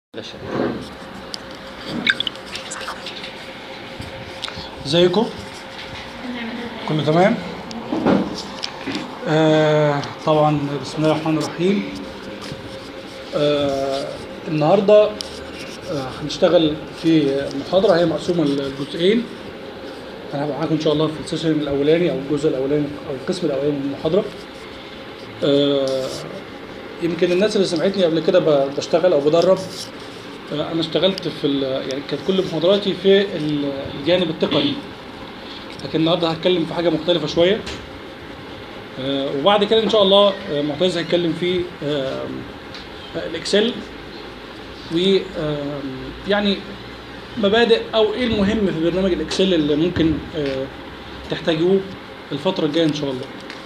باشا ازيكم كله تمام آه طبعا بسم الله الرحمن الرحيم آه النهارده آه هنشتغل في محاضره هي مقسومه لجزئين انا هبقى معاكم ان شاء الله في السيشن الاولاني او الجزء الاولاني او القسم الاولاني من المحاضره آه يمكن الناس اللي سمعتني قبل كده ب- بشتغل او بدرب آه، انا اشتغلت في ال- يعني كانت كل محاضراتي في ال- الجانب التقني لكن النهارده هتكلم في حاجه مختلفه شويه آه، وبعد كده ان شاء الله آه، معتز هيتكلم في آه، الاكسل و آه، يعني مبادئ او ايه المهم في برنامج الاكسل اللي ممكن آه، تحتاجوه الفتره الجايه ان شاء الله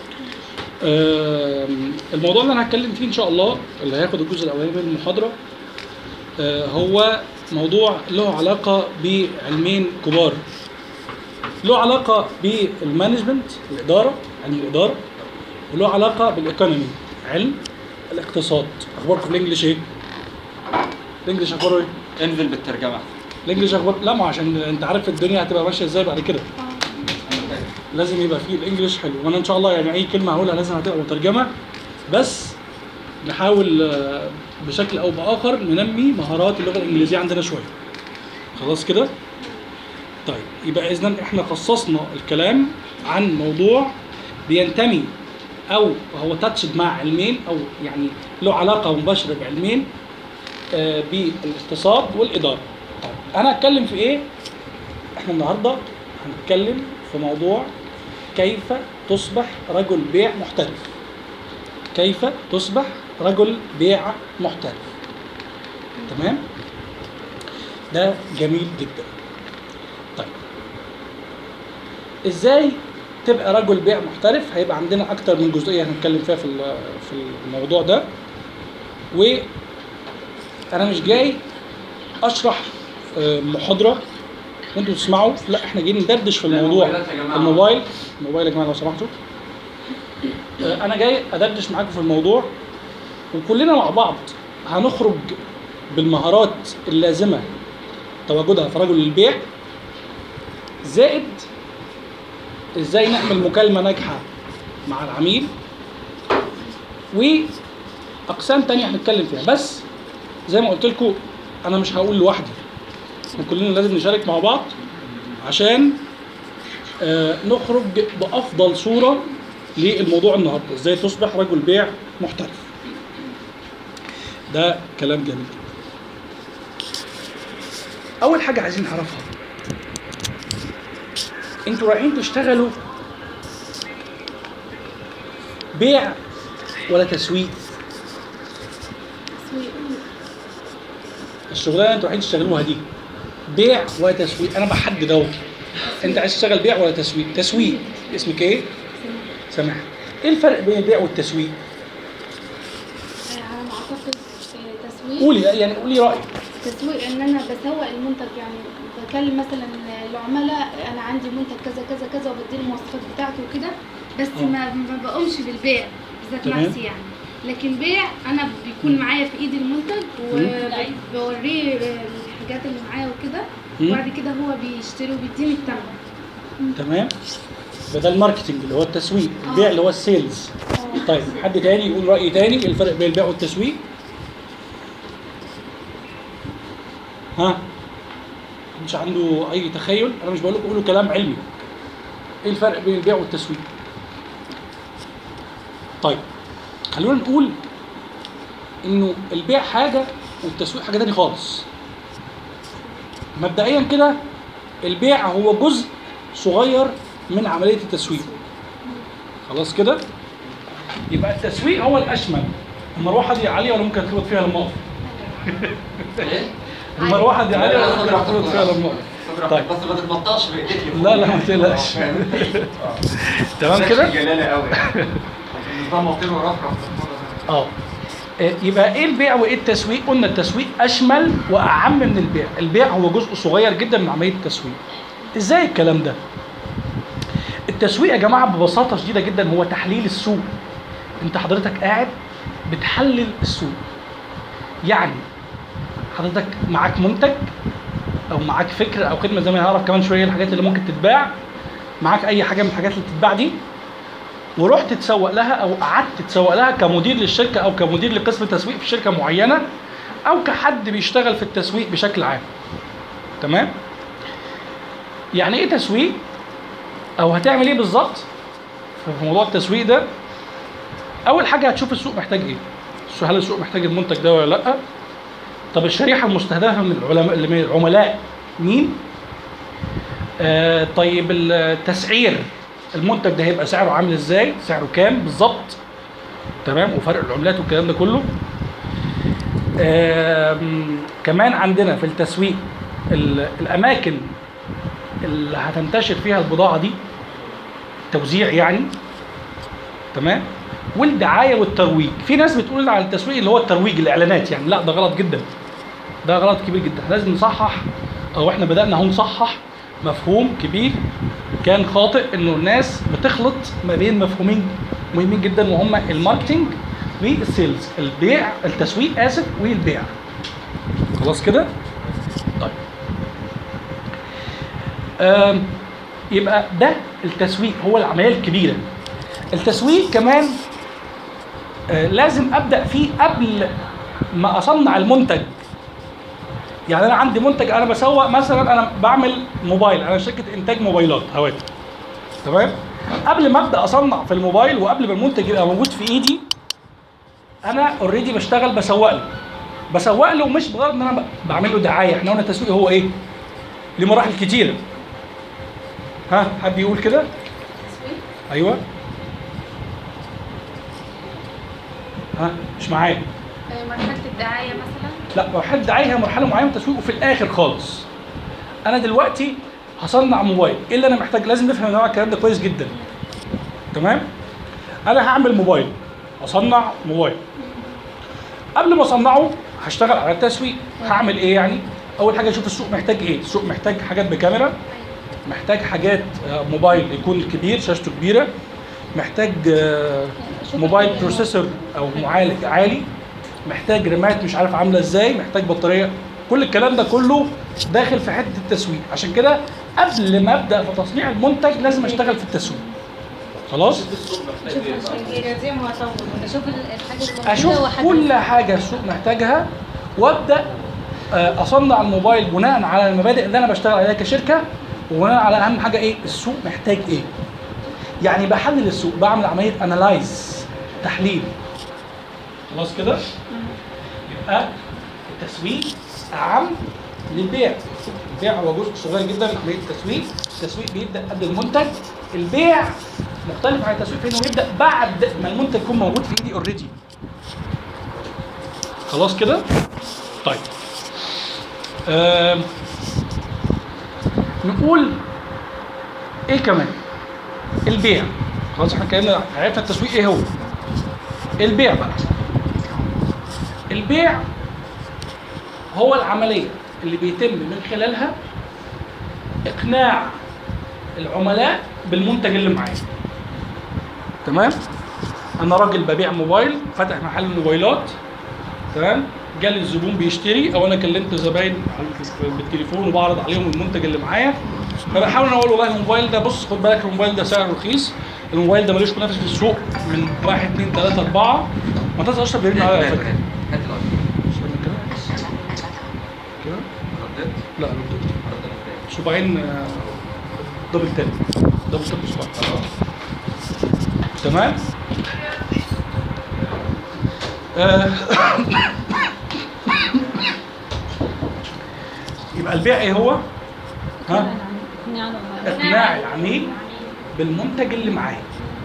آه، الموضوع اللي انا هتكلم فيه ان شاء الله اللي هياخد الجزء الاولاني من المحاضره آه، هو موضوع له علاقه بعلمين كبار له علاقه بالمانجمنت الاداره علم الاداره وله علاقه بالايكونومي علم الاقتصاد اخباركم في الانجليش ايه؟ الانجليش اخباره ايه؟ انزل بالترجمه الانجليش اخبار لا ما عشان انت عارف الدنيا هتبقى ماشيه ازاي بعد كده لازم يبقى فيه الانجليش حلو وانا ان شاء الله يعني اي كلمه هقولها لازم هتبقى مترجمه بس نحاول آه، بشكل او باخر ننمي مهارات اللغه الانجليزيه عندنا شويه خلاص كده طيب يبقى اذا احنا خصصنا الكلام عن موضوع بينتمي او هو تاتشد مع علمين او يعني له علاقه مباشره بعلمين آه، بالاقتصاد والاداره طيب انا هتكلم في ايه احنا النهارده هنتكلم في موضوع كيف تصبح رجل بيع محترف كيف تصبح رجل بيع محترف تمام ده جميل جدا طيب ازاي تبقى رجل بيع محترف هيبقى عندنا اكتر من جزئيه هنتكلم فيها في ال- في الموضوع ده و انا مش جاي اشرح آه، محاضره وانتوا تسمعوا لا احنا جايين ندردش في لا، الموضوع موبايلات يا جماعة. الموبايل الموبايل يا جماعه لو سمحتوا آه، انا جاي ادردش معاكم في الموضوع وكلنا مع بعض هنخرج بالمهارات اللازمه تواجدها في رجل البيع زائد ازاي نعمل مكالمه ناجحه مع العميل واقسام تانية هنتكلم فيها بس زي ما قلت لكم انا مش هقول لوحدي احنا كلنا لازم نشارك مع بعض عشان آه، نخرج بافضل صوره للموضوع النهارده ازاي تصبح رجل بيع محترف ده كلام جميل جدا اول حاجه عايزين نعرفها انتوا رايحين تشتغلوا بيع ولا تسويق الشغلانه اللي انتوا رايحين تشتغلوها دي بيع ولا تسويق انا بحدد اهو انت عايز تشتغل بيع ولا تسويق تسويق اسمك ايه سامح ايه الفرق بين البيع والتسويق على ما اعتقد آه، تسويق قولي يعني قولي رايك تسويق ان انا بسوق المنتج يعني بكلم مثلا العملاء انا عندي منتج كذا كذا كذا وبدي المواصفات بتاعته وكده بس آه. ما ما بقومش بالبيع ذات تمام. نفسي يعني لكن بيع انا بيكون معايا في ايدي المنتج وبوريه الحاجات اللي معايا وكده مم. وبعد كده هو بيشتري وبيديني الثمن تمام فده الماركتنج اللي هو التسويق آه. البيع اللي هو السيلز طيب حد تاني يقول راي تاني ايه الفرق بين البيع والتسويق ها مش عنده اي تخيل انا مش بقول لكم قولوا كلام علمي ايه الفرق بين البيع والتسويق طيب خلونا نقول انه البيع حاجه والتسويق حاجه تاني خالص مبدئيا كده البيع هو جزء صغير من عمليه التسويق خلاص كده يبقى التسويق هو الاشمل المروحه دي عاليه ولا ممكن تخبط فيها لما اقف ايه؟ المروحه دي عاليه ولا ممكن تخبط فيها لما اقف طيب. بس ما تتبطاش بايديك لا لا ما تقلقش تمام كده جلاله قوي النظام مطير ورفرف اه آه، يبقى ايه البيع وايه التسويق قلنا التسويق اشمل واعم من البيع البيع هو جزء صغير جدا من عمليه التسويق ازاي الكلام ده التسويق يا جماعه ببساطه شديده جدا هو تحليل السوق انت حضرتك قاعد بتحلل السوق يعني حضرتك معاك منتج او معاك فكره او خدمه زي ما هنعرف كمان شويه الحاجات اللي ممكن تتباع معاك اي حاجه من الحاجات اللي بتتباع دي ورحت تسوق لها او قعدت تسوق لها كمدير للشركه او كمدير لقسم تسويق في شركه معينه او كحد بيشتغل في التسويق بشكل عام تمام يعني ايه تسويق او هتعمل ايه بالظبط في موضوع التسويق ده اول حاجه هتشوف السوق محتاج ايه السوق- هل السوق محتاج المنتج ده ولا لا طب الشريحه المستهدفه من العلماء من العملاء مين آه طيب التسعير المنتج ده هيبقى سعره عامل ازاي سعره كام بالظبط تمام وفرق العملات والكلام ده كله آم، كمان عندنا في التسويق ال- الاماكن اللي هتنتشر فيها البضاعه دي توزيع يعني تمام والدعايه والترويج في ناس بتقول على التسويق اللي هو الترويج الاعلانات يعني لا ده غلط جدا ده غلط كبير جدا لازم نصحح او احنا بدانا اهو نصحح مفهوم كبير كان خاطئ انه الناس بتخلط ما بين مفهومين مهمين جدا وهما الماركتينج والسيلز البيع التسويق اسف والبيع خلاص كده طيب آم، يبقى ده التسويق هو العمليه الكبيره التسويق كمان آه، لازم ابدا فيه قبل ما اصنع المنتج يعني انا عندي منتج انا بسوق مثلا انا بعمل موبايل انا شركه انتاج موبايلات هواتف تمام قبل ما ابدا اصنع في الموبايل وقبل ما المنتج يبقى موجود في ايدي انا اوريدي بشتغل بسوق له بسوق له مش بغرض ان انا ب- بعمل له دعايه احنا قلنا التسويق هو ايه؟ ليه مراحل كتيره ها حد يقول كده؟ تسويق ايوه ها مش معايا آه، مرحله الدعايه مثلا لا مرحله دعايه هي مرحله معينه من التسويق وفي الاخر خالص انا دلوقتي هصنع موبايل ايه اللي انا محتاج لازم نفهم يا جماعه الكلام ده كويس جدا تمام انا هعمل موبايل اصنع موبايل قبل ما اصنعه هشتغل على التسويق هعمل ايه يعني اول حاجه اشوف السوق محتاج ايه السوق محتاج حاجات بكاميرا محتاج حاجات آه، موبايل يكون كبير شاشته كبيره محتاج آه، موبايل بروسيسور او معالج عالي محتاج رامات مش عارف عامله ازاي محتاج بطاريه كل الكلام ده كله داخل في حته التسويق عشان كده قبل ما ابدا في تصنيع المنتج لازم اشتغل في التسويق خلاص لازم واطول اشوف الحاجه الموجوده اشوف واحدد كل حاجه السوق محتاجها وابدا آه، اصنع الموبايل بناء على المبادئ اللي انا بشتغل عليها كشركه وبناء على اهم حاجه ايه السوق محتاج ايه يعني بحلل السوق بعمل عمليه انالايز تحليل خلاص كده يبقى التسويق اعم للبيع البيع هو جزء صغير جدا من عمليه التسويق التسويق بيبدا قبل المنتج البيع مختلف عن التسويق في انه بيبدا بعد ما المنتج يكون موجود في ايدي اوريدي خلاص كده طيب آم. نقول ايه كمان البيع خلاص احنا اتكلمنا عرفنا التسويق ايه هو البيع بقى البيع هو العمليه اللي بيتم من خلالها اقناع العملاء بالمنتج اللي معايا تمام انا راجل ببيع موبايل فاتح محل موبايلات تمام جالي الزبون بيشتري او انا كلمت زباين على- بالتليفون وبعرض عليهم المنتج اللي معايا فبحاول انا اقول والله الموبايل ده بص خد بالك الموبايل ده سعره رخيص الموبايل ده ملوش منافس في السوق من واحد اثنين ثلاثة أربعة ما تنسى أشرب بيرن على فكرة هات الأرض. مش فاهم كده كده رديت لا أنا بدأت. رديت. صباعين آه، دبل تاب دبل تاب صباع تمام آه، يبقى البيع ايه هو؟ ها؟ اقناع العميل بالمنتج اللي معايا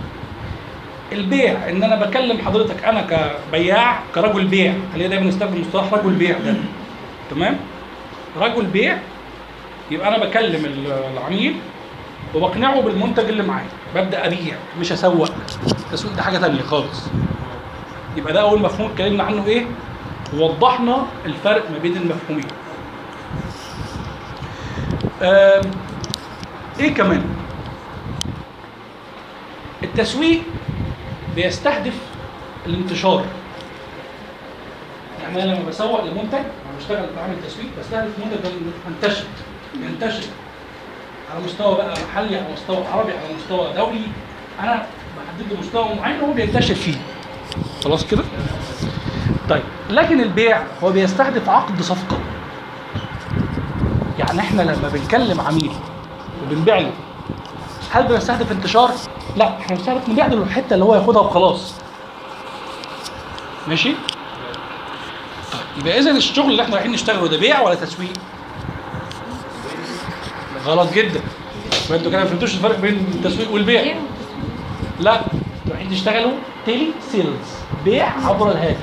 البيع ان انا بكلم حضرتك انا كبياع كرجل بيع خلينا دايما نستخدم مصطلح رجل بيع ده تمام رجل بيع يبقى انا بكلم ال- العميل وبقنعه بالمنتج اللي معايا ببدا ابيع مش اسوق التسويق ده حاجه تانية خالص يبقى ده اول مفهوم اتكلمنا عنه ايه ووضحنا الفرق ما بين المفهومين آم، ايه كمان التسويق بيستهدف الانتشار يعني انا لما بسوق لمنتج بشتغل بعمل تسويق بستهدف منتج ده ينتشر ينتشر على مستوى بقى محلي على مستوى عربي على مستوى دولي انا بحدد له مستوى معين وهو بينتشر فيه خلاص كده طيب لكن البيع هو بيستهدف عقد صفقه يعني احنا لما بنكلم عميل وبنبيع له هل بنستهدف انتشار؟ لا احنا بنستهدف نبيع له الحته اللي هو ياخدها وخلاص ماشي؟ طيب يبقى اذا الشغل اللي احنا رايحين نشتغله ده بيع ولا تسويق؟ غلط جدا يبقى انتوا كده ما فهمتوش الفرق بين التسويق والبيع لا انتوا رايحين تشتغلوا تيلي سيلز بيع عبر الهاتف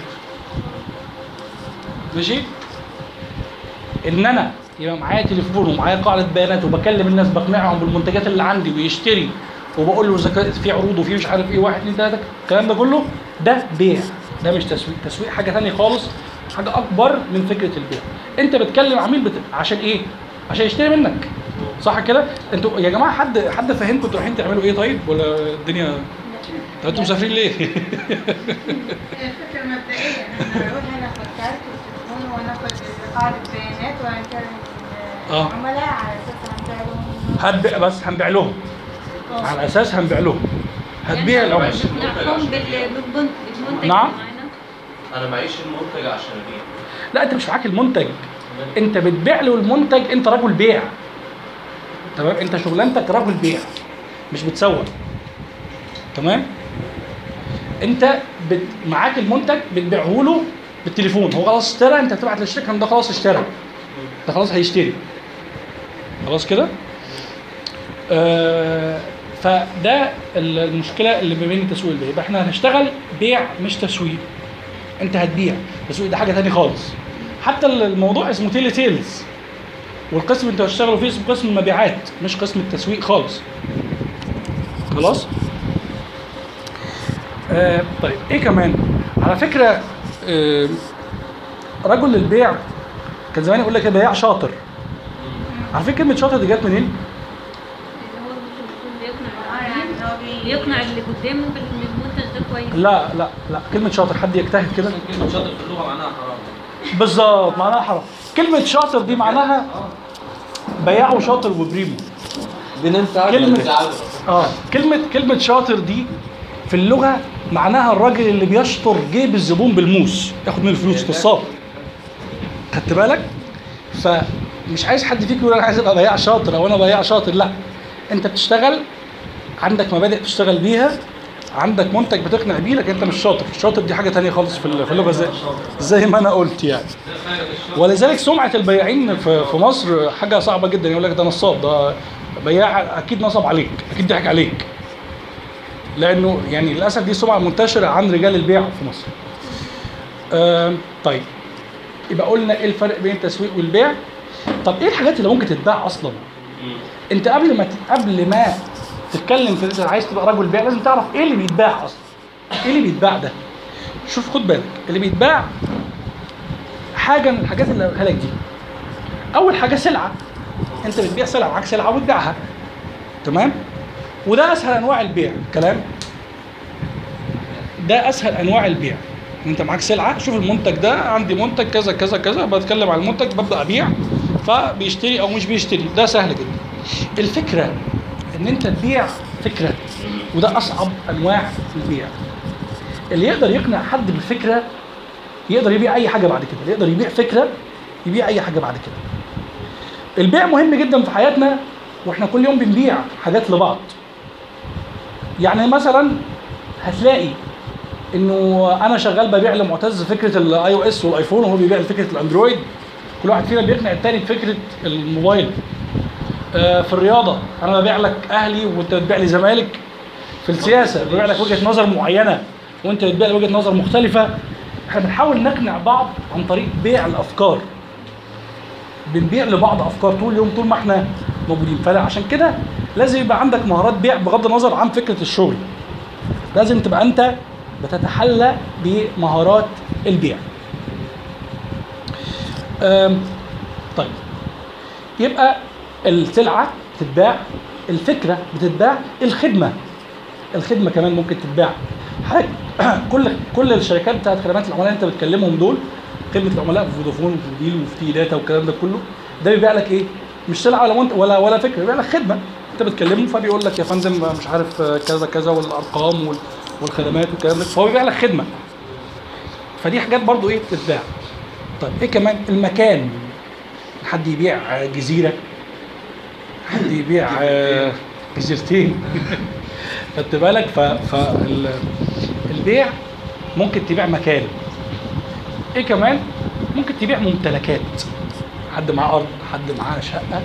ماشي؟ ان انا يبقى معايا تليفون ومعايا قاعده بيانات وبكلم الناس بقنعهم بالمنتجات اللي عندي ويشتري وبقول له اذا كان في عروض وفي مش عارف ايه واحد اثنين ثلاثه الكلام ده كله ده بيع ده مش تسويق تسويق حاجه ثانيه خالص حاجه اكبر من فكره البيع انت بتكلم عميل بت... عشان ايه عشان يشتري منك صح كده انتوا يا جماعه حد حد فاهمكم انتوا رايحين تعملوا ايه طيب ولا الدنيا طب انتوا مسافرين ليه الفكرة مبدئية انا بروح هناخد كارت وتليفون وناخد قاعدة بيانات وهنكلم آه. العملاء على اساس هنبيع لهم هنبيع بس هنبيع لهم آه. على اساس هنبيع لهم هتبيع العملاء نحكم بال- بالمنتج بالمنتج نعم. اللي معانا انا معيش المنتج عشان ابيع لا انت مش معاك المنتج انت بتبيع له المنتج انت رجل بيع تمام انت شغلانتك رجل بيع مش بتسوق تمام انت بت... معاك المنتج بتبيعه له بالتليفون هو خلاص اشترى انت بتبعت للشركه ان ده خلاص اشترى ده خلاص هيشتري خلاص كده آه فده المشكله اللي ما بين التسويق والبيع يبقى احنا هنشتغل بيع مش تسويق انت هتبيع التسويق ده حاجه ثانيه خالص حتى الموضوع اسمه تيلي تيلز والقسم اللي انتوا هتشتغلوا فيه اسمه قسم المبيعات مش قسم التسويق خالص خلاص آه طيب ايه كمان على فكره آه رجل البيع كان زمان يقول لك بياع شاطر على فكره كلمه شاطر دي جت منين؟ اللي هو ممكن يكون بيقنع اه يعني العميل هو بي- يقنع اللي قدامه بان المنتج ده كويس لا لا لا كلمه شاطر حد يجتهد كده كلمة شاطر في اللغة معناها حرام بالظبط معناها حرام كلمه شاطر دي معناها بياع وشاطر وبريمو بننسى كلمة اه كلمة كلمة شاطر دي في اللغة معناها الراجل اللي بيشطر جيب الزبون بالموس ياخد منه الفلوس نصاب خدت بالك؟ فمش عايز حد فيكم يقول انا عايز ابقى بياع شاطر او انا بياع شاطر لا انت بتشتغل عندك مبادئ تشتغل بيها عندك منتج بتقنع بيه لكن انت مش شاطر الشاطر دي حاجه تانية خالص في في اللغه زي زي ما انا قلت يعني ولذلك سمعه البياعين في في مصر حاجه صعبه جدا يقول لك ده نصاب ده بياع اكيد نصب عليك اكيد ضحك عليك لانه يعني للاسف دي سمعه منتشره عن رجال البيع في مصر آم، طيب يبقى قلنا ايه الفرق بين التسويق والبيع طب ايه الحاجات اللي ممكن تتباع اصلا انت قبل ما ت- قبل ما تتكلم في إذا عايز تبقى رجل بيع لازم تعرف ايه اللي بيتباع اصلا ايه اللي بيتباع ده شوف خد بالك اللي بيتباع حاجه من الحاجات اللي هقولها لك دي اول حاجه سلعه انت بتبيع سلعه معاك سلعه وتبيعها تمام وده اسهل انواع البيع كلام ده اسهل انواع البيع ان انت معاك سلعه شوف المنتج ده عندي منتج كذا كذا كذا بتكلم عن المنتج ببدا ابيع فبيشتري او مش بيشتري ده سهل جدا الفكره ان انت تبيع فكره وده اصعب انواع البيع اللي يقدر يقنع حد بالفكره يقدر يبيع اي حاجه بعد كده اللي يقدر يبيع فكره يبيع اي حاجه بعد كده البيع مهم جدا في حياتنا واحنا كل يوم بنبيع حاجات لبعض يعني مثلا هتلاقي انه انا شغال ببيع لمعتز فكره الاي او اس والايفون وهو بيبيع فكره الاندرويد كل واحد فينا بيقنع التاني بفكره الموبايل آه، في الرياضه انا ببيع لك اهلي وانت بتبيع لي زمالك في السياسه ببيع لك وجهه نظر معينه وانت بتبيع لي وجهه نظر مختلفه احنا بنحاول نقنع بعض عن طريق بيع الافكار بنبيع لبعض افكار طول اليوم طول ما احنا موجودين فلا عشان كده لازم يبقى عندك مهارات بيع بغض النظر عن فكره الشغل لازم تبقى انت بتتحلى بمهارات البيع أم، طيب يبقى السلعه بتتباع الفكره بتتباع الخدمه الخدمه كمان ممكن تتباع حاجة كل كل الشركات بتاعت خدمات العملاء اللي انت بتكلمهم دول خدمه العملاء في فودافون وفي فوديل وفي تي داتا والكلام ده كله ده بيبيع لك ايه؟ مش سلعه ولا منت ولا ولا فكره بيبيع لك خدمه انت بتكلمه فبيقول لك يا فندم مش عارف كذا كذا والارقام وال- والخدمات والكلام ده فهو بيبيع لك خدمه فدي حاجات برضو ايه بتتباع طيب ايه كمان المكان حد يبيع جزيره حد يبيع آه، جزيرتين خدت بالك ف فال- البيع ممكن تبيع مكان ايه كمان ممكن تبيع ممتلكات حد معاه ارض حد معاه شقه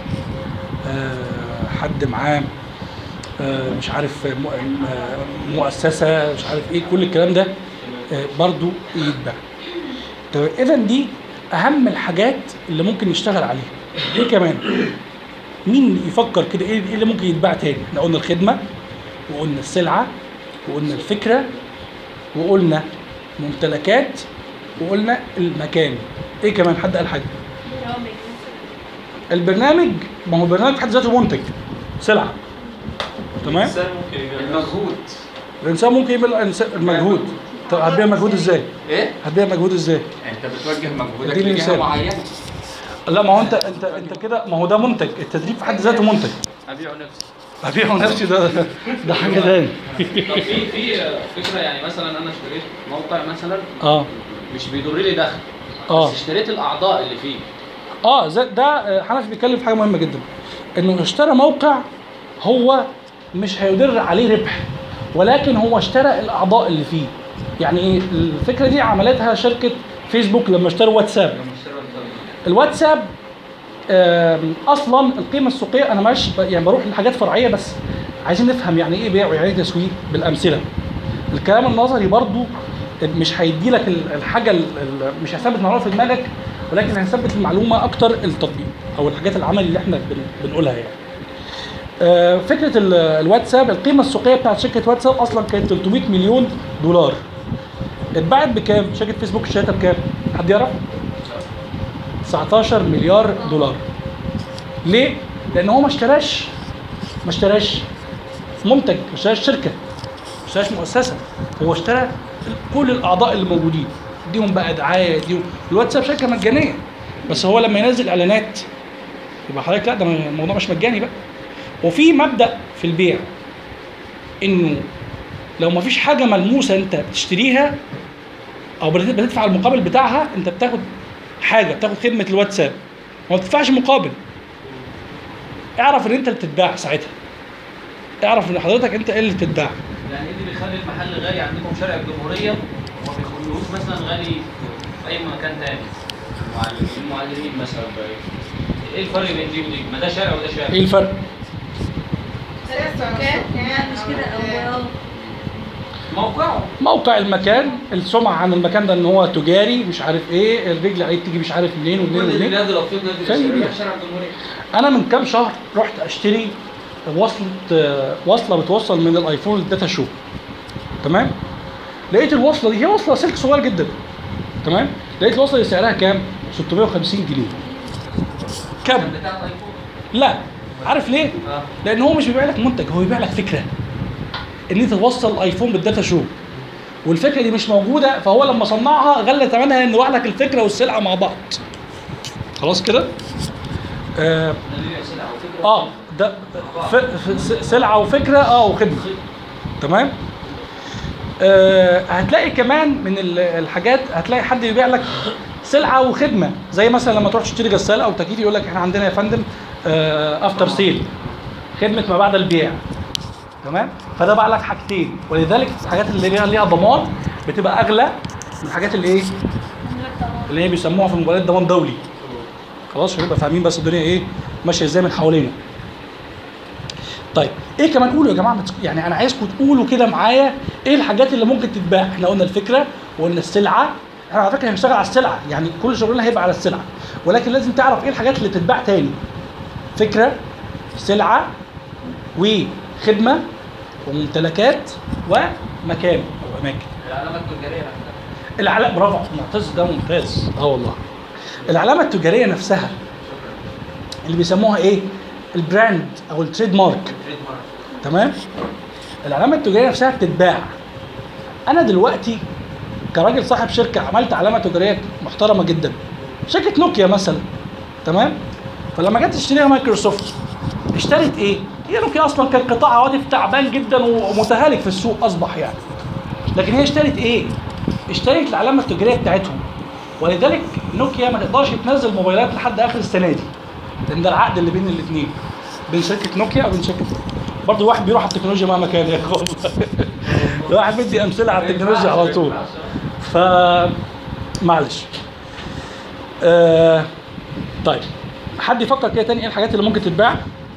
آه، حد معاه آه، مش عارف م- آه، مؤسسه مش عارف ايه كل الكلام ده آه، برضو يتباع طيب اذا دي اهم الحاجات اللي ممكن نشتغل عليها ايه كمان مين يفكر كده ايه إيه اللي ممكن يتباع تاني احنا قلنا الخدمه وقلنا السلعه وقلنا الفكره وقلنا ممتلكات وقلنا المكان ايه كمان حد قال حاجه برامج البرنامج ما هو البرنامج في حد ذاته منتج سلعه تمام الانسان ممكن يبيع المجهود الانسان ممكن يعمل الإنسان- المجهود طب هتبيع مجهود ازاي ايه؟ هتبيع مجهود ازاي انت بتوجه مجهودك اديني لجهه مثال. معينه لا ما هو انت انت انت كده ما هو ده منتج التدريب في حد ذاته منتج ابيعه نفسي ابيعه نفسي ده ده حاجه تاني طب في في فكره يعني مثلا انا اشتريت موقع مثلا اه مش بيضر لي دخل اه بس اشتريت الاعضاء اللي فيه اه زي ده آه، حنفي بيتكلم في حاجه مهمه جدا انه اشترى موقع هو مش هيدر عليه ربح ولكن هو اشترى الاعضاء اللي فيه يعني ايه الفكره دي عملتها شركه فيسبوك لما اشتروا واتساب الواتساب آم، اصلا القيمه السوقيه انا مش يعني بروح لحاجات فرعيه بس عايزين نفهم يعني ايه بيع ويعني ايه تسويق بالامثله الكلام النظري برضو مش هيدي لك ال- الحاجه ال- ال- مش هيثبت معلومه في دماغك ولكن هيثبت المعلومه اكتر التطبيق او الحاجات العمل اللي احنا بن- بنقولها يعني آه، فكره ال- الواتساب القيمه السوقيه بتاعت شركه واتساب اصلا كانت 300 مليون دولار اتباعت بكام شركه فيسبوك اشتريتها بكام حد يعرف 19 مليار دولار ليه لان هو ما اشتراش ما اشتراش منتج ما اشتراش شركه ما اشتراش مؤسسه هو اشترى كل الاعضاء اللي موجودين اديهم بقى دعايه اديهم الواتساب شركه مجانيه بس هو لما ينزل اعلانات يبقى حضرتك لا ده الموضوع مش مجاني بقى وفي مبدا في البيع انه لو ما فيش حاجه ملموسه انت بتشتريها او بت- بتدفع المقابل بتاعها انت بتاخد حاجه بتاخد خدمه الواتساب وما بتدفعش مقابل اعرف ان انت اللي بتتباع ساعتها اعرف ان حضرتك انت اللي بتتباع يعني ايه اللي بيخلي المحل غالي عندكم شارع الجمهوريه وما بيخلوهوش مثلا غالي في اي مكان تاني المعلمين المعلمين مثلا بقى ايه الفرق بين دي ودي؟ ما ده شارع وده شارع ايه الفرق لا مش كده او أو- موقعه موقع المكان السمعه عن المكان ده ان هو تجاري مش عارف ايه الرجل عليه تيجي مش عارف منين ومنين كل ومنين البلاد لو في نادي عشان يبيع. الشارع شارع الجمهوريه انا من كام شهر رحت اشتري وصلة آه، وصلة بتوصل من الايفون للداتا شو تمام لقيت الوصلة دي هي وصلة سلك صغير جدا تمام لقيت الوصلة دي سعرها كام 650 جنيه كم بتاع الايفون لا عارف ليه اه لان هو مش بيبيع لك منتج هو بيبيع لك فكره ان انت توصل الايفون بالداتا شو والفكره دي مش موجوده فهو لما صنعها غلى ثمنها انه لك الفكره والسلعه مع بعض خلاص كده آه, ده بيبيع سلعه وفكره اه ده ف... ف... س- سلعه وفكره اه وخدمه تمام آه هتلاقي كمان من ال- الحاجات هتلاقي حد يبيع لك سلعه وخدمه زي مثلا لما تروح تشتري غساله او تكييف يقول لك احنا عندنا يا فندم آه افتر سيل خدمه ما بعد البيع تمام فده باع لك حاجتين ولذلك الحاجات اللي ليها ليها ضمان بتبقى اغلى من الحاجات اللي ايه اللي هي بيسموها في الموبايلات ضمان دولي خلاص عشان نبقى فاهمين بس الدنيا ايه ماشيه ازاي من حوالينا طيب ايه كمان قولوا يا جماعه ما تس- يعني انا عايزكم تقولوا كده معايا ايه الحاجات اللي ممكن تتباع احنا قلنا الفكره وقلنا السلعه احنا على فكره هنشتغل على السلعه يعني كل شغلنا هيبقى على السلعه ولكن لازم تعرف ايه الحاجات اللي تتباع تاني فكره سلعه وخدمه وممتلكات ومكان او اماكن العلامه التجاريه نفسها العلامه برافو معتز ده ممتاز اه والله العلامه التجاريه نفسها اللي بيسموها ايه البراند او التريد مارك تريد مارك تمام العلامه التجاريه نفسها بتتباع انا دلوقتي كراجل صاحب شركه عملت علامه تجاريه محترمه جدا شركه نوكيا مثلا تمام فلما جت تشتريها مايكروسوفت اشترت ايه؟ هي نوكيا اصلا كان قطاع هواتف تعبان جدا ومتهالك في السوق اصبح يعني لكن هي اشترت ايه؟ اشترت العلامه التجاريه بتاعتهم ولذلك نوكيا ما تقدرش تنزل موبايلات لحد اخر السنه دي لان ده العقد اللي بين الاثنين بين شركه نوكيا وبين شركه برضه واحد بيروح على التكنولوجيا مهما كان يا اخوان الواحد بدي امثله على التكنولوجيا على طول ف معلش آه... طيب حد يفكر كده تاني ايه الحاجات اللي ممكن تتباع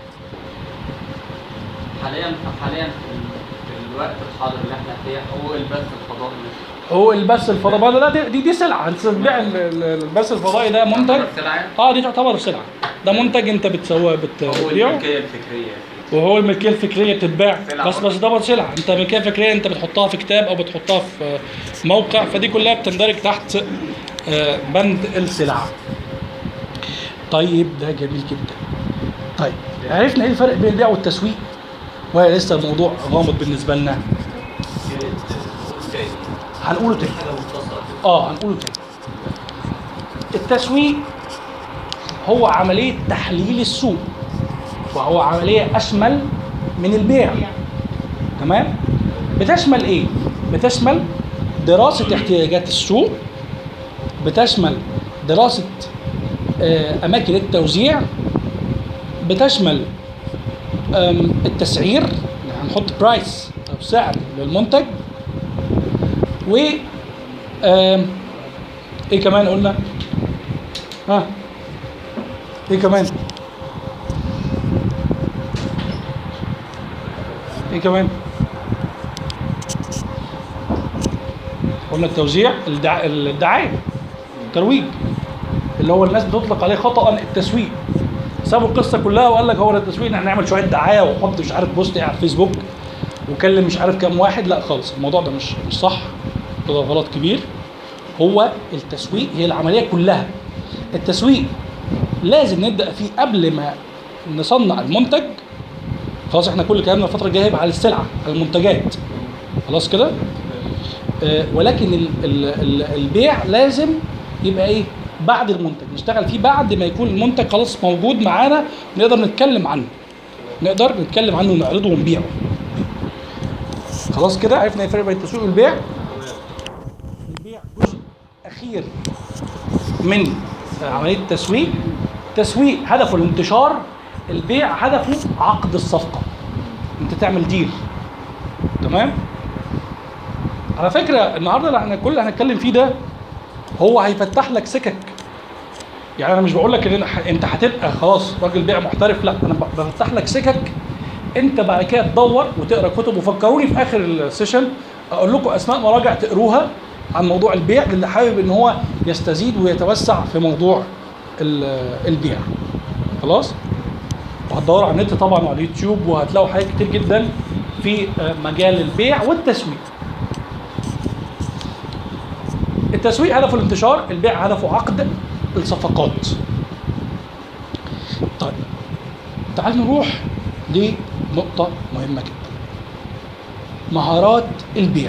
حاليا حاليا في ال- في الوقت الحاضر اللي احنا فيه هو البث الفضائي هو البث الفضائي ده دي, دي, دي سلعه انت بتبيع ال- ال- البث الفضائي ده منتج سلعة اه دي تعتبر سلعه ده منتج انت بتسويه بت- هو بتبيعه الملكية الفكرية وهو الملكيه الفكريه بتتباع سلعة بس بس ده برضه سلعه انت ملكيه فكريه انت بتحطها في كتاب او بتحطها في موقع فدي كلها بتندرج تحت آه، بند السلعه طيب ده جميل جدا طيب عرفنا ايه الفرق بين البيع والتسويق ولا لسه الموضوع غامض بالنسبه لنا هنقوله تاني اه هنقوله تاني التسويق هو عمليه تحليل السوق وهو عمليه اشمل من البيع تمام بتشمل ايه بتشمل دراسه احتياجات السوق بتشمل دراسه آه، اماكن التوزيع بتشمل آم، التسعير يعني هنحط برايس او سعر للمنتج و آم، ايه كمان قلنا ها ايه كمان ايه كمان قلنا التوزيع الدع... الدعايه الترويج اللي هو الناس بتطلق عليه خطا التسويق سابوا القصه كلها وقال لك هو ده التسويق ان احنا نعمل شويه دعايه ونحط مش عارف بوست على الفيسبوك وكلم مش عارف كام واحد لا خالص الموضوع ده مش مش صح ده غلط كبير هو التسويق هي العمليه كلها التسويق لازم نبدا فيه قبل ما نصنع المنتج خلاص احنا كل كلامنا الفتره الجايه هيبقى على السلعه على المنتجات خلاص كده آه ولكن ال ال ال البيع لازم يبقى ايه بعد المنتج نشتغل فيه بعد ما يكون المنتج خلاص موجود معانا نقدر نتكلم عنه نقدر نتكلم عنه ونعرضه ونبيعه خلاص كده عرفنا ايه الفرق بين التسويق والبيع البيع جزء اخير من عمليه التسويق تسويق هدفه الانتشار البيع هدفه عقد الصفقه انت تعمل ديل تمام على فكره النهارده اللي احنا كل اللي هنتكلم فيه ده هو هيفتح لك سكك يعني انا مش بقول لك ان أنا- انت هتبقى خلاص راجل بيع محترف لا انا ب- بفتح لك سكك انت بعد كده تدور وتقرا كتب وفكروني في اخر السيشن اقول لكم اسماء مراجع تقروها عن موضوع البيع للي حابب ان هو يستزيد ويتوسع في موضوع ال- البيع خلاص وهتدوروا على النت طبعا وعلى اليوتيوب وهتلاقوا حاجات كتير جدا في آه، مجال البيع والتسويق التسويق هدفه الانتشار البيع هدفه عقد الصفقات طيب تعال نروح لنقطة مهمة جدا مهارات البيع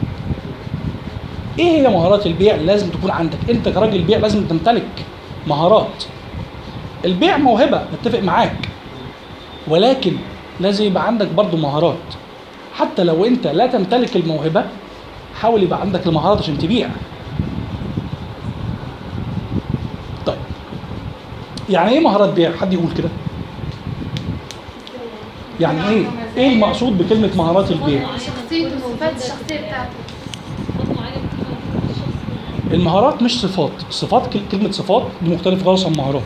ايه هي مهارات البيع لازم تكون عندك انت كراجل بيع لازم تمتلك مهارات البيع موهبة بتفق معاك ولكن لازم يبقى عندك برضو مهارات حتى لو انت لا تمتلك الموهبة حاول يبقى عندك المهارات عشان تبيع طيب يعني ايه مهارات بيع حد يقول كده يعني ايه ايه المقصود بكلمه مهارات البيع شخصيته وصفات الشخصيه بتاعته المهارات مش صفات صفات كل- كلمه صفات دي مختلفه خالص عن مهارات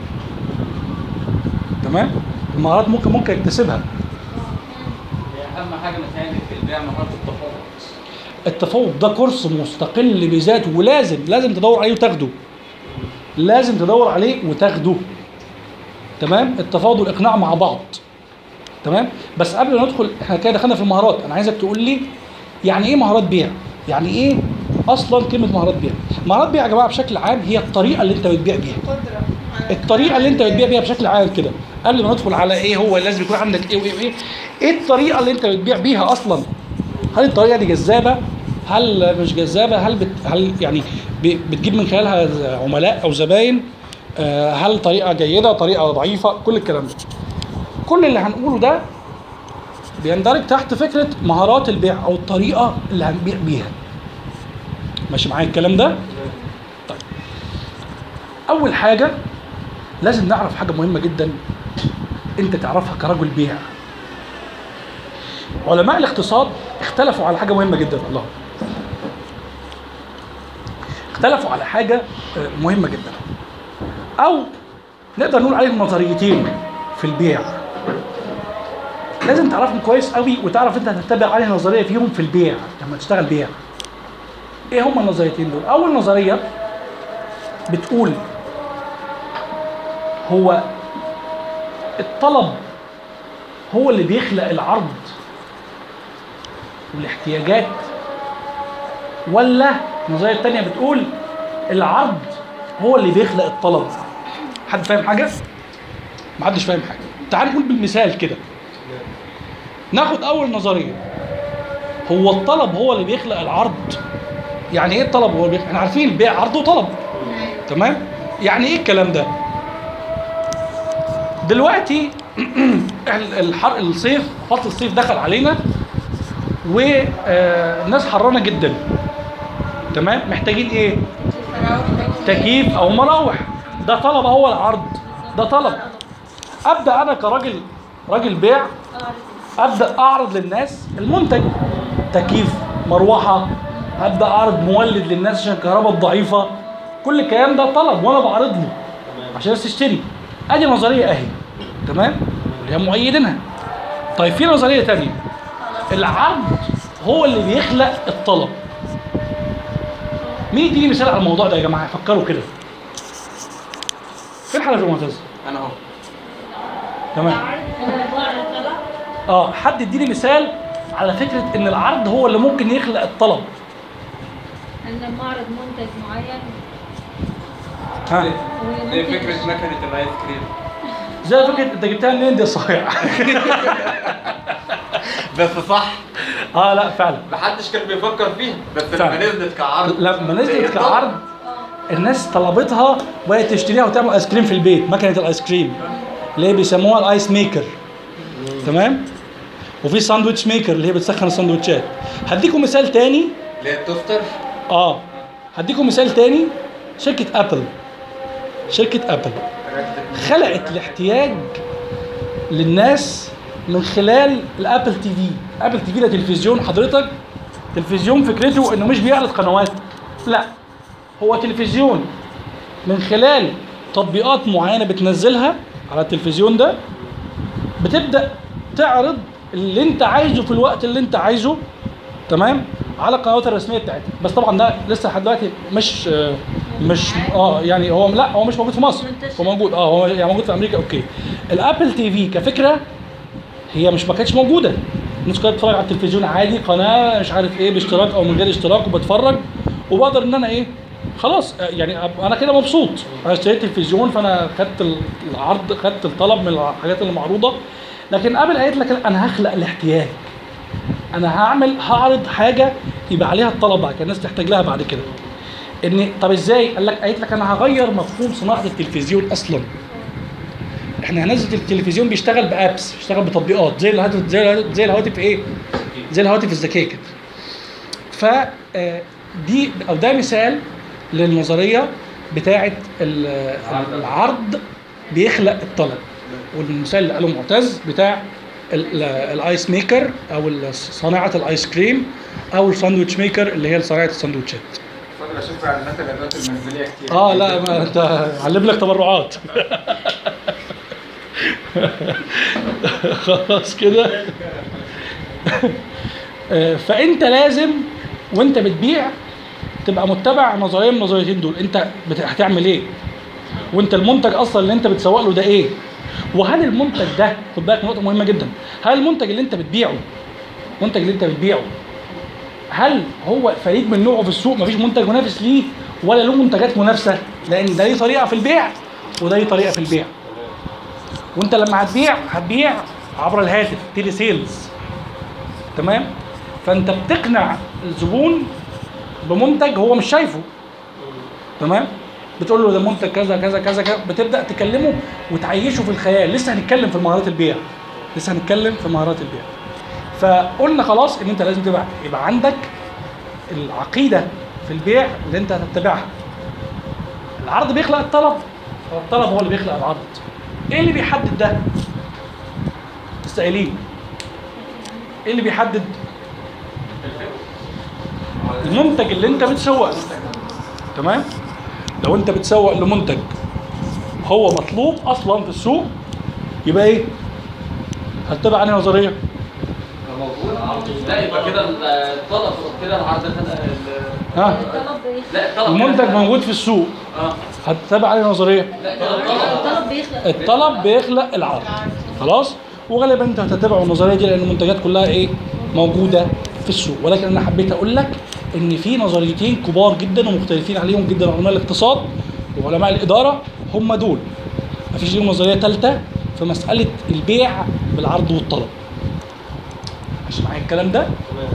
تمام المهارات ممكن ممكن يكتسبها هي اهم حاجه متهيألي في البيع مهاره التفاوض التفوق ده كورس مستقل بذاته ولازم لازم تدور عليه وتاخده لازم تدور عليه وتاخده تمام التفاوض والاقناع مع بعض تمام بس قبل ما ندخل احنا كده دخلنا في المهارات انا عايزك تقول لي يعني ايه مهارات بيع يعني ايه اصلا كلمه مهارات بيع مهارات بيع يا جماعه بشكل عام هي الطريقه اللي انت بتبيع بيها قدرة على الطريقه اللي انت بتبيع بيها بشكل عام كده قبل ما ندخل على ايه هو لازم يكون عندك ايه وايه وايه ايه الطريقه اللي انت بتبيع بيها اصلا هل الطريقه دي جذابه هل مش جذابه هل بت هل يعني ب- بتجيب من خلالها عملاء او زباين آه، هل طريقه جيده طريقه ضعيفه كل الكلام ده كل اللي هنقوله ده بيندرج تحت فكره مهارات البيع او الطريقه اللي هنبيع بيها ماشي معايا الكلام ده طيب اول حاجه لازم نعرف حاجه مهمه جدا انت تعرفها كرجل بيع علماء الاقتصاد اختلفوا على حاجه مهمه جدا الله اختلفوا على حاجه آه، مهمه جدا او نقدر نقول عليهم نظريتين في البيع لازم تعرفهم كويس قوي وتعرف انت هتتبع عليه نظريه فيهم في البيع لما تشتغل بيع ايه هما النظريتين دول اول نظريه بتقول هو الطلب هو اللي بيخلق العرض والاحتياجات ولا النظريه الثانيه بتقول العرض هو اللي بيخلق الطلب حد فاهم حاجه ما حدش فاهم حاجه تعال نقول بالمثال كده ناخد اول نظريه هو الطلب هو اللي بيخلق العرض يعني ايه الطلب هو اللي بيخلق احنا عارفين البيع عرض وطلب تمام يعني ايه الكلام ده دلوقتي ال- الحر الصيف فصل الصيف دخل علينا والناس حرانه جدا تمام محتاجين ايه تكييف او مراوح ده طلب هو العرض ده طلب ابدا انا كراجل راجل بيع ابدا اعرض للناس المنتج تكييف مروحه ابدا اعرض مولد للناس عشان الكهرباء الضعيفه كل الكلام ده طلب وانا بعرض له عشان الناس تشتري ادي نظريه اهي تمام اللي هي مؤيدينها طيب في نظريه تانية العرض هو اللي بيخلق الطلب مين يديني مثال على الموضوع ده يا جماعه فكروا كده فين حضرتك يا معتز انا اهو تمام اه حد يديني مثال على فكره ان العرض هو اللي ممكن يخلق الطلب ان لما اعرض منتج معين ها زي فكره مكنه الايس كريم زي فكره انت جبتها منين دي صحيح بس صح اه لا فعلا محدش كان بيفكر فيها بس فعلا. لما نزلت كعرض لما نزلت لقيت كعرض الناس طلبتها وبقت تشتريها وتعمل ايس كريم في البيت مكنه الايس كريم اللي هي بيسموها الايس ميكر تمام وفي ساندويتش ميكر اللي هي بتسخن الساندوتشات هديكم مثال تاني اللي هي التوستر اه هديكم مثال تاني شركه ابل شركه ابل خلقت الاحتياج للناس من خلال الابل تي في ابل تي في ده تلفزيون حضرتك تلفزيون فكرته انه مش بيعرض قنوات لا هو تلفزيون من خلال تطبيقات معينه بتنزلها على التلفزيون ده بتبدا تعرض اللي انت عايزه في الوقت اللي انت عايزه تمام على القنوات الرسميه بتاعتها بس طبعا ده لسه لحد دلوقتي مش آه، مش اه يعني هو لا هو مش موجود في مصر هو موجود اه هو يعني موجود في امريكا اوكي الابل تي في كفكره هي مش ما كانتش موجوده الناس كانت بتتفرج على التلفزيون عادي قناه مش عارف ايه باشتراك او من غير اشتراك وبتفرج وبقدر ان انا ايه خلاص آه، يعني أب- انا كده مبسوط انا اشتريت تلفزيون فانا خدت ال- العرض خدت الطلب من الحاجات اللي معروضه لكن ابل قالت لك لا، انا هخلق الاحتياج انا هعمل هعرض حاجه يبقى عليها الطلب بعد كده الناس تحتاج لها بعد كده ان طب ازاي قال لك قالت لك انا هغير مفهوم صناعه التلفزيون اصلا احنا هننزل التلفزيون بيشتغل بابس بيشتغل بتطبيقات زي الهاتف زي الهاتف زي الهواتف ايه زي الهواتف الذكيه كده ف آه، دي او ده مثال للنظريه بتاعه ال- ال- العرض بيخلق الطلب والمثال اللي قاله معتز بتاع ال- ال- الايس ميكر او ال- صناعه الايس كريم او الساندوتش ميكر اللي هي صناعه الساندوتشات فاضل اشوف اعلانات الادوات المنزليه كتير اه لا ما انت علم لك تبرعات خلاص كده آه، فانت لازم وانت بتبيع تبقى متبع نظريه من النظريتين دول انت بت- هتعمل ايه وانت المنتج اصلا اللي انت بتسوق له ده ايه وهل المنتج ده خد بالك نقطه مهمه جدا هل المنتج اللي انت بتبيعه المنتج اللي انت بتبيعه هل هو فريد من نوعه في السوق مفيش منتج منافس ليه ولا له منتجات منافسه لان ده ليه طريقه في البيع وده ليه طريقه في البيع وانت لما هتبيع هتبيع عبر الهاتف تيلي سيلز تمام فانت بتقنع الزبون بمنتج هو مش شايفه تمام بتقول له ده منتج كذا كذا كذا كذا بتبدا تكلمه وتعيشه في الخيال لسه هنتكلم في مهارات البيع لسه هنتكلم في مهارات البيع فقلنا خلاص ان انت لازم تبقى يبقى عندك العقيده في البيع اللي انت هتتبعها العرض بيخلق الطلب والطلب هو اللي بيخلق العرض ايه اللي بيحدد ده السائلين ايه اللي بيحدد المنتج اللي انت بتسوق له. تمام لو انت بتسوق لمنتج هو مطلوب اصلا في السوق يبقى ايه هتتبع انهي نظريه لا يبقى كده الطلب كده العرض خد ال- ها الطلب بيخلق لا الطلب المنتج موجود في السوق اه هتتبع انهي نظريه لا كده الطلب الطلب بيخلق الطلب بيخلق العرض خلاص وغالبا انت هتتبع النظريه دي لان المنتجات كلها ايه موجوده في السوق ولكن انا حبيت اقول لك ان في نظريتين كبار جدا ومختلفين عليهم جدا علماء الاقتصاد وعلماء الاداره هم دول مفيش ليهم نظريه ثالثه في مساله البيع بالعرض والطلب ماشي معايا الكلام ده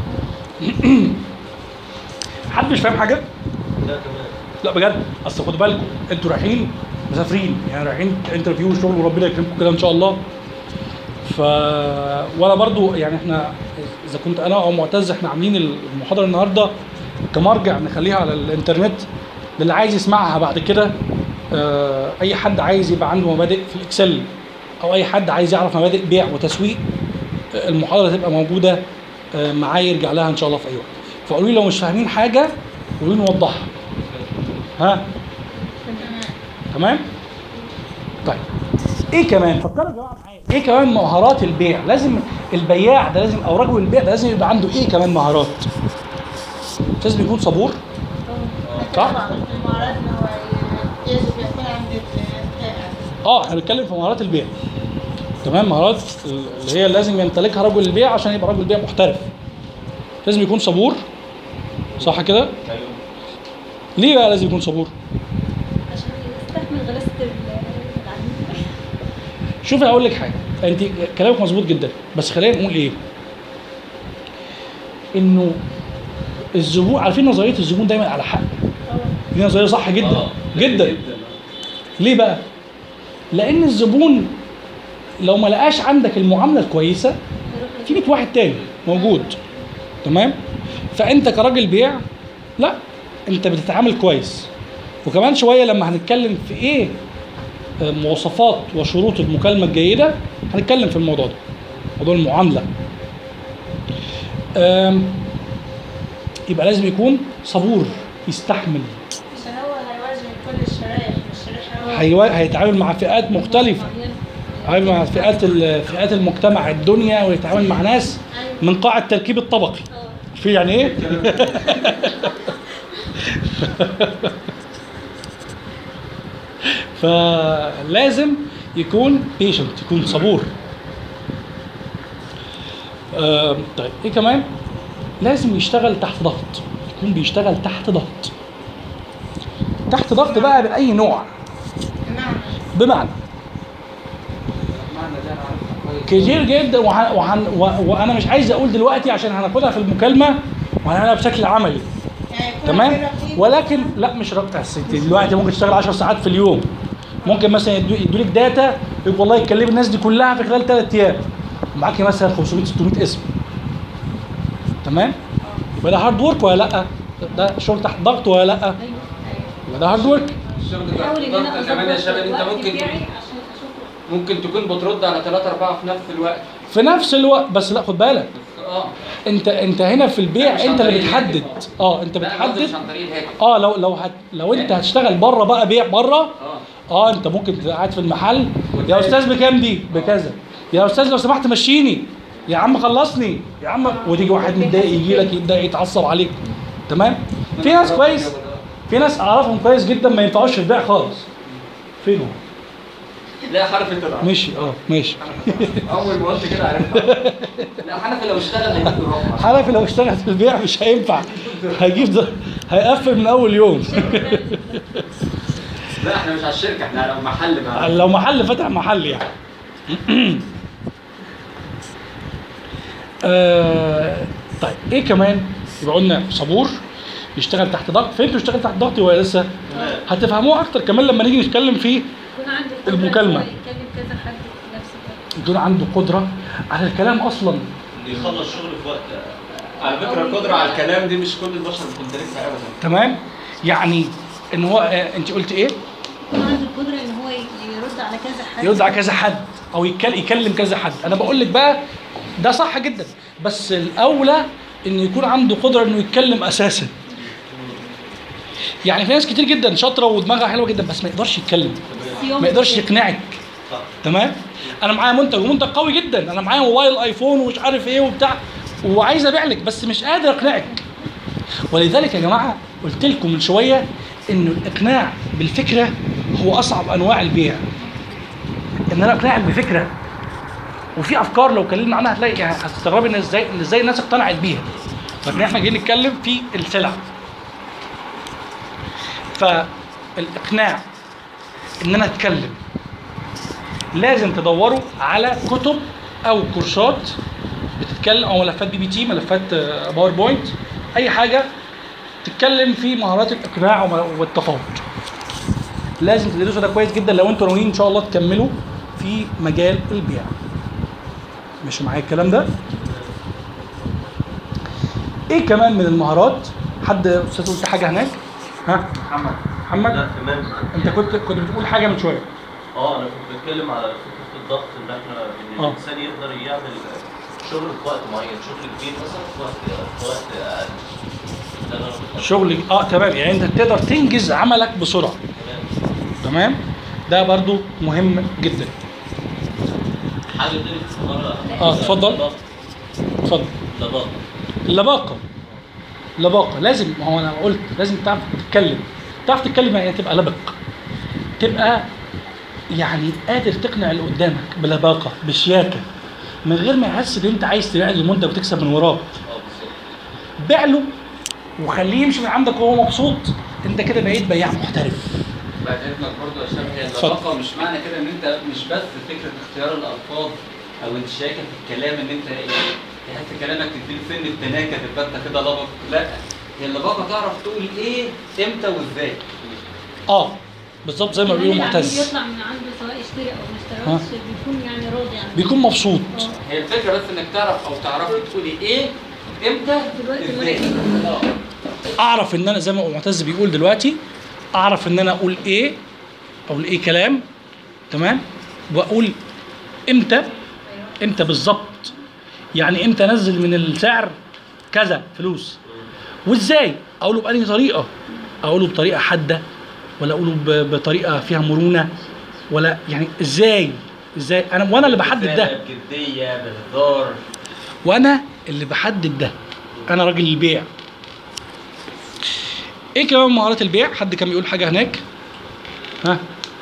حد مش فاهم حاجه لا بجد اصل خدوا بالكم انتوا رايحين مسافرين يعني رايحين انترفيو شغل وربنا يكرمكم كده ان شاء الله ف وانا برضو يعني احنا اذا كنت انا او معتز احنا عاملين المحاضره النهارده كمرجع نخليها على الانترنت للي عايز يسمعها بعد كده آه، اي حد عايز يبقى عنده مبادئ في الاكسل او اي حد عايز يعرف مبادئ بيع وتسويق آه، المحاضره تبقى موجوده آه، معاه يرجع لها ان شاء الله في اي وقت فقولوا لي لو مش فاهمين حاجه قولوا لي نوضحها ها تمام طيب ايه كمان فكروا يا جماعه معايا ايه كمان مهارات البيع لازم البياع ده لازم او رجل البيع ده لازم يبقى عنده ايه كمان مهارات لازم يكون صبور صح المهارات اللي هو يجب يكون عند البائع اه احنا بنتكلم في مهارات البيع تمام مهارات اللي هي لازم يمتلكها رجل البيع عشان يبقى رجل بيع محترف لازم يكون صبور صح كده ليه بقى لازم يكون صبور عشان يستحمل غلاسة ال- العميل شوفي اقول لك حاجه انت كلامك مظبوط جدا بس خلينا نقول ايه انه الزبون عارفين نظريه الزبون دايما على حق دي نظريه صح جدا آه، جدا ليه بقى لان الزبون لو ما لقاش عندك المعامله الكويسه في 100 واحد تاني موجود تمام فانت كراجل بيع لا انت بتتعامل كويس وكمان شويه لما هنتكلم في ايه آه، مواصفات وشروط المكالمه الجيده هنتكلم في الموضوع ده موضوع المعامله آم، يبقى لازم يكون صبور يستحمل عشان هو هيواجه كل الشرائح مش شريحة هيوا- هيتعامل مع فئات مختلفه هيتعامل مع فئات ال- فئات المجتمع الدنيا ويتعامل مع ناس من قاع التركيب الطبقي في يعني ايه فلازم يكون بيشنت يكون صبور آه طيب ايه كمان لازم يشتغل تحت ضغط يكون بيشتغل تحت ضغط تحت ضغط بقى باي نوع نعم بمعنى كتير جدا وح... وحن... و... وانا مش عايز اقول دلوقتي عشان هناخدها في المكالمه وهنعملها بشكل عملي يعني يكون تمام في رقيب. ولكن لا مش رقم ستي دلوقتي ممكن تشتغل 10 ساعات في اليوم ممكن مثلا يدو- يدولك داتا يقول والله يكلم الناس دي كلها في خلال ثلاث ايام ومعاكي مثلا 500 600 اسم تمام يبقى ده هارد ورك ولا لا ده شغل تحت ضغط ولا لا يبقى ده هارد ورك الشغل بحاول ان انا ده كمان يا شباب انت الوقت ممكن بتاعي عشان اشوف ممكن تكون بترد على ثلاثة أربعة في نفس الوقت في نفس الوقت بس لا خد بالك اه انت انت هنا في البيع لا، مش عن انت اللي طريق بتحدد الهاتف. اه انت لا، أنا قصدي بتحدد مش عن طريق الهاتف اه لو لو هت لو انت هتشتغل بره بقى بيع بره اه اه انت ممكن تبقى قاعد في المحل يا استاذ بكام دي بكذا يا استاذ لو سمحت مشيني يا عم خلصني يا عم وتيجي واحد متضايق يجي لك يبدا يتعصب عليك تمام في ناس كويس في ناس اعرفهم كويس جدا ما ينفعوش في البيع خالص فين هو لا حرف طلع ماشي اه ماشي أول ما قلت كده عرفت لا حنفي لو اشتغل هيجيب رقم حنفي لو اشتغل في البيع مش هينفع هيجيب ده هيقفل من اول يوم لا احنا مش على الشركة احنا لو محل مع لو محل فتح محل يعني آه طيب ايه كمان يبقى قلنا صبور يشتغل تحت ضغط فهمتوا يشتغل تحت ضغط ولا لسه هتفهموه اكتر كمان لما نيجي نتكلم في يكون عنده قدرة المكالمة. إن هو يتكلم كذا حد في نفس الوقت يكون عنده قدره على الكلام اصلا انه يخلص شغل في وقت على فكره القدره على الكلام دي مش كل البشر بتمتلكها ابدا تمام يعني ان هو آه انت قلت ايه يكون عنده القدرة إن هو يرد على كذا حد يرد على كذا حد او يتكلم يكلم كذا حد انا بقول لك بقى ده صح جدا بس الاولى ان يكون عنده قدره انه يتكلم اساسا يعني في ناس كتير جدا شاطره ودماغها حلوه جدا بس ما يقدرش يتكلم ما يقدرش يقنعك تمام انا معايا منتج ومنتج قوي جدا انا معايا موبايل ايفون ومش عارف ايه وبتاع وعايز ابيع لك بس مش قادر اقنعك ولذلك يا جماعه قلت لكم من شويه انه الاقناع بالفكره هو اصعب انواع البيع ان انا اقنعك بفكره وفي افكار لو اتكلمنا عنها هتلاقي يعني هتستغربي ان ازاي ان ازاي الناس اقتنعت بيها لكن احنا جايين نتكلم في السلع فالاقناع ان انا اتكلم لازم تدوروا على كتب او كورسات بتتكلم او ملفات بي بي تي ملفات آه، باوربوينت اي حاجه تتكلم في مهارات الاقناع وم- والتفاوض لازم تدرسوا ده كويس جدا لو انتوا ناويين ان شاء الله تكملوا في مجال البيع مش معايا الكلام ده ايه كمان من المهارات حد استاذ قلت حاجه هناك ها محمد محمد لا تمام انت كنت كنت بتقول حاجه من شويه اه انا كنت بتكلم على فكره الضغط ان احنا ان آه. الانسان يقدر يعمل شغل في وقت معين شغل كبير مثلا في وقت في وقت اقل ده اللي انا كنت شغل اه تمام يعني انت تقدر تنجز عملك بسرعه تمام تمام ده برضو مهم جدا حاجه تاني في المهاره اه اتفضل اتفضل لباقه اللباقه لباقه لازم ما هو انا قلت لازم تعرف تتكلم تعرف تتكلم يعني تبقى لبق تبقى يعني قادر تقنع اللي قدامك بلباقه بشياكه من غير ما يحس ان انت عايز تبيع له المنتج وتكسب من وراه اه بالظبط بيع له وخليه يمشي من عندك وهو مبسوط انت كده بقيت بياع محترف بعد اذنك برضه يا شباب هي اتفضل. اللباقه مش معنى كده ان انت مش بس فكره اختيار الالفاظ او الشياكه في الكلام ان انت يعني تحس كلامك تديله سن التناكه تبقى انت كده لبق لا هي اللباقه تعرف تقول ايه امتى وازاي اه بالظبط زي ما كمان بيقولوا العميل معتز يطلع من عنده سواء اشتري او ما اشتراش بيكون يعني راضي عنه بيكون مبسوط اه هي الفكره بس انك تعرف او تعرفي تقولي ايه امتى دلوقتي ازاي مناسب. اه اعرف ان انا زي ما معتز بيقول دلوقتي اعرف ان انا اقول ايه اقول ايه كلام تمام واقول امتى امتى بالظبط يعني امتى انزل من السعر كذا فلوس وازاي اقوله بأنهي طريقه اقوله بطريقه حاده ولا اقوله ب- بطريقه فيها مرونه ولا يعني ازاي ازاي انا وانا اللي بحدد ده بجديه بهزار وانا اللي بحدد ده انا راجل البيع ايه كمان مهارات البيع حد كان بيقول حاجه هناك ها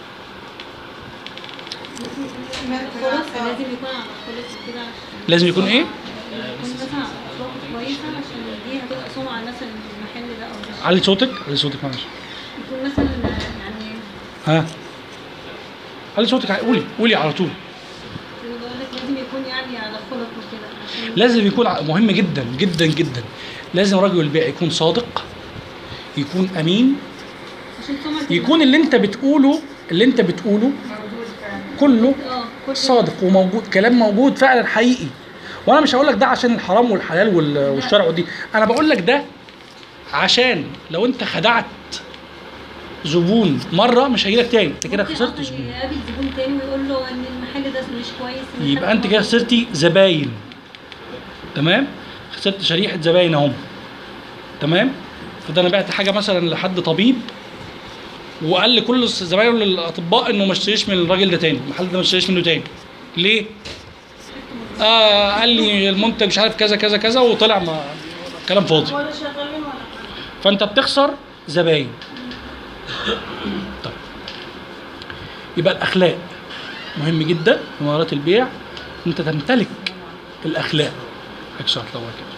الخلاصة لازم يكون على الخلاصة كده عشان لازم يكون ايه يكون مثلا أسواق كويسة عشان دي هتبقى سمعة مثلا المحل ده أو ده علي صوتك علي صوتك معلش يكون مثلا يعني ها علي صوتك قولي قولي على طول زي ما بقول لك لازم يكون يعني على خلق وكده عشان لازم يكون ع- مهم جدا جدا جدا لازم رجل البيع يكون صادق يكون امين عشان سمعة يكون اللي انت بتقوله اللي انت بتقوله موجود فعلا كله اه كل صادق وموجود كلام موجود فعلا حقيقي وانا مش هقول لك ده عشان الحرام والحلال وال- والشرع ودي انا بقول لك ده عشان لو انت خدعت زبون مره مش هيجيلك تاني انت كده ممكن خسرت أصلاً زبون يقابل زبون تاني ويقول له ان المحل ده مش كويس إن يبقى حد انت كده خسرتي زباين تمام خسرت شريحه زباين اهم تمام فده انا بعت حاجه مثلا لحد طبيب وقال لكل زمايله الاطباء انه ما اشتريش من الراجل ده تاني المحل ده ما اشتريش منه تاني ليه آه قال لي المنتج مش عارف كذا كذا كذا وطلع ما كلام فاضي ولا شغالين ولا فانت بتخسر زباين طيب يبقى الاخلاق مهم جدا في مهارات البيع انت تمتلك الاخلاق اكشن لو كده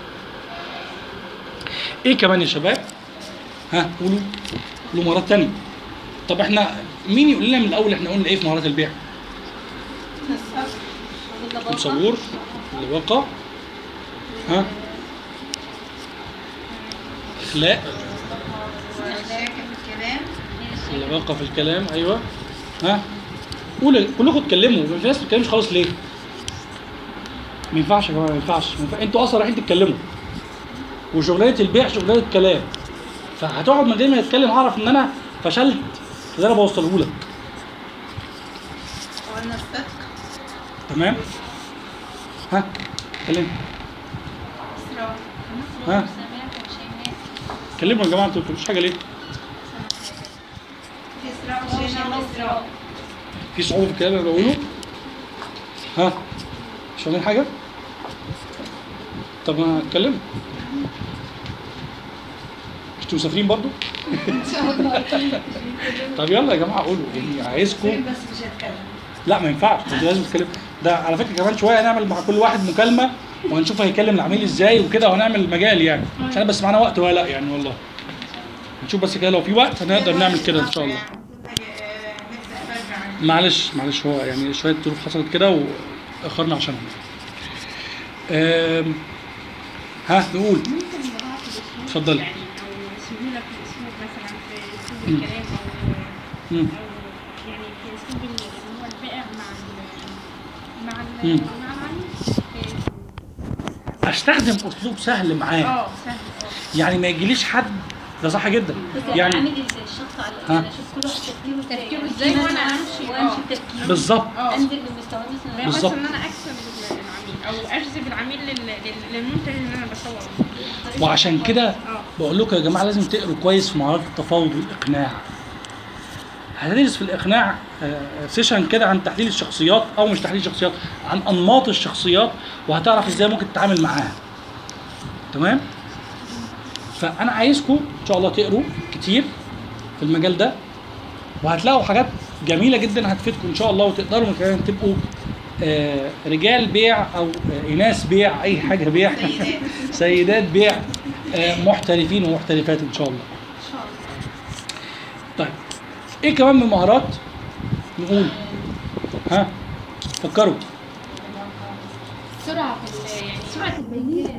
ايه كمان يا شباب ها قولوا قولوا مهارات تانية طب احنا مين يقول لنا من الاول احنا قلنا ايه في مهارات البيع مصور اللباقة ها اخلاق اللباقه في الكلام ايوه ها قول كلكم اتكلموا في ناس ما بتتكلمش خالص ليه؟ ما ينفعش يا جماعه ما ينفعش ما ينفع- انتوا اصلا رايحين تتكلموا وشغلانه البيع شغلانه كلام فهتقعد من غير ما يتكلم هعرف ان انا فشلت في اللي انا بوصله لك وأنا الصدق تمام؟ ها كلمني إسراء ها كلموا يا جماعه انتوا ما بتقولوش حاجه ليه؟ في إسراء وشيماء وإسراء في صعوبه في الكلام اللي بقوله؟ ها مش فاهمين حاجه؟ طب ما اتكلموا انتوا مسافرين برضو؟ طب يلا يا جماعه قولوا يعني عايزكم بس مش هتكلم لا ما ينفعش انتوا لازم تتكلموا ده على فكره كمان شويه هنعمل مع كل واحد مكالمه وهنشوف هيكلم العميل ازاي وكده وهنعمل مجال يعني مش عارف بس معانا وقت ولا لا يعني والله هنشوف بس كده لو في وقت هنقدر نعمل كده ان شاء الله نبدأ برجع معلش معلش هو يعني شويه ظروف حصلت كده واخرنا عشانهم أم، ها نقول اتفضلي يعني او سهوله في الاسلوب مثلا في اسلوب مم. الكلام او مم. او يعني في اسلوب اللي هو البائع مع ال مع مم. ال مع العميل في- استخدم اسلوب سهل معاه اه سهل اه يعني ما يجيليش حد ده صح جدا يعني يعني عامل الشخص على ها. يعني اشوف كل واحد تفكيره تفكيره ازاي وانا امشي وامشي اه بتفكيره بالظبط اه انزل بمستواه مثلا بحيث بالظبط. ان انا اكسب العميل او اجذب العميل لل- لل- للمنتج اللي انا بصوره وعشان كده اه بقول لكم يا جماعه لازم تقروا كويس في مهارات التفاوض والاقناع هندرس في الاقناع آه، سيشن كده عن تحليل الشخصيات او مش تحليل الشخصيات عن انماط الشخصيات وهتعرف ازاي ممكن تتعامل معاها تمام فانا عايزكم ان شاء الله تقروا كتير في المجال ده وهتلاقوا حاجات جميله جدا هتفيدكم ان شاء الله وتقدروا كمان تبقوا آه، رجال بيع او آه، اناث بيع اي حاجه بيع سيدات بيع آه، محترفين ومحترفات ان شاء الله طيب ايه كمان من المهارات نقول ها فكروا سرعه في ال- يعني سرعه البيانات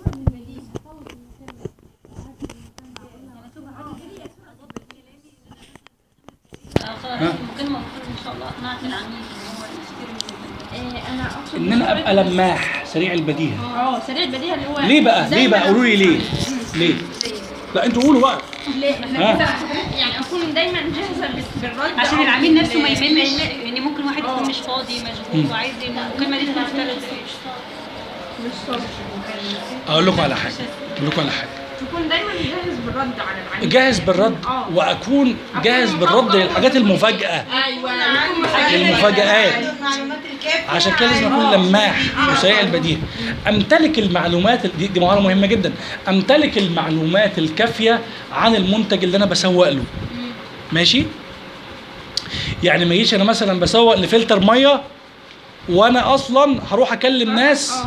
آه، خلاص ها. المكالمه المفروض ان شاء الله اقنعت العميل ان هو يشتري آه، انا اقصد ان انا ابقى لماح سريع البديهه اه سريع البديهه اللي هو ليه بقى زي ليه ما بقى أنا- قولوا لي ليه ليه لا انتوا قولوا بقى ليه؟ ها. يعني اكون دايما جاهزه بال- بالرد عشان أو العميل بال- نفسه ما يملش بال- يعني ممكن واحد اه. يكون مش فاضي مشغول وعايز المكالمه دي تكون في ثلاث مش صبر اقول لكم على حاجه اقول لكم على حاجه تكون دايما جاهز بالرد على العميل جاهز بالرد اه. واكون جاهز بالرد للحاجات المفاجاه ايوه المفاجآت. المعلومات الكافية عشان كده لازم اكون لماح وسريع البديهه امتلك المعلومات دي, دي مهاره مهمه جدا امتلك المعلومات الكافيه عن المنتج اللي انا بسوق له ماشي يعني ما يجيش انا مثلا بسوق لفلتر ميه وانا اصلا هروح اكلم ناس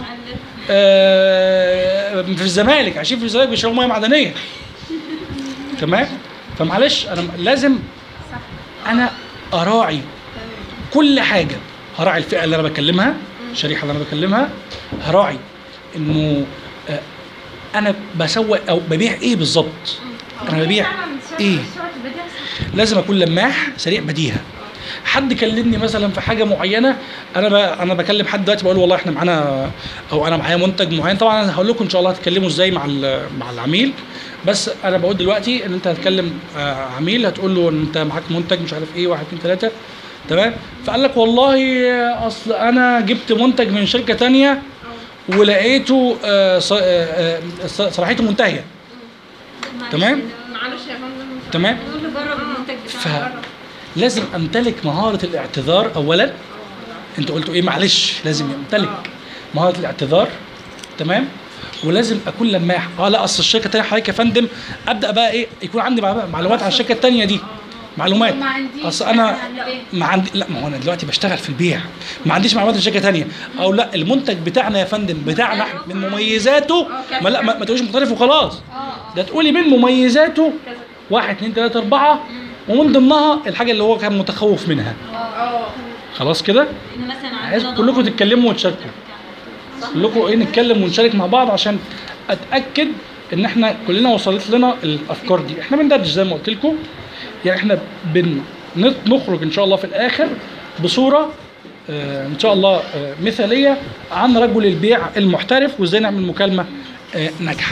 آه في الزمالك عايشين في الزمالك بيشربوا ميه معدنيه تمام فمعلش انا لازم انا اراعي كل حاجه هراعي الفئه اللي انا بكلمها الشريحه اللي انا بكلمها هراعي انه آه، انا بسوق او ببيع ايه بالظبط انا ببيع ايه سرعه البديهه صح. لازم اكون لماح سريع بديهه حد كلمني مثلا في حاجه معينه انا ب... انا بكلم حد دلوقتي بقول له والله احنا معانا او انا معايا منتج معين طبعا انا هقول لكم ان شاء الله هتتكلموا ازاي مع ال... مع العميل بس انا بقول دلوقتي ان انت هتكلم آه، عميل هتقول له ان انت معاك منتج مش عارف ايه واحد اتنين تلاته تمام فقال لك والله آه، اصل انا جبت منتج من شركه تانية ولقيته آه، ص- آه، آه، ص- صلاحيته منتهيه تمام معلش يا فندم تمام نقول له جرب المنتج بتاعنا فلازم امتلك مهاره الاعتذار اولا انت قلتوا ايه معلش لازم يمتلك مهاره الاعتذار تمام ولازم اكون لماح اه لا اصل الشركه الثانيه حضرتك يا فندم ابدا بقى ايه يكون عندي مع- معلومات عن الشركه الثانيه دي معلومات ما عنديش اصل انا ما عندي لا ما هو انا دلوقتي بشتغل في البيع ما عنديش معلومات عن شركه ثانيه او لا المنتج بتاعنا يا فندم بتاعنا إحنا من مميزاته ما لا ما, ما تقوليش مختلف وخلاص ده تقولي من مميزاته واحد اثنين ثلاثة أربعة ومن ضمنها الحاجة اللي هو كان متخوف منها اه خلاص كده ان مثلا عايز عندنا كلكم ضمان. تتكلموا وتشاركوا كلكم ايه نتكلم ونشارك مع بعض عشان اتاكد ان احنا كلنا وصلت لنا الافكار دي احنا بندردش زي ما قلت لكم يعني احنا بن نت- نخرج ان شاء الله في الاخر بصوره آه، ان شاء الله آه، مثاليه عن رجل البيع المحترف وازاي نعمل مكالمه آه، ناجحه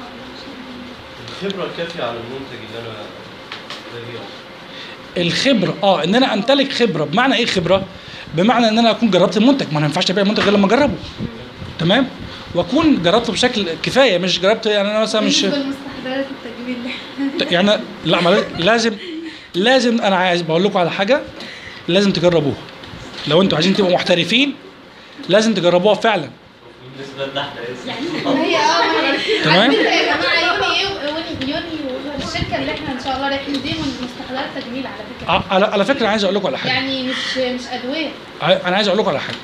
الخبره الكافيه على المنتج اللي انا ببيعه الخبره اه ان انا امتلك خبره بمعنى ايه خبره بمعنى ان انا اكون جربت المنتج ما انا ما ينفعش ابيع المنتج غير لما اجربه تمام واكون جربته بشكل كفايه مش جربت يعني انا مثلا مش بالنسبه لمستحضرات التجميل يعني لا ما لازم لازم انا عايز بقول لكم على حاجه لازم تجربوها لو انتوا عايزين تبقوا محترفين لازم تجربوها فعلا بالنسبه لنا احنا ما هي اه ما هي تمام. عارفين يا جماعه يوني ايه وني يوني الشركه اللي احنا ان شاء الله رايحين دي من مستحضرات تجميل على فكره ع- على على فكره عايز اقول لكم على حاجه يعني مش مش ادويه ع- انا عايز اقول لكم على حاجه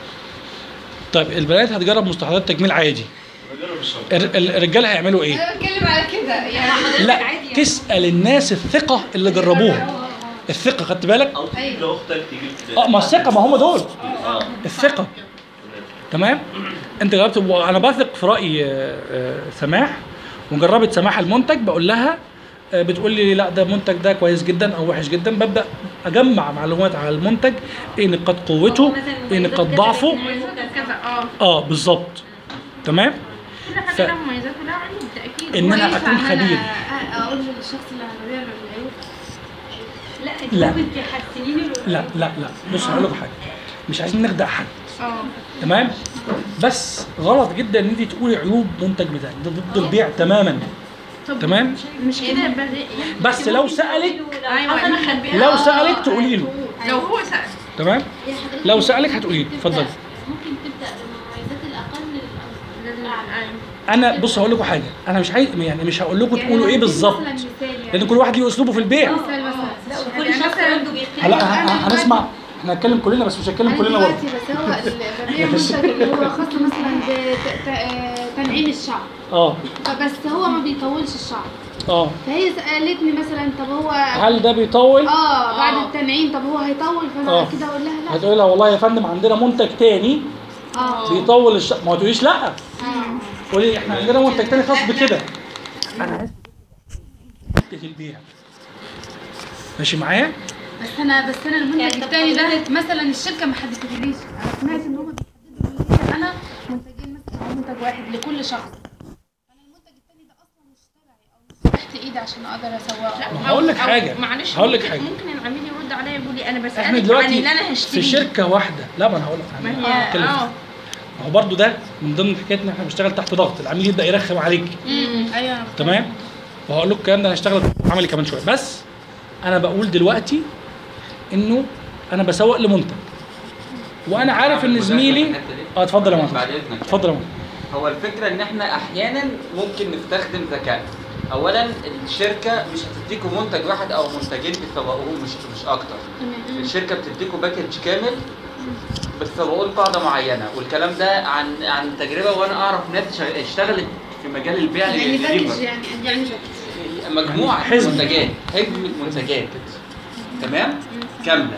طيب البنات هتجرب مستحضرات تجميل عادي بجرب الشرط الر- ال- الرجاله هيعملوا ايه انا بتكلم على كده يعني لا تسال الناس الثقه اللي جربوها الثقه خدت بالك او تجيب لاختك تجيب اه ما الثقه ما هم دول اه الثقه تمام انت جربت انا بثق في راي آه، آه، سماح وجربت سماح المنتج بقول لها آه، بتقول لي لا ده المنتج ده كويس جدا او وحش جدا ببدا اجمع معلومات على المنتج ايه نقاط قوته ايه نقاط ضعفه كذا اه اه بالظبط تمام كل حاجه ف- لها مميزات ولها عيوب بالتاكيد ان انا ينفع اكون إن خبير أنا اقول للشخص اللي هنبيع له العيوب لا لا. انت ممكن تحسنين له لا لا لا بص هقول لكم حاجه مش عايزين نخدع حد اه تمام بس غلط جدا ان انت تقولي عيوب منتج بتاعك ده ضد البيع تماما طب تمام مش كده بدأ بس لو سالك ايوه انا خبيئة لو سالك تقولي له لو هو سأل تمام لو سالك هتقولي له اتفضل ممكن تبدا بالمميزات الاقل للاعلى انا بص هقول لكم حاجه انا مش عايز يعني مش هقول لكم يعني تقولوا ايه هديك بالظبط مثلاً مثال يعني. لان كل واحد ليه اسلوبه في البيع مثال مثلا لا وكل شخص عنده بيختلف هلا أنا ه- دلوقتي- هنسمع احنا هنتكلم كلنا بس مش هنتكلم انا كلنا برضه دلوقتي بسوق ال- ببيع منتج اللي هو خاص مثلا بتنعيم الشعر اه فبس هو ما بيطولش الشعر اه فهي سالتني مثلا طب هو هل ده بيطول اه بعد آه. التنعيم طب هو هيطول فانا آه. كده اقول لها لا هتقول لها والله يا فندم عندنا منتج تاني اه بيطول الش... ما تقوليش لا اه قولي احنا عندنا منتج تاني خاص بكده انا عايز حته البيع ماشي معايا بس انا بس انا المنتج يعني طب التاني ده حضرتك- مثلا الشركه ما حددتليش انا سمعت ان هم بيحددوا لي انا منتجين مثلا او منتج واحد لكل شخص انا المنتج التاني ده اصلا مش تبعي او مش تحت ايدي عشان اقدر اسوقه ما هقول لك أو- حاجة. معلش هقول لك ممكن- حاجة. ممكن العميل يرد عليا يقول لي انا بسالك احنا عن دلوقتي اللي انا في هشتريه شركه واحده لا ما انا هقول لك ما أنا هي هتكلم. اه ما هو برضو ده من ضمن حكايه ان احنا بنشتغل تحت ضغط العميل يبدا يرخم عليك ايوه أنا تمام وهقول لكم الكلام ده هنشتغل عملي كمان شويه بس انا بقول دلوقتي انه انا بسوق لمنتج وانا عارف ان زميلي اه اتفضل يا مهندس بعد اذنك اتفضل يا مهندس هو الفكره ان احنا احيانا ممكن نستخدم ذكاء اولا الشركه مش هتديكوا منتج واحد او منتجين تسوقوهم مش مش اكتر الشركه بتديكوا باكج كامل بتسوقوا لقاعده معينه والكلام ده عن عن تجربه وانا اعرف ناس شغ- اشتغلت في مجال البيع يعني للدليفري. باكج يعني يعني مجموعه حزب. منتجات حزب منتجات تمام كامله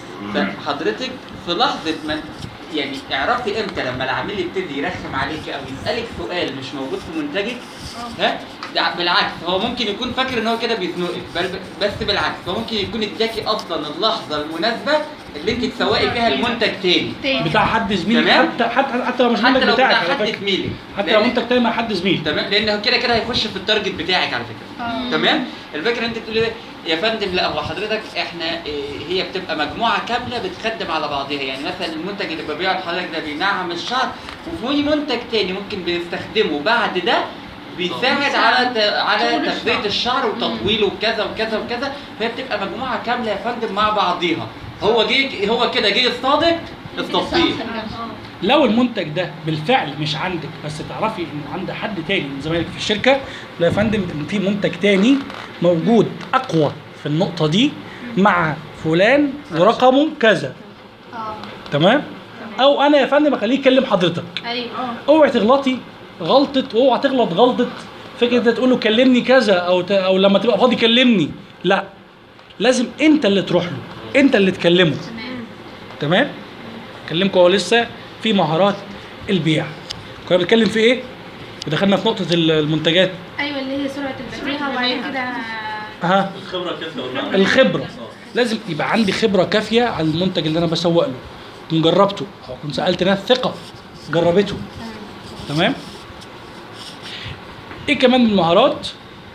فحضرتك في لحظه ما يعني اعرفي امتى لما العميل يبتدي يرخم عليك او يسالك سؤال مش موجود في منتجك ها ده بالعكس هو ممكن يكون فاكر ان هو كده بيزنقك بل بس بالعكس هو ممكن يكون اداكي اصلا اللحظه المناسبه اللي انت تسوقي فيها المنتج تاني تاني بتاع حد زميلي تمام. حتى حتى حتى لو مش حتى منتج لو بتاعك بتاع على حد فكرة. زميلك حتى لو لأن- منتج تاني مع حد زميلي تمام لان كده كده هيخش في التارجت بتاعك على فكره تمام الفكره انت بتقولي يا فندم لا هو حضرتك احنا إيه، هي بتبقى مجموعه كامله بتخدم على بعضها يعني مثلا المنتج اللي ببيعه لحضرتك ده بينعم الشعر وفي منتج تاني ممكن بنستخدمه بعد ده بيساعد على ت- على تغذيه الشعر وتطويله وكذا وكذا وكذا فهي بتبقى مجموعه كامله يا فندم مع بعضيها هو جه هو كده جه الصادق التصديق لو المنتج ده بالفعل مش عندك بس تعرفي انه عند حد تاني من زمايلك في الشركه لا يا فندم ان في منتج تاني موجود اقوى في النقطه دي مع فلان ورقمه كذا اه تمام او انا يا فندم اخليه يكلم حضرتك ايوه اوعي تغلطي غلطه اوعى تغلط غلطه فكره انت تقول له كلمني كذا او ت... او لما تبقى فاضي كلمني لا لازم انت اللي تروح له انت اللي تكلمه تمام كلمكم هو لسه في مهارات البيع كنا بنتكلم في ايه ودخلنا في نقطه ال- المنتجات ايوه اللي هي سرعه البديهه وبعد كده ها الخبره كافيه ولا لا؟ الخبره لازم يبقى عندي خبره كافيه على المنتج اللي انا بسوق له كنت جربته او كنت سالت ناس ثقه جربته تمام ايه كمان من المهارات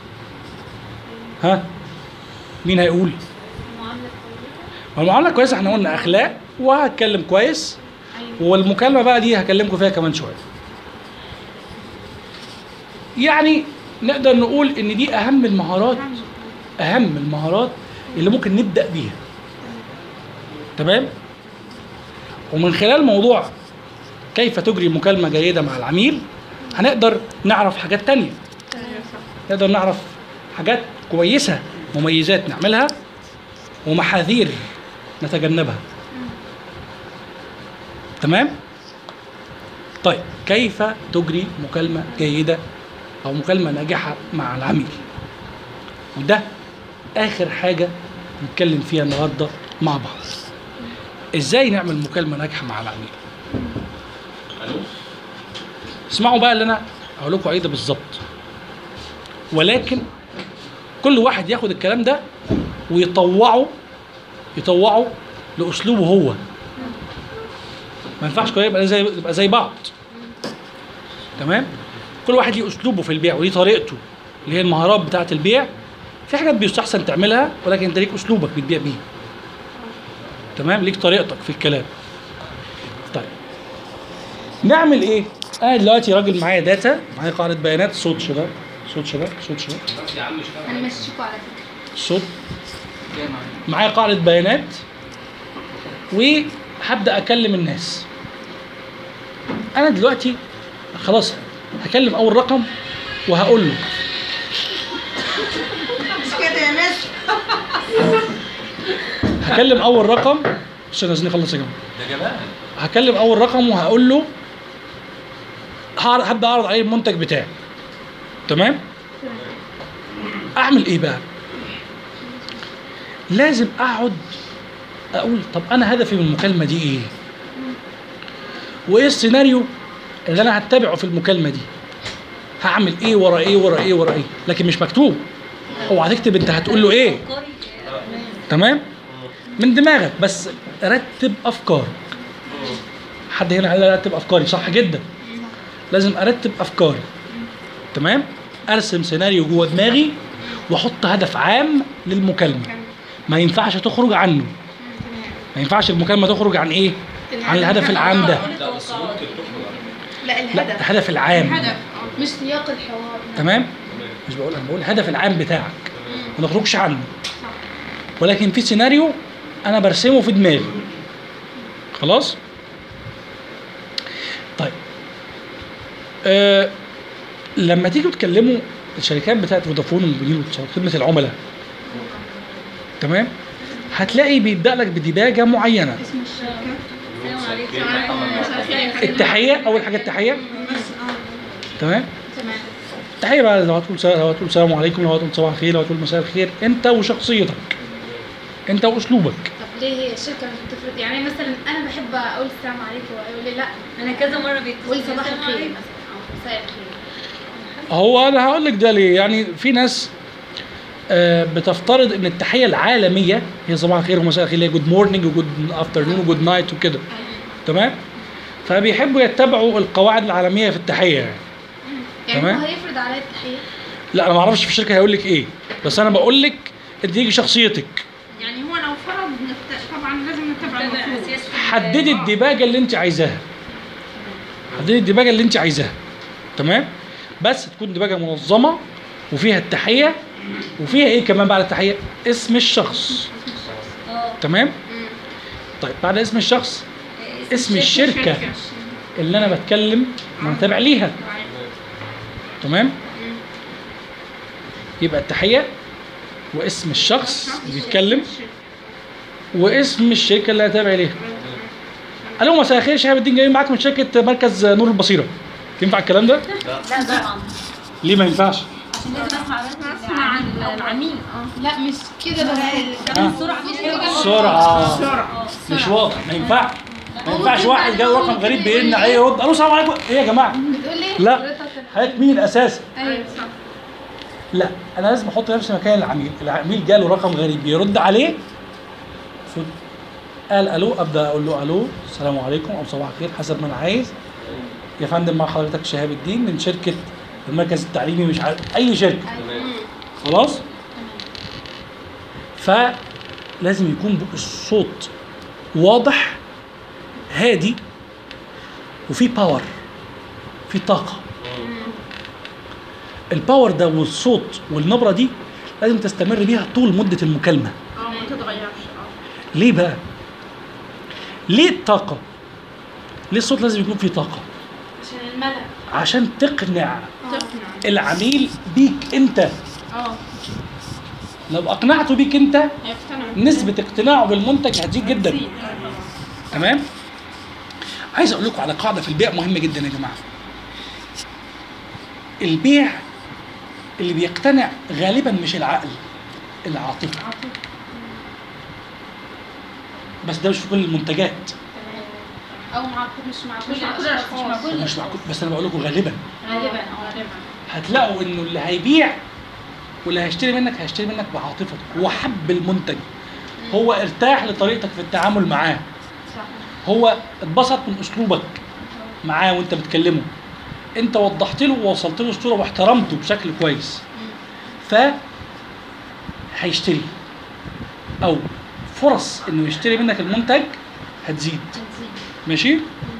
ها مين هيقول المعامله كويسه احنا قلنا اخلاق وهتكلم كويس والمكالمه بقى دي هكلمكم فيها كمان شويه يعني نقدر نقول ان دي اهم المهارات اهم المهارات اللي ممكن نبدا بيها تمام ومن خلال موضوع كيف تجري مكالمه جيده مع العميل هنقدر نعرف حاجات تانية نقدر نعرف حاجات كويسه مميزات نعملها ومحاذير نتجنبها تمام طيب كيف تجري مكالمه جيده او مكالمه ناجحه مع العميل وده اخر حاجه نتكلم فيها النهارده مع بعض ازاي نعمل مكالمه ناجحه مع العميل اسمعوا بقى اللي انا هقول لكم عليه ده بالظبط ولكن كل واحد ياخد الكلام ده ويطوعه يطوعه لاسلوبه هو ما ينفعش كده يبقى زي يبقى زي بعض تمام كل واحد ليه اسلوبه في البيع وليه طريقته اللي هي المهارات بتاعه البيع في حاجات بيستحسن تعملها ولكن انت ليك اسلوبك بتبيع بيه تمام ليك طريقتك في الكلام طيب نعمل ايه انا دلوقتي راجل معايا داتا معايا قاعده بيانات صوت شباب صوت شباب صوت شباب يا عم اشتغل هنمشيكوا على فكره صوت جاي معايا معايا قاعده بيانات وهبدا اكلم الناس انا دلوقتي خلاص هكلم اول رقم وهقول له مش كده يا مس هكلم اول رقم عشان عايزين نخلص يا جماعه ده جمال هكلم اول رقم وهقول له هعر- هبدا اعرض عليه المنتج بتاعي تمام اعمل ايه بقى لازم اقعد اقول طب انا هدفي من المكالمه دي ايه وايه السيناريو اللي انا هتبعه في المكالمه دي هعمل ايه ورا ايه ورا ايه ورا ايه لكن مش مكتوب اوعى تكتب انت هتقول له ايه تمام من دماغك بس رتب افكارك حد هنا قال لي ارتب افكاري صح جدا لازم ارتب افكاري تمام ارسم سيناريو جوه دماغي واحط هدف عام للمكالمه ما ينفعش تخرج عنه ما ينفعش المكالمه تخرج عن ايه عن الهدف العام ده لا لا الهدف الهدف العام الهدف مش سياق الحوار تمام مش بقول انا بقول الهدف العام بتاعك ما نخرجش عنه ولكن في سيناريو انا برسمه في دماغي خلاص طيب آه لما تيجوا تكلموا الشركات بتاعت فودافون وموبينيل وخدمه العملاء تمام هتلاقي بيبدا لك بديباجه معينه السلام عليكم التحيه اول حاجه التحيه تمام تمام التحيه بقى لو هتقول سلام- لو هتقول السلام عليكم لو هتقول صباح الخير لو هتقول مساء الخير انت وشخصيتك انت واسلوبك طب ليه هي الشركه مش بتفرض يعني مثلا انا بحب اقول السلام عليكم ويقول لي لا انا كذا مره بيتصل قول صباح السلام الخير عليكم. مثلا او مساء الخير هو انا هقول لك ده ليه يعني في ناس آه، بتفترض ان التحيه العالميه هي صباح الخير ومساء الخير اللي هي جود مورنينج وجود افترنون وجود نايت وكده تمام فبيحبوا يتبعوا القواعد العالميه في التحيه يعني يعني تمام. هو هيفرض عليا التحيه لا انا ما اعرفش في الشركه هيقول لك ايه بس انا بقول لك انت تيجي شخصيتك يعني هو لو فرض نت- طبعا لازم نتبع تابع المفروض أساس في حددي الديباجه اللي انت عايزاها حددي الديباجه اللي انت عايزاها تمام بس تكون ديباجه منظمه وفيها التحيه وفيها ايه كمان بعد التحيه اسم الشخص اه تمام طيب بعد اسم الشخص اسم الشركه اللي انا بتكلم ما تابع ليها تمام يبقى التحيه واسم الشخص اللي بيتكلم واسم الشركه اللي هتابع ليها الو مساء الخير شهاب الدين جاي معاك من شركه مركز نور البصيره ينفع الكلام ده؟ لا طبعا ليه ما ينفعش؟ عشان لازم اسمع بس عن العميل اه لا مش كده بس آه. السرعه مش سرعه مش واضح ما ينفعش ما ينفعش واحد جاي رقم غريب بيرن عليه يرد الو السلام عليكم ايه يا جماعه؟ بتقول لي لا حضرتك مين اساسا؟ ايوه صح لا انا لازم احط نفسي مكان العميل العميل جاله رقم غريب يرد عليه المفروض قال الو ابدا اقول له الو السلام عليكم او صباح الخير حسب ما انا عايز يا فندم مع حضرتك شهاب الدين من شركه المركز التعليمي مش عارف اي شركه خلاص فلازم يكون الصوت واضح هادي وفي باور في طاقه الباور ده والصوت والنبره دي لازم تستمر بيها طول مده المكالمه اه ما تتغيرش اه ليه بقى ليه الطاقه ليه الصوت لازم يكون فيه طاقه عشان الملل عشان تقنع تقنع العميل بيك انت اه لو اقنعته بيك انت هيقتنع نسبه اقتناعه بالمنتج هتزيد جدا تمام عايز اقول لكم على قاعده في البيع مهمه جدا يا جماعه البيع اللي بيقتنع غالبا مش العقل العاطفه بس ده مش في كل المنتجات او مع مش مع كل مش مع كل الاشخاص الأشخاص. مش مع كل مش معقول بس انا بقول لكم غالبا غالبا او غالبا هتلاقوا انه اللي هيبيع واللي هيشتري منك هيشتري منك بعاطفته هو حب المنتج هو ارتاح لطريقتك في التعامل معاه هو اتبسط من اسلوبك معاه وانت بتكلمه انت وضحت له ووصلت له الصوره واحترمته بشكل كويس ف هيشتري او فرص انه يشتري منك المنتج هتزيد ماشي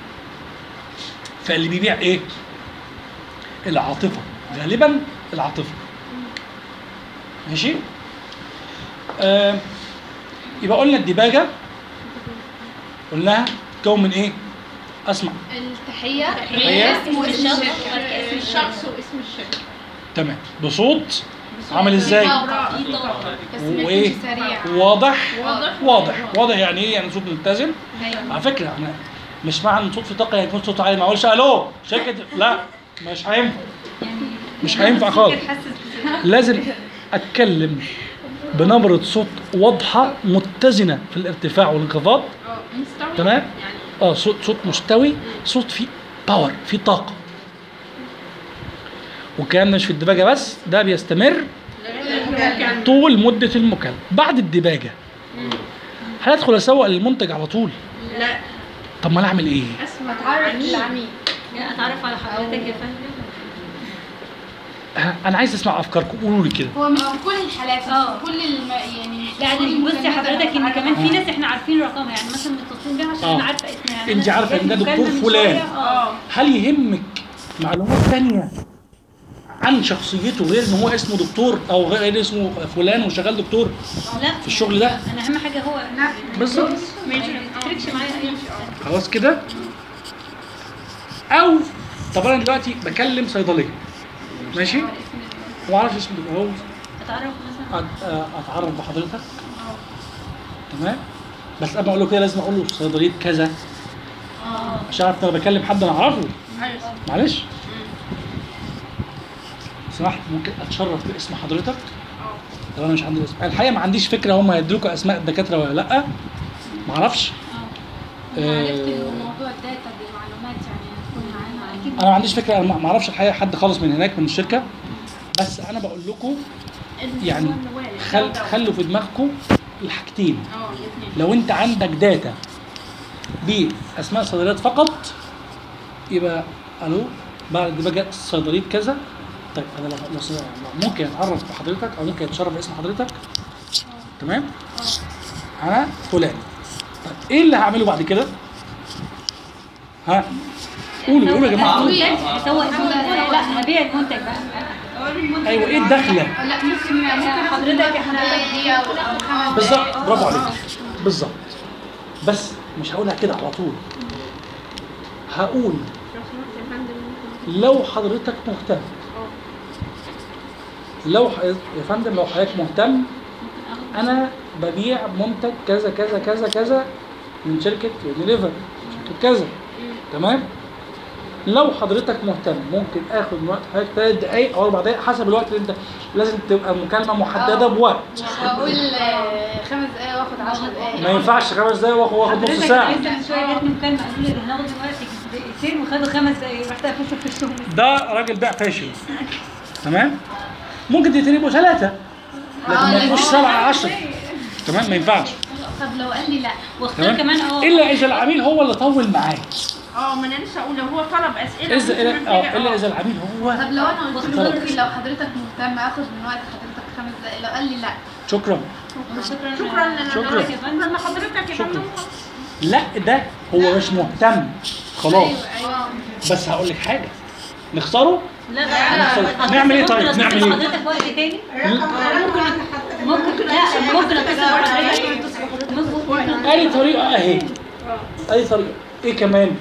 فاللي بيبيع ايه العاطفه غالبا العاطفه ماشي آه يبقى قلنا الديباجه قلناها تكون من ايه اسمع التحيه تحية. اسم واسم الشخص. الشركه اسم الشخص واسم الشركه تمام بصوت عامل ازاي طاقة. في طاقة. بس ما وايه يكونش سريع واضح واضح. واضح واضح يعني ايه يعني صوت ملتزم ايوه على فكره انا مش معنى ان صوت في طاقه يعني يكون صوت عالي ما اقولش الو شركه لا مش هينفع مش هينفع خالص لازم اتكلم بنبره صوت واضحه متزنه في الارتفاع والانخفاض اه مستوي تمام يعني اه صوت صوت مستوي صوت فيه باور فيه طاقه والكلام ده مش في الدباجه بس ده بيستمر كان طول مده المكالمه بعد الدباجه هندخل اسوق للمنتج على طول لا طب ما انا اعمل ايه اسمع تعرف العميل العميل يعني اتعرف على حضرتك يا فندم ها، انا عايز اسمع افكاركم قولوا لي كده هو مش في كل الحالات اه. في كل الم... يعني مش لا كل يعني بصي المكالمات حضرتك ان أنا كمان في بعرف. ناس احنا عارفين رقمها يعني مثلا متصلين بيها عشان اه. انا عارفه اسمها يعني انت أنا عارفه ان ده جات لي دكتور مكالمة من فلان شوية، اه هل يهمك معلومات ثانيه عن شخصيته غير ان هو اسمه دكتور او غير اسمه فلان وشغال دكتور لا في الشغل ده انا اهم حاجه هو بالظبط ما يفرقش معايا اي خلاص كده او طب انا دلوقتي بكلم صيدليه ماشي وما اعرفش اسم الدكتور هو اتعرف مثلا أت- أ- اتعرف بحضرتك تمام بس قبل ما اقول له كده لازم اقول له صيدليه كذا اه عشان اعرف إن انا بكلم حد انا اعرفه ايوه معلش سمحت ممكن اتشرف باسم حضرتك طب انا مش عندي اسم الحقيقه ما عنديش فكره هم هيدروكوا اسماء الدكاتره ولا لا ما اعرفش انا عرفت آه، انه موضوع الداتا دي معلومات يعني هتكون معانا اكيد انا ما عنديش فكره انا ما- ما اعرفش الحقيقه حد خالص من هناك من الشركه بس انا بقول لكم يعني خل خلوا في دماغكم الحاجتين اه الاثنين لو انت عندك داتا باسماء صيدليات فقط يبقى الو بعد دي بقى صيدليه كذا طيب انا لو لو ص- لو ممكن اتعرف بحضرتك او ممكن اتشرف باسم حضرتك تمام انا فلان طيب ايه اللي هعمله بعد كده ها قولوا قولوا يا جماعه سوى المنتج لا هبيع المنتج بقى ايوه ايه الدخله لا ممكن ممكن حضرتك يا حضرتك دي او أو خمس بالظبط دقايق. برافو عليك بالظبط بس مش هقولها كده على طول هقول لو حضرتك مهتم لو ح- يا فندم لو حضرتك مهتم انا ببيع منتج كذا كذا كذا كذا من شركه يونيليفر شركه كذا تمام لو حضرتك مهتم ممكن اخد من وقت حضرتك ثلاث دقائق او اربع دقائق حسب الوقت اللي انت لازم تبقى المكالمه محدده آه. بوقت اقول آه، خمس دقايق واخد 10 دقايق ما ينفعش خمس دقايق واخد واخد نص حضرتك ساعه لسه من شويه جاتني مكالمه قالوا لي ده هناخد دلوقتي دقيقتين وخدوا خمس دقايق رحت قفلت في الشغل ده راجل بيع فاشل تمام ممكن تقتري يبقوا ثلاثه لكن آه، ما لكن يبقوش هو- سبعه 10 تمام ما ينفعش طب لو قال لي لا واختار تمام كمان اه الا اذا العميل هو اللي طول معاه اه ما انا لسه اقول لو هو طلب اسئله اذا مش إلا- محتاجة- اه الا آه. اذا العميل هو طب لو انا قلت له طلب. ممكن لو حضرتك مهتم اخد من وقت حضرتك خمس دقايق لو قال لي لا شكرا شكرا شكرا لنا شكرا. شكرا لحضرتك يا شكرا. فندم لا ده هو مش مهتم خلاص ايوه ايوه بس هقول لك حاجه نخسره لا نخسره. أصل نعمل ايه ممكن طيب أتصل نعمل ايه بحضرتك وقت تاني الرقم اللي انا حطيته ممكن لا ممكن اتصل بحضرتك ممكن اي طريقه اهي اي طريقه ايه كمان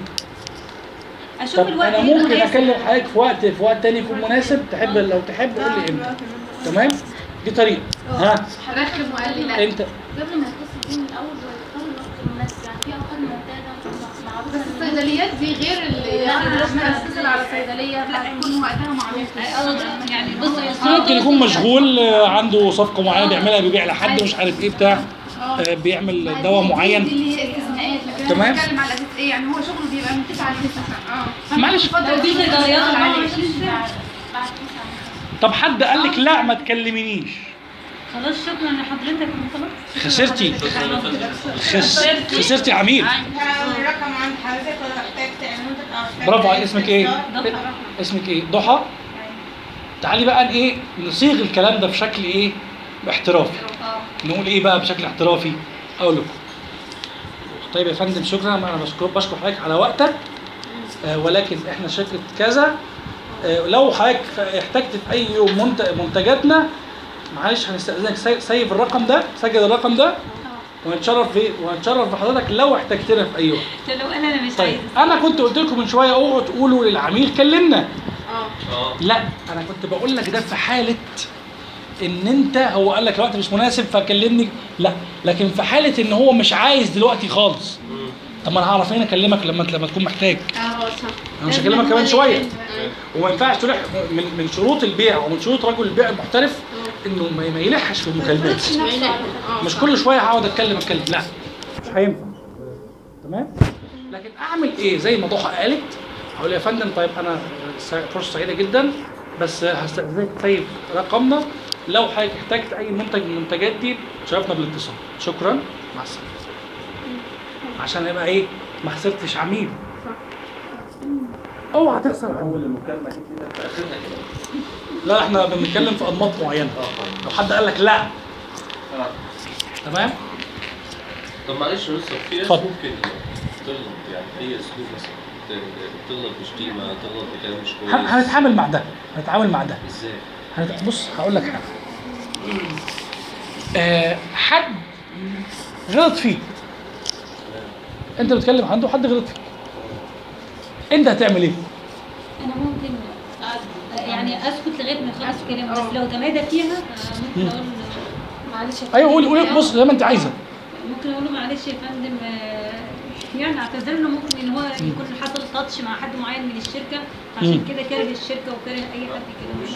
اشوف طب الوقت انا اللي ممكن مناسب. اكلم حضرتك في وقت في وقت تاني يكون مناسب تحب لو تحب قول لي امتى تمام دي طريقه ها رخم وقال لي لا انت قبل ما يتصل بيه من الاول ويختار الوقت المناسب يعني في اوقات معتاده معروفه بس الصيدليات دي غير اللي لا، يعني لا، لما اتصل على صيدليه هتكون وقتها معروف اه يعني بص ممكن يكون مشغول آه، عنده صفقه معينه بيعملها بيبيع لحد مش عارف ايه بتاع آه، بيعمل دواء دي معين اللي هي استثناءات لكن تمام. انا بتكلم على اساس ايه يعني هو شغله بيبقى من 9 ل 9 اه معلش اتفضل دي صيدليات عليه العالية. بعد تسعة طب حد قال لك لا ما تكلمنيش خلاص شكرا لحضرتك خلاص خسرتي خس... خسرتي عميل الرقم عند حضرتك ولا احتجت المنتج او احتجت برافو عليك اسمك ايه ضحى. اسمك ايه ضحى تعالي بقى ن- ايه نصيغ الكلام ده بشكل ايه احترافي نقول ايه بقى بشكل احترافي اقول لكم طيب يا فندم شكرا انا بشكر بشكر حضرتك على وقتك آه ولكن احنا شركه كذا آه لو حضرتك احتجت في اي يوم منت- منتجاتنا معلش هنستاذنك سي- سيب الرقم ده سجل الرقم ده ونتشرف بيه ونتشرف بحضرتك لو احتجتنا في اي وقت طب لو انا انا مش طيب عايزه انا كنت قلت لكم من شويه اوعوا تقولوا للعميل كلمنا اه لا انا كنت بقول لك ده في حاله ان انت هو قال لك الوقت مش مناسب فكلمني لا لكن في حاله ان هو مش عايز دلوقتي خالص طب ما انا هعرف فين اكلمك لما لما تكون محتاج اه صح انا مش هكلمك كمان شويه وما ينفعش تلح من من شروط البيع ومن شروط رجل البيع المحترف انه ما ما يلحش في المكالمات مش كل شويه هقعد اتكلم اتكلم لا مش هينفع تمام لكن اعمل ايه زي ما ضحى قالت هقول يا فندم طيب انا سع- فرصه سعيده جدا بس هستاذنك تسيب رقمنا لو حضرتك احتجت اي منتج من المنتجات دي شرفنا بالاتصال شكرا مع السلامه عشان يبقى ايه ما خسرتش عميل اوعى تخسر عميل اول المكالمه دي كده في اخرها كده لا احنا بنتكلم في انماط معينه لو حد قال لك لا اه تمام طب معلش بس في ناس اتفضل. ممكن تغلط يعني هي اسلوب مثلا ت- تغلط بشتيمه تغلط بكلام مش كويس هن- هنتعامل مع ده هنتعامل مع ده ازاي؟ هنت- بص هقول لك حاجه آه حد غلط فيك انت بتتكلم عنده حد غلط فيك انت هتعمل ايه؟ انا ممكن يعني اسكت لغايه ما يخلص كلامه بس لو تمادى فيها آه، ممكن اقول معلش ايوه قولي قولي بص زي ما انت عايزه ممكن اقول له معلش يا فندم آه، يعني اعتذر له ممكن ان هو يكون حصل تاتش مع حد معين من الشركه عشان مم. كده كاره الشركه وكاره اي حد كده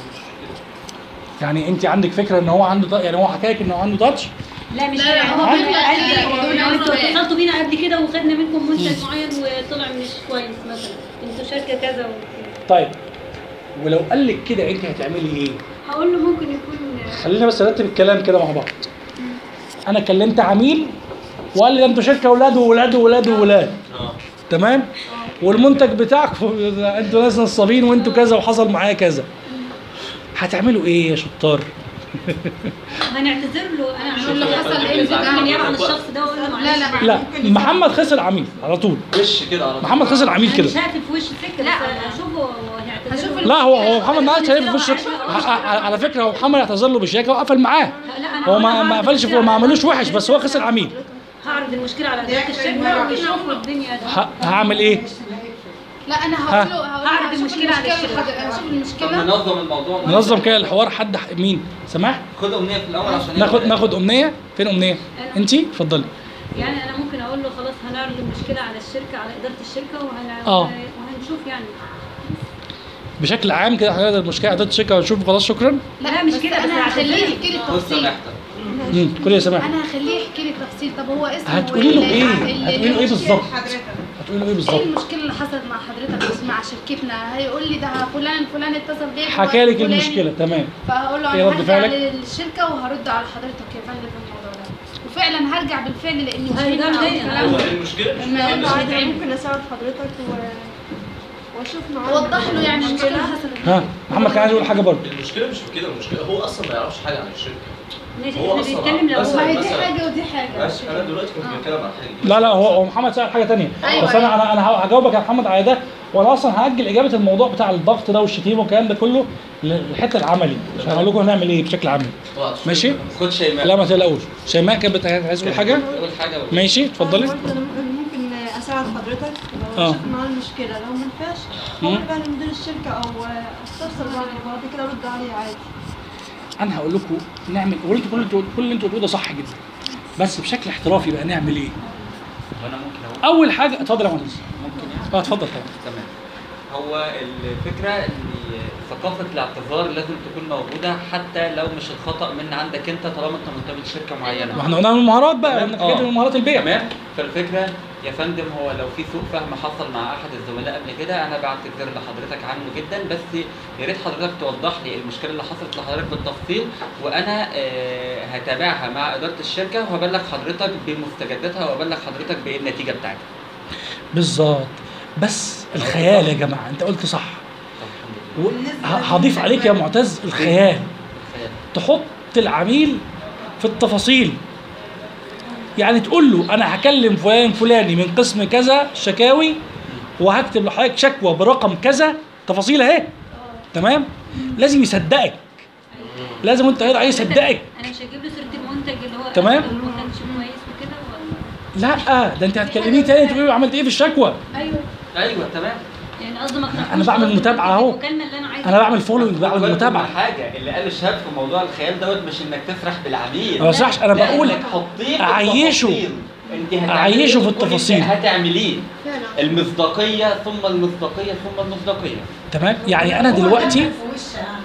يعني انت عندك فكره ان هو عنده ط- يعني هو حكى لك ان هو عنده تاتش لا مش لا، كده هو هو بيقول قال لك لي هو هو بيقول انتوا لك اتصلتوا بينا قبل كده وخدنا منكم منتج معين وطلع مش كويس مثلا انتوا شركه كذا وكده طيب ولو قال لك كده انت هتعملي ايه؟ هقول له ممكن يكون خلينا بس نرتب الكلام كده مع بعض انا كلمت عميل وقال لي ده انتوا شركه اولاد واولاد واولاد واولاد اه تمام والمنتج بتاعكم انتوا ناس نصابين وانتوا كذا وحصل معايا كذا هتعملوا ايه يا شطار هنعتذر له انا شو هقول اللي له حصل حصل إيه بقى؟ ايه بالنيابه عن الشخص ده واقول له معلش لا لا لا محمد خسر عميل على طول وش كده على طول. محمد خسر عميل انا كده مش هقفل في وش السكه لا اشوفه هيعتذر هشوف له. لا هو هو محمد ما عادش هيقفل في وش على فكره هو محمد اعتذر له بالشياكه وقفل معاه لا انا هو ما هقول له ما هعرض قفلش المشكلة ما على عملوش إدارة وحش بس هو خسر عميل هعرض المشكله على اداره الشركه ويشوفوا الدنيا ده ه- هعمل ايه؟ لا انا هقول له هقول له هعرض هشوف المشكلة على المشكله الشركة. حاضر، هشوف طب المشكله ننظم الموضوع ده. ننظم كده الحوار حد ح- مين؟ سماح؟ خد امنيه في الاول عشان ناخد ناخد امنيه فين امنيه؟ انت اتفضلي يعني انا ممكن اقول له خلاص هنعرض المشكله على الشركه على اداره الشركه وهن... آه. وهنشوف يعني بشكل عام كده هنقدر المشكله اداه الشركه ونشوف خلاص شكرا لا، مش بس كده، بس انا هخليه هعتذر. يحكي لي بص التفصيل سامحتك امم قولي يا سماح انا هخليه يحكي لي التفصيل طب هو اسمه هتقولي له إيه؟ ايه؟ ال- هتقولي له ايه بالظبط؟ حضرتك هتقول له ايه ايه بالظبط المشكله اللي حصلت مع حضرتك مش مع شركتنا هيقول لي ده فلان فلان اتصل بيا حكى لك فلان- المشكله تمام فهقول له إيه انا رد هرجع فعلك؟ للشركه وهرد على حضرتك يا فندم في الموضوع ده وفعلا هرجع بالفعل لان مش هيرجع هينفع ليا. الكلام هو ده. المشكله مش ما- في ما كده. هيتعمل. ممكن اساعد حضرتك و... واشوف معاه وضح له يعني المشكله اللي حصلت ها محمد كان عايز يقول حاجه برضه المشكله مش في كده المشكله هو اصلا ما يعرفش حاجه عن الشركه ماشي هو احنا أصلاً بنتكلم لو بس- ما هو هي دي مثلا- حاجه ودي حاجه بس انا دلوقتي كنت آه. بتكلم عن حاجه لا لا هو هو محمد سأل حاجه تانية أيوة، بس انا أيوة. انا انا هجاوبك يا محمد على ده وانا اصلا هاجل اجابه الموضوع بتاع الضغط ده والشتيمه والكلام ده كله للحته العملي عشان اقول لكم هنعمل ايه بشكل عملي ماشي خد شيماء لا ما تقلقوش شيماء كانت بت- عايز تقول حاجه اول حاجه ماشي اتفضلي برضه أنا ممكن اساعد حضرتك لو آه. اشوف معاه المشكله لو ما نفعش مم. هقول بقى لمدير الشركه او استفسر بعد بعد كده ارد عليه عادي انا هقول لكم نعمل هو انتوا كل اللي انتوا- كل اللي انتوا بتقولوه ده صح جدا بس بشكل احترافي بقى نعمل ايه وانا ممكن اقول اول حاجه اتفضل يا مهندس ممكن يعني اه اتفضل طبعا تمام هو الفكره ان ثقافه الاعتذار لازم تكون موجوده حتى لو مش الخطا من عندك انت طالما انت منتمي لشركه معينه ما احنا قلنا من المهارات بقى تمام؟ قلنا حاجات آه. من مهارات البيع تمام فالفكره يا فندم هو لو في سوء فهم حصل مع احد الزملاء قبل كده انا بعتذر لحضرتك عنه جدا بس يا ريت حضرتك توضح لي المشكله اللي حصلت لحضرتك بالتفصيل وانا آه، هتابعها مع اداره الشركه وهبلغ حضرتك بمستجداتها وابلغ حضرتك بايه النتيجه بتاعتها بالظبط بس الخيال يا جماعه انت قلت صح طب الحمد لله و- ه- هضيف عليك يا معتز الخيال خير. تحط العميل في التفاصيل يعني تقول له انا هكلم فلان فلاني من قسم كذا شكاوي وهكتب لحضرتك شكوى برقم كذا تفاصيل اهي تمام لازم يصدقك لازم وانت قاعد عايز يصدقك انا مش هجيب له سيره المنتج اللي هو تمام. أخده وما كانش كويس وكده ولا لا ده انت هتكلميه تاني تقولي له عملت ايه في الشكوى ايوه ايوه تمام يعني قصدي ما اقنعكوش أنا بعمل خالص متابعة أهو. المكالمه اللي انا عايزه انا بعمل فولو خد بعمل بالكم متابعه من حاجه اللي قال الشاب في موضوع الخيال دوت مش انك تسرح بالعميل ما بسرحش، أنا لا، بقول إنك حطيه في أعيشه. التفاصيل. انت هتعمليه أعيشه في وتقولي أنت التفاصيل. هتعمليه فعلا المصداقيه ثم المصداقيه ثم المصداقيه تمام يعني انا دلوقتي في وشها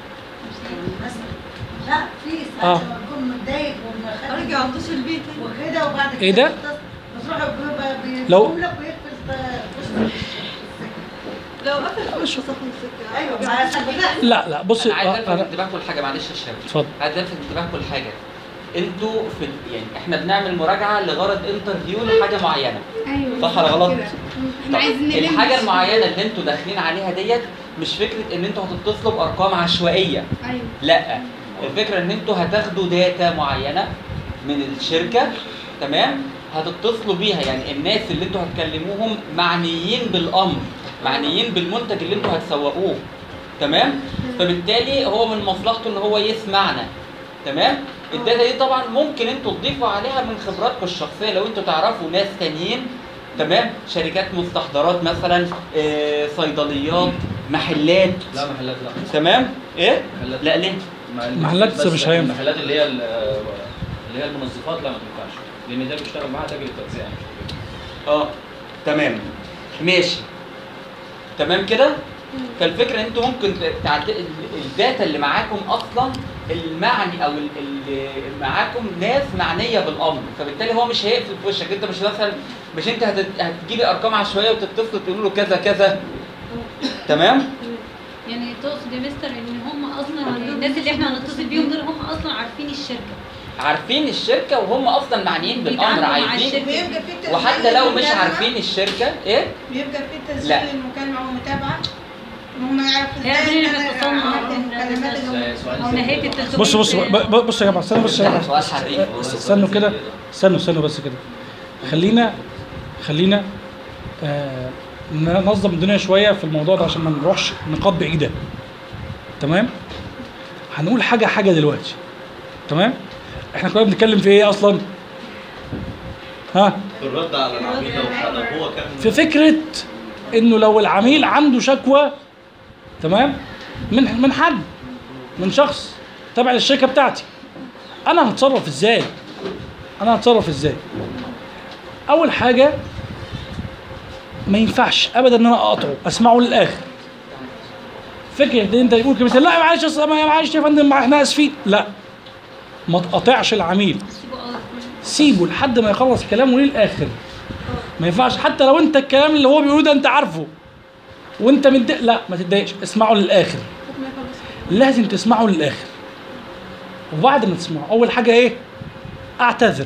لا في آه. ساعات لما تكون متضايق ومخدر ارجع اتصل بيه تاني وكده وبعد كده إيه ده؟ بتص- بتروح بيبقى لو- بيقوم لك ويقفل في وسط لو قفل في وشه صاحب السكه ايوه مع صدقني لا لا بص انا عايز آه، الفت انا انتباهكم لحاجه معلش يا شباب اتفضل عايز الفت انتباهكم لحاجه انتوا في ال- يعني احنا بنعمل مراجعه لغرض انترفيو لحاجه معينه ايوه صح ولا غلط؟ كده. احنا طب عايزين نلم الحاجه الشغل. المعينه اللي انتوا داخلين عليها ديت مش فكره ان انتوا هتتصلوا بارقام عشوائيه ايوه لا الفكره ان انتوا هتاخدوا داتا معينه من الشركه تمام هتتصلوا بيها يعني الناس اللي انتوا هتكلموهم معنيين بالامر معنيين بالمنتج اللي انتوا هتسوقوه تمام فبالتالي هو من مصلحته ان هو يسمعنا تمام الداتا دي طبعا ممكن انتوا تضيفوا عليها من خبراتكم الشخصيه لو انتوا تعرفوا ناس تانيين تمام شركات مستحضرات مثلا آه، صيدليات محلات لا محلات لا تمام ايه محلات لا ليه مع محلات بس مش هينفع. المحلات اللي هي ال- اللي هي المنظفات لا ما تنفعش لان ده بيشتغل معاها تاجر التغذيه يعني اه تمام ماشي تمام كده فالفكره ان انتوا ممكن تعد... ال- الداتا اللي معاكم اصلا المعني او ال- اللي معاكم ناس معنيه بالامر فبالتالي هو مش هيقفل في وشك انت مش مثلا مش انت هت... هتجيبي ارقام عشوائيه وتتصل تقول له كذا كذا تمام يعني تقصد يا مستر ان هم اصلا الناس اللي احنا هنتصل بيهم دول هم اصلا عارفين الشركه عارفين الشركه وهم اصلا معنيين بالامر بيتعاملوا مع عايزين الشركة. ويبقى في تسجيل وحتى لو مش للمكالمة. عارفين الشركه ايه بيبقى في تسجيل لا. المكالمه ومتابعه هم يعرفوا لا، ازاي بنعمل إن أنا اتصال مع عملت المكالمات اللي سؤال او نهايه التلتمية بص بص ب- ب- بص يا جماعه استنوا بس يا لا، جماعه سؤال حريف استنوا كده استنوا استنوا بس كده خلينا خلينا آه ننظم الدنيا شويه في الموضوع ده عشان ما نروحش نقاط بعيده تمام هنقول حاجه حاجه دلوقتي تمام احنا كنا بنتكلم في ايه اصلا ها في الرد على العميل لو خ- لو هو كان في فكره انه لو العميل عنده شكوى تمام من من حد من شخص تابع للشركه بتاعتي انا هتصرف ازاي انا هتصرف ازاي اول حاجه ما ينفعش ابدا ان انا اقاطعه اسمعه للاخر فكره ان انت تقول كلمه لا معلش أصل ما- معلش يا فندم ما احنا اسفين لا ما تقاطعش العميل سيبوا اه سيبه لحد ما يخلص كلامه للاخر ما ينفعش حتى لو انت الكلام اللي هو بيقوله ده انت عارفه وانت متضايق لا ما تتضايقش اسمعه للاخر لازم تسمعه للاخر وبعد ما تسمعه اول حاجه ايه اعتذر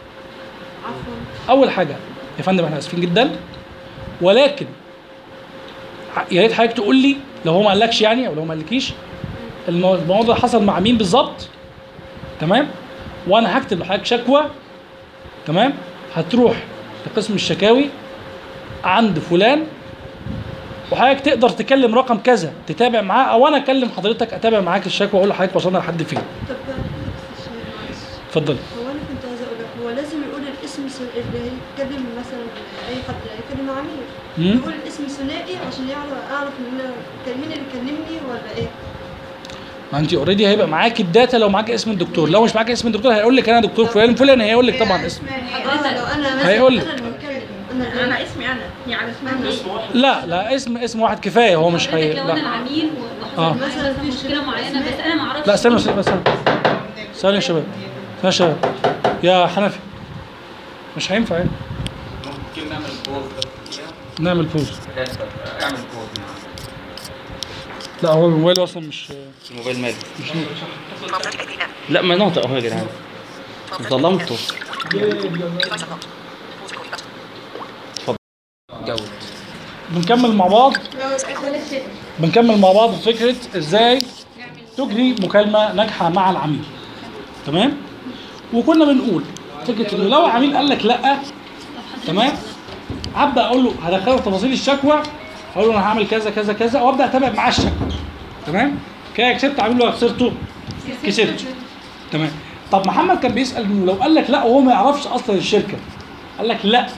اول حاجه يا فندم احنا اسفين جدا ولكن ع- يا ريت حضرتك تقول لي لو هو ما قالكش يعني او لو ما قالكيش المو- الموضوع ده حصل مع مين بالظبط تمام وانا هكتب لحضرتك شكوى تمام هتروح لقسم الشكاوي عند فلان وحضرتك تقدر تكلم رقم كذا تتابع معاه او انا اكلم حضرتك اتابع معاك الشكوى واقول لحضرتك وصلنا لحد فين طب معلش اتفضل هو انا كنت عايزه اقول لك هو لازم يقول الاسم س- اللي هيتكلم مثلا اي حد هيتكلم عميل مم. يقول الاسم ثنائي عشان يعرف اعرف ان انا كان مين اللي كلمني ولا ايه ما انت اوريدي هيبقى معاك الداتا لو معاك اسم الدكتور لو مش معاك اسم الدكتور هيقول لك انا دكتور فلان فلان هيقول لك طبعا اسم اه لو انا مثلا هيقول لك. انا اللي بتكلم انا انا اسمي انا يعني اسمها ايه؟ لا لا اسم اسم واحد كفايه هو مش هي حضرتك لو انا لا العميل آه. وحصل معايا مثلا مشكله معينه بس انا ما اعرفش لا استنى استنى استنى ثانية يا شباب ثانية يا شباب يا حنفي مش هينفع يعني ممكن نعمل بوز نعمل بوز اعمل بوز لا هو الموبايل اصلا مش الموبايل مالي مش لا ما ناطق اهو يا جدعان ظلمته جود بنكمل مع بعض بنكمل مع بعض فكرة ازاي تجري مكالمة ناجحة مع العميل تمام وكنا بنقول فكرة انه لو عميل قال لك لا تمام هبدا اقول له هدخله تفاصيل الشكوى اقول له انا هعمل كذا كذا كذا وابدا اتابع معاه الشكوى تمام كده كسبت عميل ولا خسرته كسبت تمام طب محمد كان بيسال انه لو قال لك لا وهو ما يعرفش اصلا الشركه قال لك لا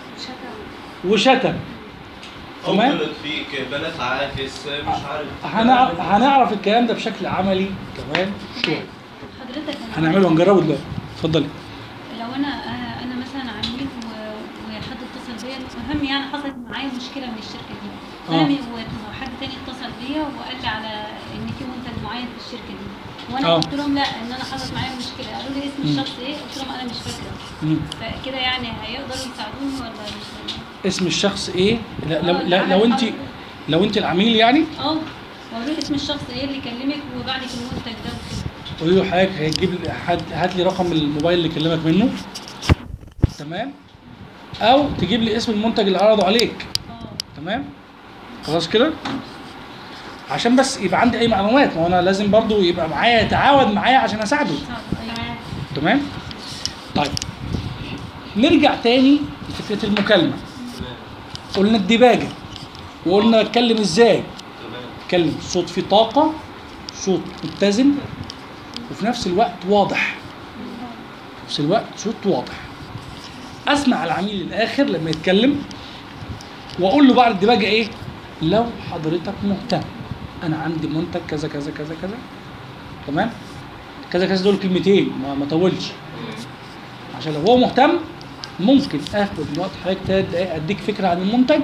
وشتم او تمام غلط فيك بنات عاكس مش عارف هنعرف هنعرف الكلام ده بشكل عملي كمان شويه حضرتك أنا- هنعمله ونجربه دلوقتي اتفضلي لو انا انا أنا مثلا عميل و- وحد اتصل بيا المهم يعني حصلت معايا مشكله من الشركه دي آه. فانا من- وحد تاني اتصل بيا وقال لي على ان في منتج معين في الشركه دي وانا آه. قلت لهم لا ان انا حصلت معايا مشكله قالوا لي اسم مم. الشخص ايه قلت لهم انا مش فاكره مم. فكده يعني هيقدروا يساعدوني ولا مش اسم الشخص ايه لا لو, لا لو انت لو انت العميل يعني اه وقالوا لي اسم الشخص ايه اللي كلمك وبعد لك المنتج ده وكده قولي له حضرتك هتجيب لي حد هات لي رقم الموبايل اللي كلمك منه تمام او تجيب لي اسم المنتج اللي عرضه عليك تمام خلاص كده عشان بس يبقى عندي اي معلومات ما هو انا لازم برضو يبقى معايا يتعاون معايا عشان اساعده تمام طيب نرجع تاني لفكره المكالمه قلنا الدباجه وقلنا اتكلم ازاي اتكلم صوت فيه طاقه صوت متزن وفي نفس الوقت واضح في نفس الوقت صوت واضح اسمع العميل للاخر لما يتكلم واقول له بعد الدباجه ايه لو حضرتك مهتم انا عندي منتج كذا كذا كذا كذا تمام كذا كذا دول كلمتين ما ما اطولش عشان لو هو مهتم ممكن اخد من وقت حضرتك تلات دقايق اديك فكره عن المنتج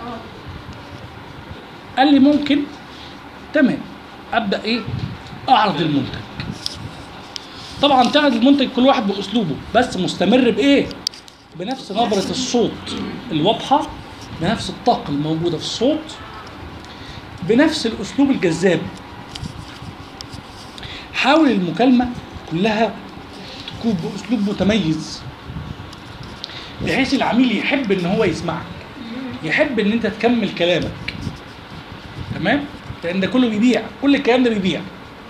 قال لي ممكن تمام ابدا ايه اعرض المنتج طبعا تعرض المنتج كل واحد باسلوبه بس مستمر بايه بنفس نبره الصوت الواضحه بنفس الطاقه الموجوده في الصوت بنفس الاسلوب الجذاب حاول المكالمه كلها تكون باسلوب متميز بحيث العميل يحب ان هو يسمعك يحب ان انت تكمل كلامك تمام لان ده كله بيبيع كل الكلام ده بيبيع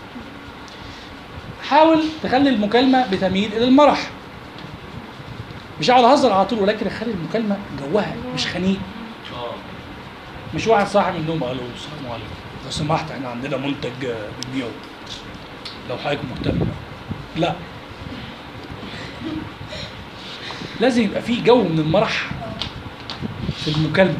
حاول تخلي المكالمه بتميل الى المرح مش هقعد اهزر على طول ولكن اخلي المكالمه جوها مش خنيق مش واحد صاحي من النوم قال له السلام عليكم لو سمحت احنا عندنا منتج آه، بنبيعه لو حضرتك مهتم لا لازم يبقى في جو من المرح في المكالمه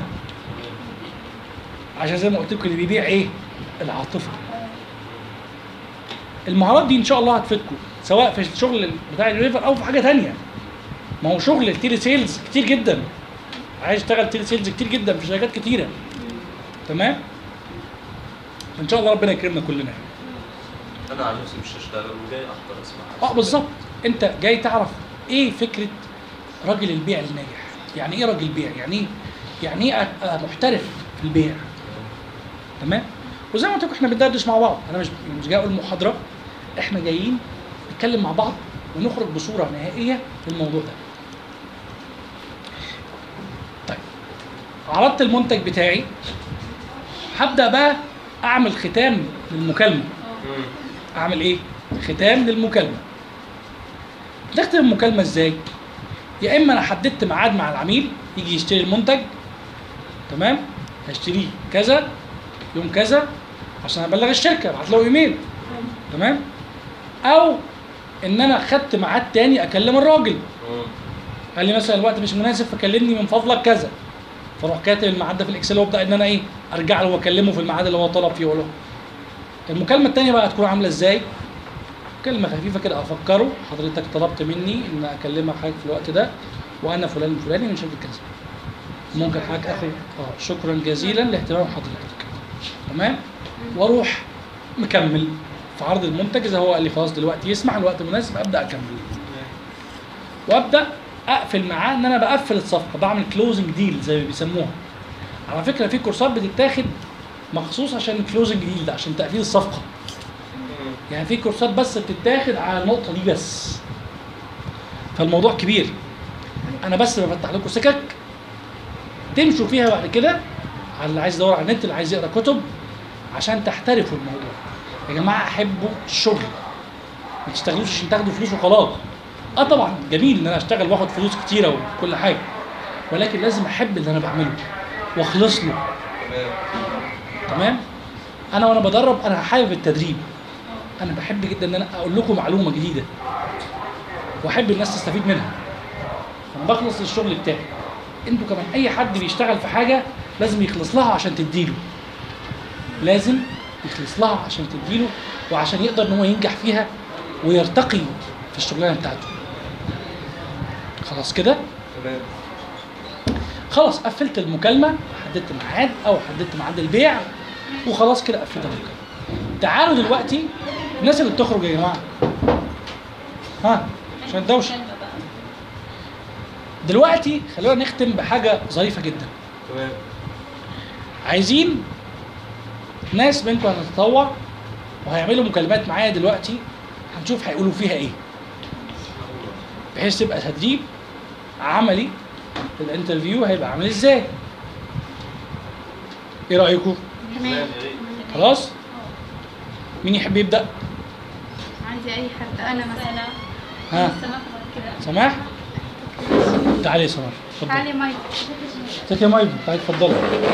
عشان زي ما قلت لكم اللي بيبيع ايه؟ العاطفه. المهارات دي ان شاء الله هتفيدكم سواء في الشغل بتاع الريفر او في حاجه تانية. ما هو شغل التيلي سيلز كتير جدا. عايز اشتغل تيلي سيلز كتير جدا في شركات كتيره. تمام؟ ان شاء الله ربنا يكرمنا كلنا. انا عن نفسي مش هشتغل وجاي احضر اسمع اه بالظبط انت جاي تعرف ايه فكره راجل البيع الناجح يعني ايه راجل بيع يعني ايه يعني ايه ابقى محترف في البيع تمام وزي ما قلت لكم احنا بندردش مع بعض انا مش مش جاي اقول محاضره احنا جايين نتكلم مع بعض ونخرج بصوره نهائيه للموضوع ده طيب عرضت المنتج بتاعي هبدا بقى اعمل ختام للمكالمه اعمل ايه ختام للمكالمه نختم المكالمه ازاي يا اما انا حددت ميعاد مع العميل يجي يشتري المنتج تمام هشتريه كذا يوم كذا عشان ابلغ الشركه ابعت له ايميل تمام او ان انا خدت ميعاد تاني اكلم الراجل قال لي مثلا الوقت مش مناسب فكلمني من فضلك كذا فاروح كاتب الميعاد ده في الاكسل وابدا ان انا ايه ارجع له واكلمه في الميعاد اللي هو طلب فيه واقول له المكالمه الثانيه بقى هتكون عامله ازاي كلمه خفيفه كده افكره حضرتك طلبت مني ان اكلمك حضرتك في الوقت ده وانا فلان الفلاني من شركه كذا ممكن حضرتك اخد اه شكرا جزيلا لاهتمام حضرتك تمام واروح مكمل في عرض المنتج اذا هو قال لي خلاص دلوقتي يسمح الوقت مناسب ابدا اكمل وابدا اقفل معاه ان انا بقفل الصفقه بعمل كلوزنج ديل زي ما بيسموها على فكره في كورسات بتتاخد مخصوص عشان الكلوزنج ديل ده عشان تقفيل الصفقه يعني في كورسات بس بتتاخد على النقطه دي بس فالموضوع كبير انا بس بفتح لكم سكك تمشوا فيها بعد كده على اللي عايز يدور على النت اللي عايز يقرا كتب عشان تحترفوا الموضوع يا جماعه احبوا الشغل ما تشتغلوش عشان تاخدوا فلوس وخلاص اه طبعا جميل ان انا اشتغل واخد فلوس كتيره وكل حاجه ولكن لازم احب اللي انا بعمله واخلص له تمام انا وانا بدرب انا حابب التدريب انا بحب جدا ان انا اقول لكم معلومه جديده واحب الناس تستفيد منها انا بخلص للشغل بتاعي انتوا كمان اي حد بيشتغل في حاجه لازم يخلص لها عشان تديله لازم يخلص لها عشان تديله وعشان يقدر ان هو ينجح فيها ويرتقي في الشغلانه بتاعته خلاص كده تمام خلاص قفلت المكالمه حددت ميعاد او حددت ميعاد البيع وخلاص كده قفلت المكالمه تعالوا دلوقتي الناس اللي بتخرج يا جماعه ها عشان الدوشه دلوقتي خلونا نختم بحاجه ظريفه جدا تمام عايزين ناس منكم هتتطوع وهيعملوا مكالمات معايا دلوقتي هنشوف هيقولوا فيها ايه بحيث تبقى تدريب عملي الانترفيو هيبقى عامل ازاي ايه رايكم تمام خلاص مين يحب يبدا عايزه اي حد انا مثلا ها سماح تعالي يا سماح اتفضل تعالي مايك ازيك يا مايكل تعالي اتفضلي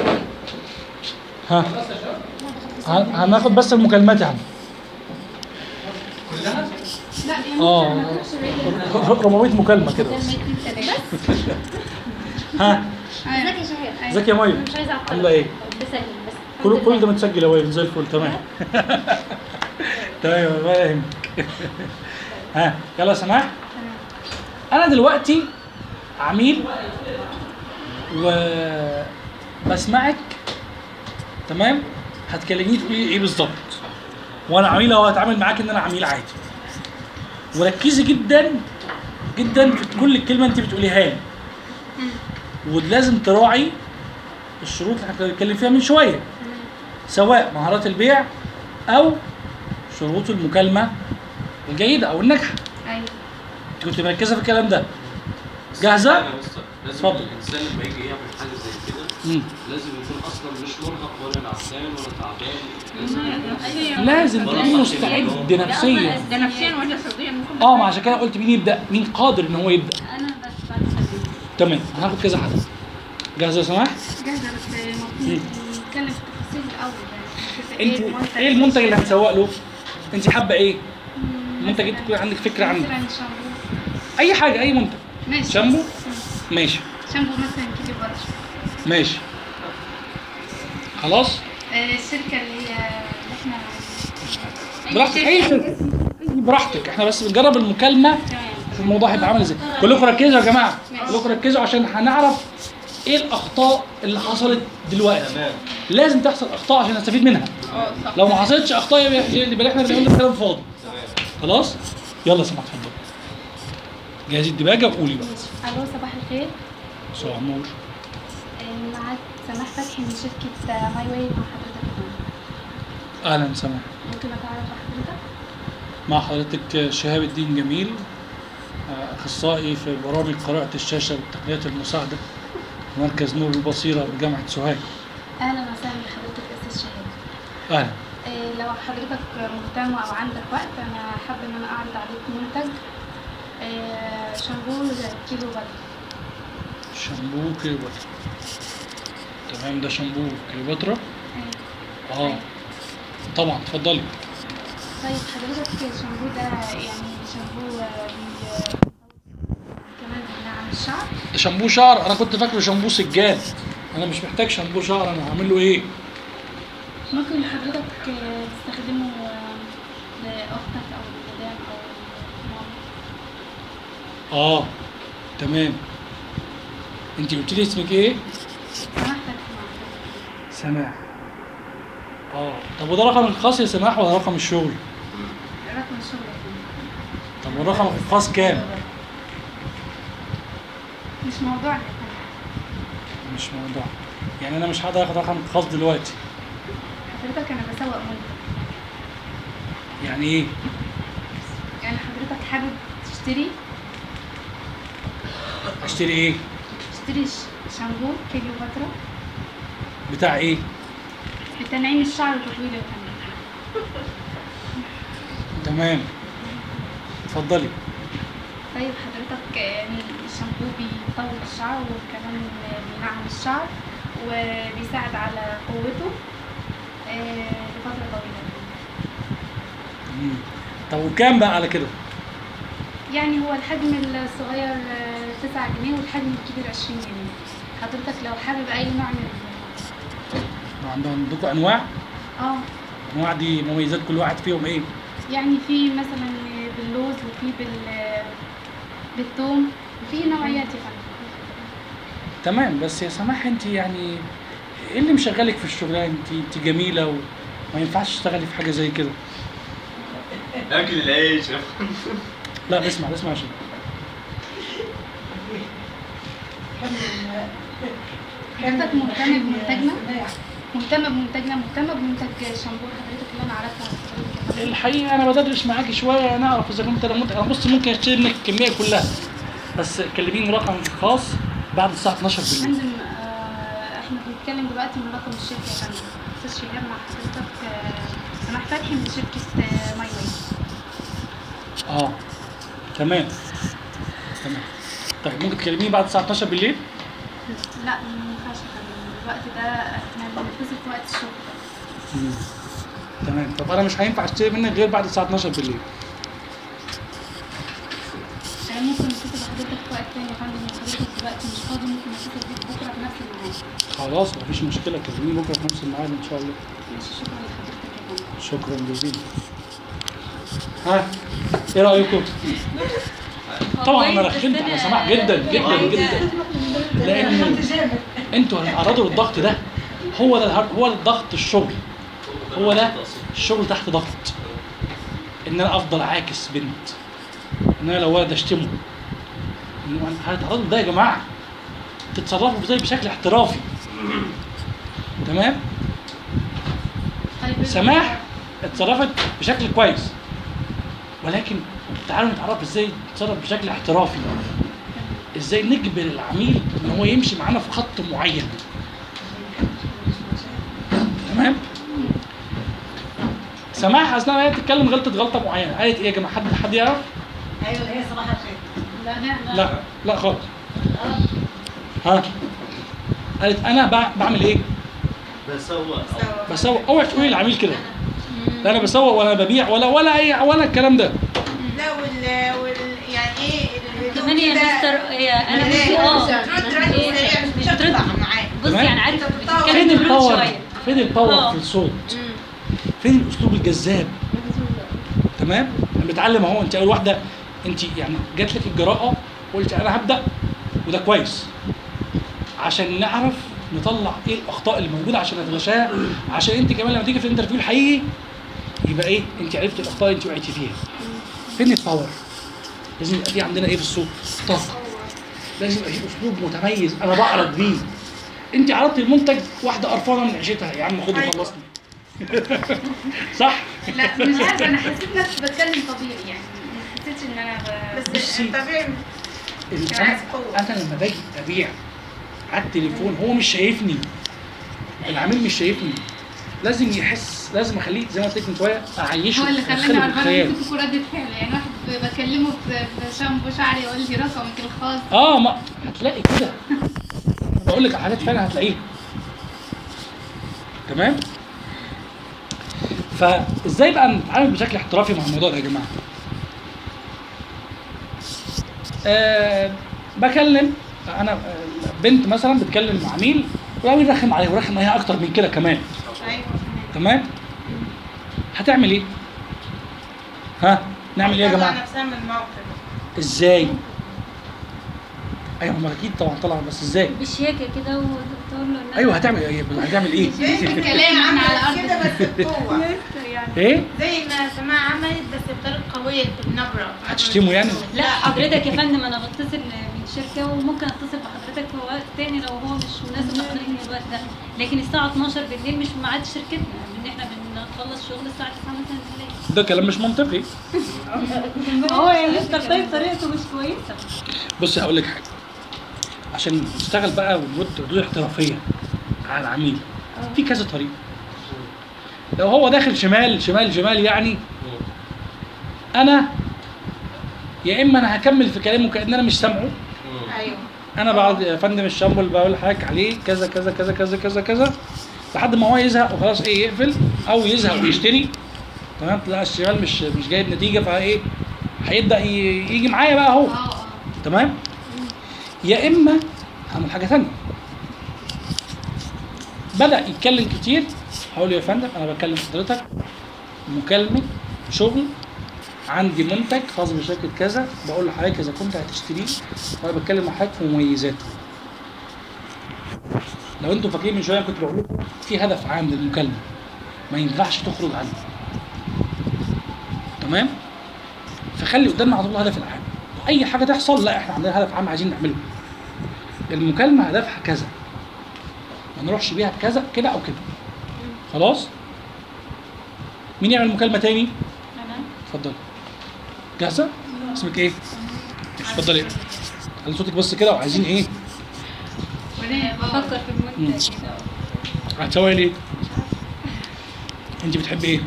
ها هن- هناخد بس المكالمات يا عم لا يا اه 400 مكالمه كده بس بس ها ازيك يا شهير ازيك يا مايكل مش عايزه اعطلك عامله ايه بسلم بس كل كل ده متسجل يا وائل زي الفل تمام تمام ولا يهمك ها يلا يا سماح انا دلوقتي عميل وبسمعك تمام هتكلميني تقولي لي ايه بالظبط وانا عميل اهو هتعامل معاك ان انا عميل عادي وركزي جدا جدا في كل كلمه انت بتقوليها لي ولازم تراعي الشروط اللي احنا كنا بنتكلم فيها من شويه سواء مهارات البيع او شروط المكالمه الجيده او الناجحه ايوه انت كنت مركزه في الكلام ده جاهزه لازم اتفضل. الانسان لما يجي يعمل حاجه زي كده مم. لازم يكون اصلا مش مرهق ولا نعسان ولا تعبان لازم تكون مستعد نفسيا ده نفسيا ولا جسديا ممكن اه ما عشان كده قلت مين يبدا مين قادر ان هو يبدا انا بس بعد سنة. تمام هناخد كذا حد جاهزه يا سماح جاهزه بس المفروض نتكلم في التفاصيل الاول يعني نشوف انت ايه المنتج اللي هنسوق له انت حابه ايه المنتج انت تكون عندك فكره عنه مثلا شامبو اي حاجه اي منتج ماشي شامبو ماشي شامبو مثلا كده برش ماشي خلاص آه، الشركه اللي هي اللي احنا براحتك اي شركه براحتك احنا بس بنجرب المكالمه في الموضوع هيبقى عامل ازاي كلكم ركزوا يا جماعه كلكم ركزوا عشان هنعرف ايه الاخطاء اللي حصلت دلوقتي تمام لازم تحصل اخطاء عشان نستفيد منها لو ما حصلتش اخطاء يبقى يبقى احنا بنقول ده كلام فاضي خلاص يلا سمع اتفضل جهزي الدباجه وقولي بقى الو صباح الخير صباح النور آه، معاك سماح فتحي من شركة آه، ماي واي مع حضرتك اهلا سماح ممكن اتعرف على حضرتك؟ مع حضرتك شهاب الدين جميل آه، اخصائي في برامج قراءه الشاشه والتقنيات المساعده في مركز نور البصيره بجامعه سوهاج اهلا وسهلا بحضرتك استاذ شهاب اهلا آه، لو حضرتك مهتم او عندك وقت انا حابه ان انا اعرض عليك منتج آه، شامبو كيلو باتر شامبو كليوباترا تمام ده شامبو كليوباترا اه طبعا اتفضلي طيب حضرتك الشامبو ده يعني شامبو آه، بي- كمان بينعم الشعر ده شامبو شعر انا كنت فاكره شامبو سجاد انا مش محتاج شامبو شعر انا هعمل له ايه ممكن حضرتك آه، تستخدمه آه، لاختك او لمدام او ماما اه تمام انت قلت لي اسمك ايه سماحتك سماح اه طب وده رقم الخاص يا سماح ولا رقم الشغل رقم الشغل طب والرقم الخاص كام مش موضوعنا مش موضوع يعني انا مش هقدر اخد رقم الخاص دلوقتي حضرتك انا بسوق منتج يعني ايه يعني حضرتك حابب تشتري اشتري ايه تشتري ش- شامبو كليوباترا بتاع ايه لتنعيم الشعر وتطويل الفم تمام اتفضلي طيب حضرتك يعني الشامبو بيطول الشعر وكمان بينعم الشعر وبيساعد على قوته آه، لفترة طويلة مم. طب وكام بقى على كده يعني هو الحجم الصغير آه، 9 جنيه والحجم الكبير 20 جنيه حضرتك لو حابب أي نوع من عندهم عندكم انواع اه انواع دي مميزات كل واحد فيهم ايه يعني في مثلا باللوز وفي بال بالثوم وفي نوعيات يا فندم تمام بس يا سماح انت يعني ايه اللي مشغلك في الشغلانه انت انت جميله وما ينفعش تشتغلي في حاجه زي كده اكل العيش لا بسمع بسمع عشان حضرتك مهتم بمنتجنا مهتمة بمنتجنا مهتمة بمنتج شامبو حضرتك اللي انا عرفته عن حضرتك الحقيقه انا بدردش معاكي شويه نعرف اذا كنت انا مت... انا بص ممكن اشتري منك الكميه كلها بس كلميني رقم خاص بعد الساعه 12 بالليل فندم آه، احنا بنتكلم دلوقتي من رقم الشركة يا فندم استاذ شهاب مع حضرتك آه، سماح فتحي من شركة آه، ماي واي اه تمام تمام طيب ممكن تكلميني بعد الساعه 12 بالليل لا ما ينفعش يا فندم الوقت ده احنا بنتصل في وقت الشغل مم. تمام طب انا مش هينفع اشتري منك غير بعد الساعه 12 بالليل انا ممكن نتصل بحضرتك في وقت تاني يا فندم حضرتك دلوقتي مش فاضي ممكن نتصل بيك بكره في نفس الميعاد خلاص مفيش مشكله كلميني بكره في نفس الميعاد ان شاء الله ماشي شكرا لحضرتك يا فندم شكرا جزيلا ها ايه رايكم طبعا انا رخمت على سماح جدا جدا جدا لان انتوا هتتعرضوا للضغط ده هو ده الهر- هو ده الضغط الشغل هو ده الشغل تحت ضغط ان انا افضل عاكس بنت ان انا لو ولد اشتمه إن أنا- هتتعرضوا لده يا جماعه تتصرفوا ازاي بشكل احترافي تمام طيب سماح اتصرفت بشكل كويس ولكن تعالوا نتعرف ازاي نتصرف بشكل احترافي ازاي نجبر العميل ان هو يمشي معانا في خط معين تمام سماح اثناء ما هي بتتكلم غلطت غلطه معينه قالت ايه يا جماعه حد حد يعرف ايوه اللي هي صباح الخير لا لا لا لا خالص ها قالت انا بع- بعمل ايه بسوق بسوق اوعي تقولي للعميل كده لا انا بسوق ولا ببيع ولا ولا اي ولا الكلام ده لا وال وال يعني ايه الهدوء كمان يا كده مستر هي انا بالليل. بصي اه ترد رد إيه، سريع مش هتطلع معاك بصي تمام؟ يعني عارفه فين بتتكلم ببرود الباور شويه فين الباور آه. في الصوت فين الاسلوب الجذاب تمام انا بتعلم اهو انت اول واحده انت يعني جات لك الجراءه قلت انا هبدا وده كويس عشان نعرف نطلع ايه الاخطاء اللي موجوده عشان نتلاشاها عشان انت كمان لما تيجي في الانترفيو الحقيقي يبقى ايه انت عرفت الاخطاء اللي انت وقعتي فيها فين الباور لازم يبقى في عندنا ايه في الصوت طاقه لازم يبقى فيه اسلوب متميز انا بعرض بيه انت عرضت المنتج واحده قرفانه من عيشتها يا عم خد خلصني صح لا مش عارفه انا حسيت نفسي بتكلم طبيعي يعني ما حسيتش ان انا ب... بس الطبيعي ال- عايز انا قوة. انا لما باجي ابيع على التليفون هو مش شايفني العميل مش شايفني لازم يحس لازم اخليه زي ما قلت لك من شويه اعيشه هو اللي أدخله خلاني عرفانه بالخيال. ان كنت ردة فعل يعني واحد بكلمه في في شامبو شعري يقول لي رقمك الخاص اه ما هتلاقي كده بقول لك على حاجات فعلا هتلاقيها تمام فازاي بقى نتعامل بشكل احترافي مع الموضوع ده يا جماعه آه بكلم انا آه، بنت مثلا بتكلم مع عميل والعميل رخم عليها ورخم عليها اكتر من كده كمان ايوه تمام هتعمل ايه ها نعمل ايه يا تطلع جماعه نفسها من الموقف ازاي ايوه ما اكيد طبعا طبعا بس ازاي بشياكه كده وتقول له إن ايوه هتعمل ايه هتعمل ايه كلام احنا على كده ارض بس بقوة يعني ايه زي ما سماع عملت بس بطريقة قوية بالنبرة هتشتمه يعني لا حضرتك يا فندم انا بتصل من شركه وممكن اتصل بحضرتك في وقت تاني لو هو مش مناسب لحضرتك الوقت ده لكن الساعه 12 بالليل مش ميعاد شركتنا ان احنا بنخلص شغل الساعه 9 مثلا بالليل ده كلام مش منطقي هو يعني التقييم طريقته مش كويسه بص هقول لك حاجه عشان نشتغل بقى ونرد ردود احترافيه على العميل في كذا طريقه لو هو داخل شمال شمال شمال يعني انا يا اما انا هكمل في كلامه كان انا مش سامعه ايوه انا بعد يا فندم الشامبو اللي بقول لحضرتك عليه كذا كذا كذا كذا كذا كذا لحد ما هو يزهق وخلاص ايه يقفل او يزهق ويشتري تمام لا الشمال مش مش جايب نتيجه فايه هيبدا ي- يجي معايا بقى اهو اه اه تمام يا اما اعمل حاجه ثانيه بدا يتكلم كتير هقول له يا فندم انا بكلم حضرتك مكالمه شغل عندي منتج خاص بشركه كذا بقول لحضرتك اذا كنت هتشتريه وانا بتكلم مع حضرتك في مميزاته لو انتوا فاكرين من شويه كنت بقول لكم في هدف عام للمكالمه ما ينفعش تخرج عنه تمام فخلي قدامنا على طول الهدف العام اي حاجه تحصل لا احنا عندنا هدف عام عايزين نعمله المكالمه هدفها كذا ما نروحش بيها بكذا كده او كده خلاص مين يعمل مكالمه تاني انا اتفضل جاهزه اسمك ايه مش اتفضلي على صوتك بس كده وعايزين ايه بفكر في المنتج كده هتسوي ليه انت بتحبي ايه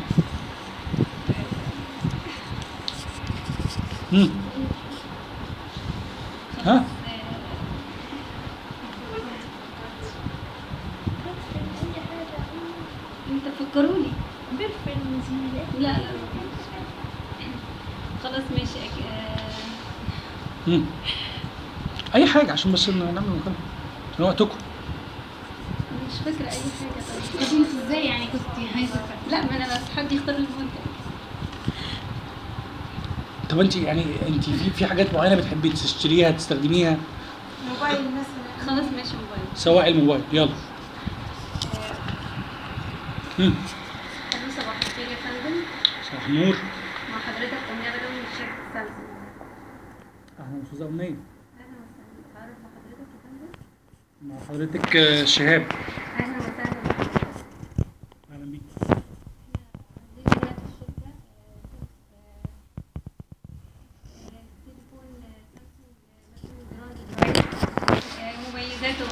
مم. ها انت فكروني لا لا خلاص ماشي أك- آه، مم. اي حاجه عشان بس نعمل مكالمه عشان وقتكم مش فاكره اي حاجه طب طيب انت ازاي يعني كنت عايزه لا ما انا بس حد يختار المنتج طب انت يعني انت في في حاجات معينه بتحبي تشتريها تستخدميها موبايل مثلا خلاص ماشي موبايل سواء الموبايل يلا مم. ألو صباح الخير يا فندم صباح النور مع حضرتك أمنية غدا من شركة سامسونج اهلا استاذه امنيه أهلا وسهلا أتعرف بحضرتك يا فندم مع حضرتك آه، شهاب أهلا وسهلا بحضرتك اهلا بيك عندنا هنا في الشركة آه، آه، تليفون آه، سامسونج آه، مثلا جراند درايف آه، مميزاته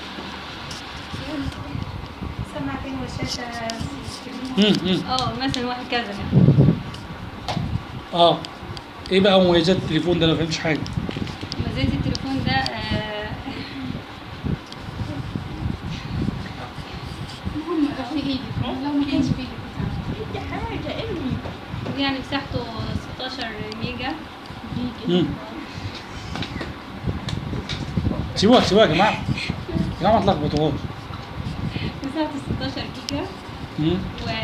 سماعتين والشاشة مم، مم. اه مثلا واحد كذا يعني اه ايه بقى مميزات التليفون ده انا ما فهمتش حاجه مميزات التليفون ده آه، المهم يبقى في ايدك لو ما كانش في ايدك دي حاجة ارمي يعني مساحته 16 ميجا مم. سيبوها سيبوها يا جماعه يا جماعه ما تلخبطوهاش مساحته 16 جيجا مم.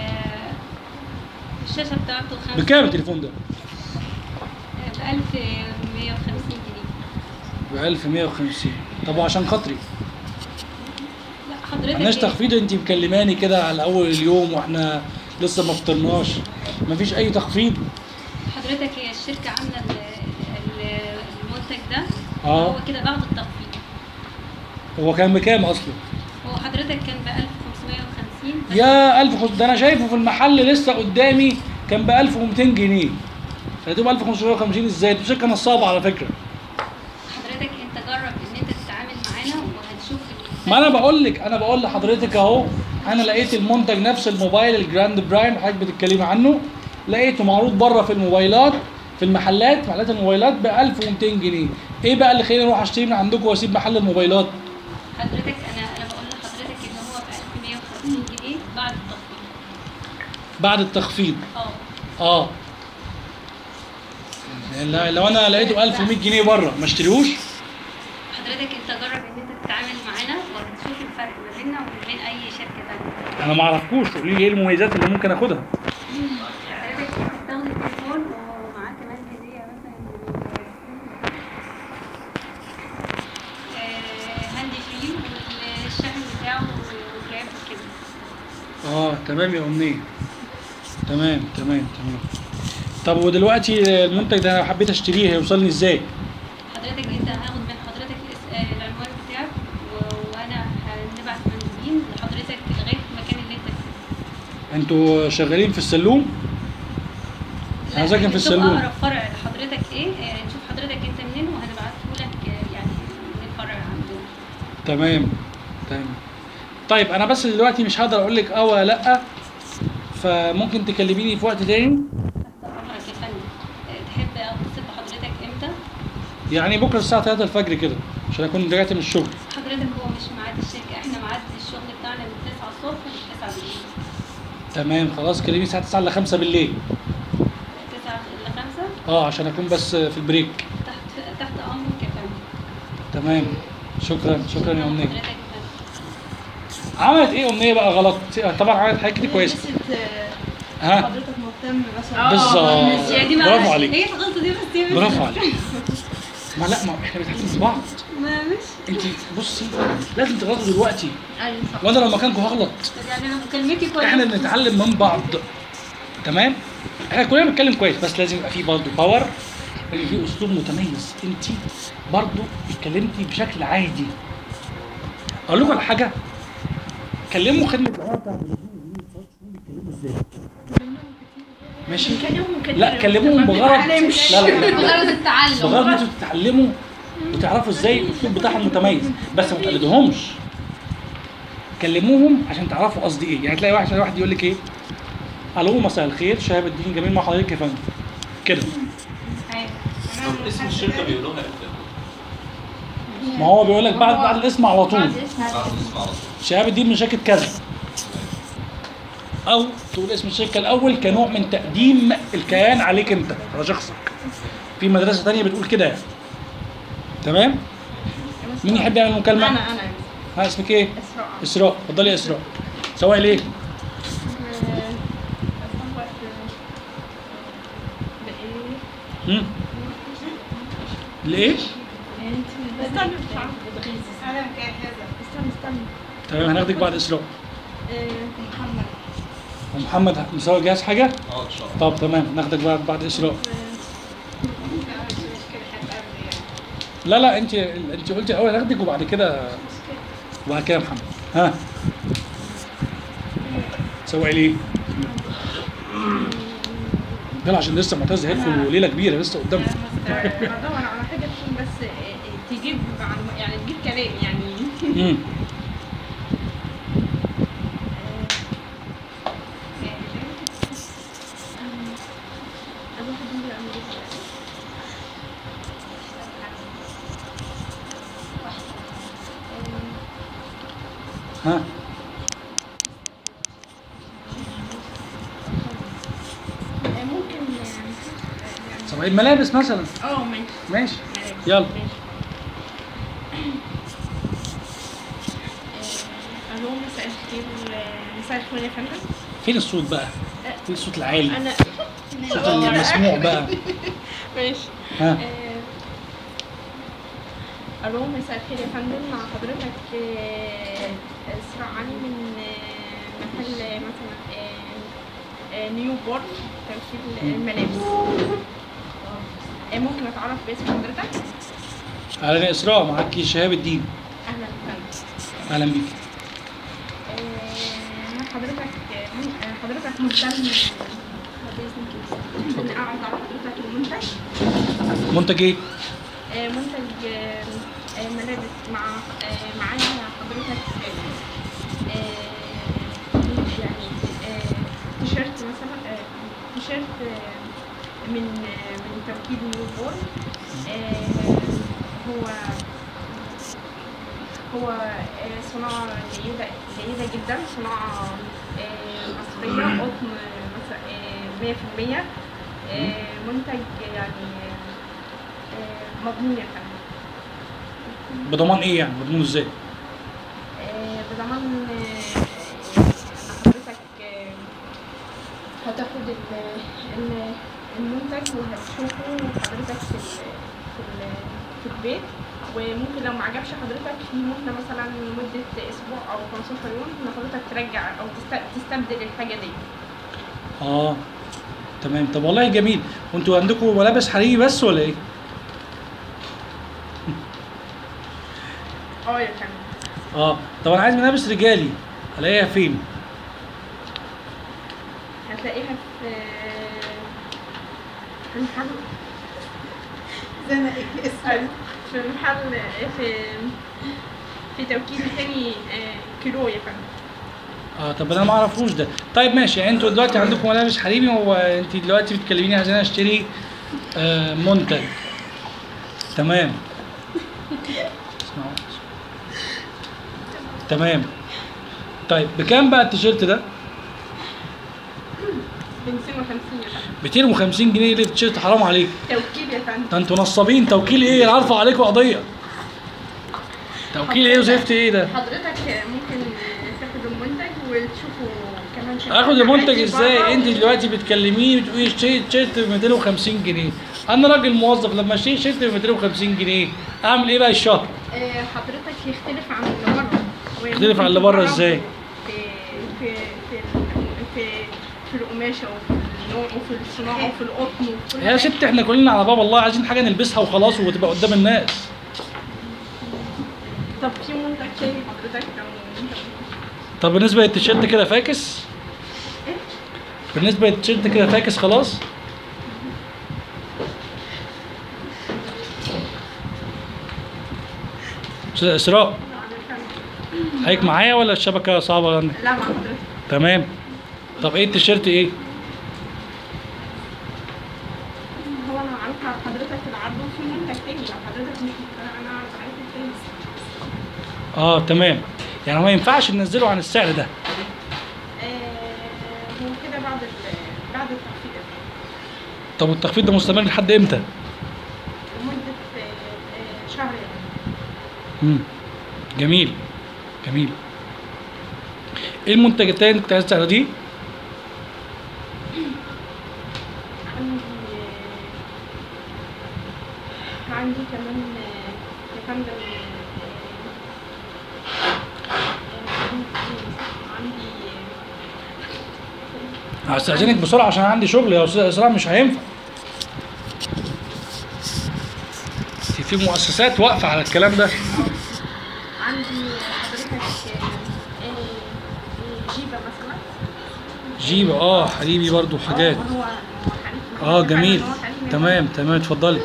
والشاشة بتاعته 5 بكام التليفون ده؟ ب 1150 جنيه ب 1150 طب وعشان خاطري لا حضرتك معناش تخفيض انت مكلماني كده على اول اليوم واحنا لسه ما فطرناش مفيش اي تخفيض حضرتك هي الشركة عاملة ال- ال- المنتج ده اه هو كده بعد التخفيض هو كان بكام اصلا هو حضرتك كان ب 1550 بس يا 1000 خ- ده انا شايفه في المحل لسه قدامي كان ب 1200 جنيه هتبقى 1550 ازاي دي شركه نصابه على فكره حضرتك انت جرب ان انت تتعامل معانا وهتشوف ال- ما انا بقول لك انا بقول لحضرتك اهو انا لقيت المنتج نفس الموبايل الجراند برايم اللي حضرتك بتتكلمي عنه لقيته معروض بره في الموبايلات في المحلات محلات الموبايلات ب 1200 جنيه ايه بقى اللي خليني اروح اشتري من عندكم واسيب محل الموبايلات حضرتك انا انا بقول لحضرتك ان هو ب 1150 جنيه بعد التخفيض بعد التخفيض اه اه يعني لا- لو انا لقيته ب 1100 جنيه بره ما اشتريهوش حضرتك انت جرب ان انت تتعامل معانا وهتشوف الفرق ما بيننا وما بين اي شركه ثانيه انا ما اعرفكوش قولي لي ايه المميزات اللي ممكن اخدها حضرتك بتستخدم تليفون ومعاه كمان هديه مثلا آه، هاند فري والشحن بتاعه وجراب وكده اه تمام يا امنيه تمام تمام تمام طب ودلوقتي المنتج ده انا حبيت اشتريه هيوصلني ازاي حضرتك انت هاخد من حضرتك الاس- آه، العنوان بتاعك و- وانا هنبعت مندوبين لحضرتك لغايه المكان اللي انت فيه انتوا شغالين في السلوم انا ساكن في نشوف السلوم اقرب فرع لحضرتك ايه آه، نشوف حضرتك انت منين وهنبعته لك آه، يعني من الفرع عندنا تمام تمام طيب انا بس دلوقتي مش هقدر اقول لك اه ولا لا فممكن تكلميني في وقت تاني امرك يا فندم آه، تحب اتصل بحضرتك امتى يعني بكره الساعه 3 الفجر كده عشان اكون رجعت من الشغل حضرتك هو مش ميعاد الشركه احنا ميعاد الشغل بتاعنا من 9 الصبح ل 9 بالليل تمام خلاص كلميني الساعه 9 ل 5 بالليل 9 ل 5 اه عشان اكون بس في البريك تحت تحت امرك يا فندم تمام شكرا شكرا يا امنيه حضرتك يا فندم. عملت ايه امنيه بقى غلط طبعا عملت حاجات كتير كويسه نسيت ها حضرتك مهتم مثلا بالظبط يعني دي برافو معلش، عليك هي الغلطه دي بس دي مش- برافو عليك ما لا ما احنا بنتعلم من بعض ما مش انت بصي لازم تغلطوا دلوقتي ايوه صح وانا لو مكانكم هغلط يعني انا مكالمتي كويسه احنا بنتعلم من بعض تمام احنا كلنا بنتكلم كويس بس لازم يبقى في برضه باور يبقى في اسلوب متميز انت برضه اتكلمتي بشكل عادي اقول لكم على حاجه كلموا خدمه العملاء بتاع بيتكلموا ازاي ماشي لا كلموهم بغرض لا لا لا بغرض التعلم بغرض ان انتوا تتعلموا وتعرفوا ازاي الاسلوب بتاعهم متميز بس ما تقلدوهمش كلموهم عشان تعرفوا قصدي ايه يعني تلاقي واحد واحد يقول لك ايه الو مساء الخير شهاب الدين جميل مع حضرتك يا فندم كده طب اسم الشركه بيقولوها امتى؟ ما هو بيقول لك بعد بعد الاسم على طول بعد الاسم على طول شهاب الدين من شركه كذا او تقول اسم الشركه الاول كنوع من تقديم الكيان عليك انت على شخصك في مدرسه تانية بتقول كده يعني. تمام مين يحب يعمل مكالمه انا انا ها اسمك ايه اسراء اسراء اتفضلي يا اسراء سواء ليه هم؟ ليه استنى مش عارفه انا مجهزه استنى استنى تمام هناخدك بعد اسراء آه، محمد ومحمد مسوي جاهز حاجه اه ان شاء الله طب تمام ناخدك بعد بعد اسراء لا لا انت انت قلتي الاول هاخدك وبعد كده وبعد كده محمد ها سوي ليه يلا عشان لسه معتز هيدخل وليله كبيره لسه قدامنا بدور على حاجه تكون بس تجيب معلومات يعني تجيب كلام يعني مم. الواحد يقول يعمل إيه؟ ها آه، ممكن سواء ملابس مثلا اه ماشي ماشي يلا الو مساء الخير آه، مساء الخير يا فندم فين الصوت بقى فين الصوت العالي انا الصوت المسموع بقى ماشي ها. آه، الو مساء الخير يا فندم مع حضرتك آه، اسراء علي من آه، محل مثلا آه، آه، نيو بورت تمثيل الملابس آه، ممكن اتعرف باسم حضرتك اهلا يا اسراء معاكي شهاب الدين اهلا وسهلا اهلا بيك آه، حضرتك آه، حضرتك مهتم ممكن اعرض على حضرتك المنتج منتج ايه؟ آه، منتج آه، آه، ملابس مع آه، معايا حضرتك آه، آه، يعني آه، تيشيرت مثلا آه، تيشيرت آه، من آه، من توكيل نيو بورن آه، هو هو آه، صناعة جيدة جيدة جدا صناعة آه، مصرية قطن مية في المية منتج يعني آه، مضمون يا فندم بضمان ايه يعني؟ بضمان ازاي؟ آه، بضمان آه، ان حضرتك آه، هتاخد ال- ال- المنتج وهتشوفه حضرتك في ال- في ال- في البيت وممكن لو ما عجبش حضرتك في مهلة مثلا لمدة أسبوع أو 15 يوم إن حضرتك ترجع أو تست- تستبدل الحاجة دي. اه تمام طب والله جميل وانتوا عندكم ملابس حريري بس ولا ايه؟ اه يا فندم. اه طب انا عايز ملابس رجالي الاقيها فين؟ هتلاقيها في في محل زنقك اسمه في محل في في توكيل تاني آه، كيلو يا فندم اه طب انا ما اعرفوش ده طيب ماشي يعني انتوا دلوقتي عندكم ملابس حريمي وانت دلوقتي بتكلميني عايزين اشتري آه منتج تمام اسمعوا. تمام طيب بكام بقى التيشيرت ده؟ ب 250 يا فندم 250 جنيه ليه التيشيرت حرام عليك توكيل يا فندم ده انتوا نصابين توكيل ايه انا هرفع عليكم قضيه توكيل ايه وزفت ايه ده حضرتك ممكن تاخد المنتج وتشوفه كمان شوية. اخد المنتج عادي ازاي بره. انت دلوقتي بتكلميني بتقولي اشتري تيشيرت ب 250 جنيه انا راجل موظف لما اشتري تيشيرت ب 250 جنيه اعمل ايه بقى الشهر آه، حضرتك يختلف عن اللي بره يختلف عن اللي بره ازاي في في في في في القماشه وفي النوع وفي الصناعه وفي القطن وفي كل يا حاجة. ست احنا كلنا على باب الله عايزين حاجه نلبسها وخلاص وتبقى قدام الناس طب في منتج تاني حضرتك لو انت طب بالنسبه للتيشيرت كده فاكس بالنسبه للتيشيرت كده فاكس خلاص استاذ اسراء هيك معايا ولا الشبكه صعبه عنك لا مع حضرتك تمام طب ايه التيشيرت ايه هو انا عارفه على حضرتك العرض وفي منتج تاني لو حضرتك مش مقتنع انا عارفه عليك التاني اه تمام يعني ما ينفعش ننزله عن السعر ده آه، هو كده بعد ال- بعد التخفيض طب والتخفيض ده مستمر لحد امتى لمده آه، آه، شهر يعني مم. جميل جميل ايه المنتج التاني اللي كنت عايز تعرضيه عندي آه، عندي كمان آه، يا فندم آه، آه، عندي هستأذنك بسرعة عشان عندي شغل يا أستاذ إسراء مش هينفع. في في مؤسسات واقفة على الكلام ده. عندي حضرتك آه، آه، جيبه مثلا جيب اه حبيبي برضو حاجات. هو هو حريم اه جميل. هو حريم تمام تمام اتفضلي.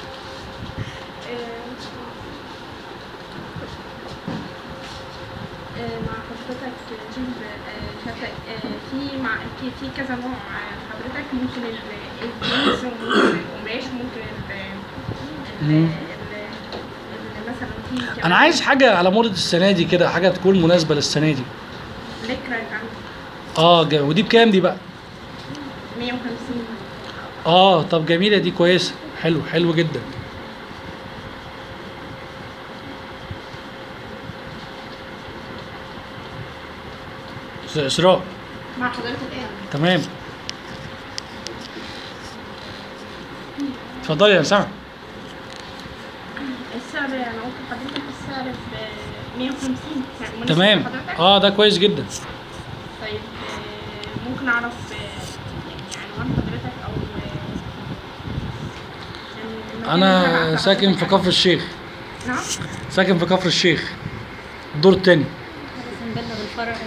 آه، مع حضرتك جيب آه، شت- آه، في مع في في كذا نوع آه، حضرتك ممكن ال- الجينز وممكن القماش ممكن ال- ال- مم. ال- ال- مثلا في كمان أنا عايز حاجة على موضة السنة دي كده حاجة تكون مناسبة للسنة دي. لكرة اللي عندي اه جا- ودي بكام دي بقى؟ 150 اه طب جميلة دي كويسة. حلو حلو جدا. أستاذ إسراء مع حضرتك ايه؟ تمام. اتفضلي يا سامع. السعر انا قلت لحضرتك السعر ب 150 يعني مناسب تمام لحضرتك؟ اه ده كويس جدا طيب آه، ممكن اعرف آه، يعني عنوان حضرتك او آه، يعني المكان اللي انا هبعت ساكن لحضرتك في كفر الشيخ نعم ساكن في كفر الشيخ الدور التاني نبلغ الفرع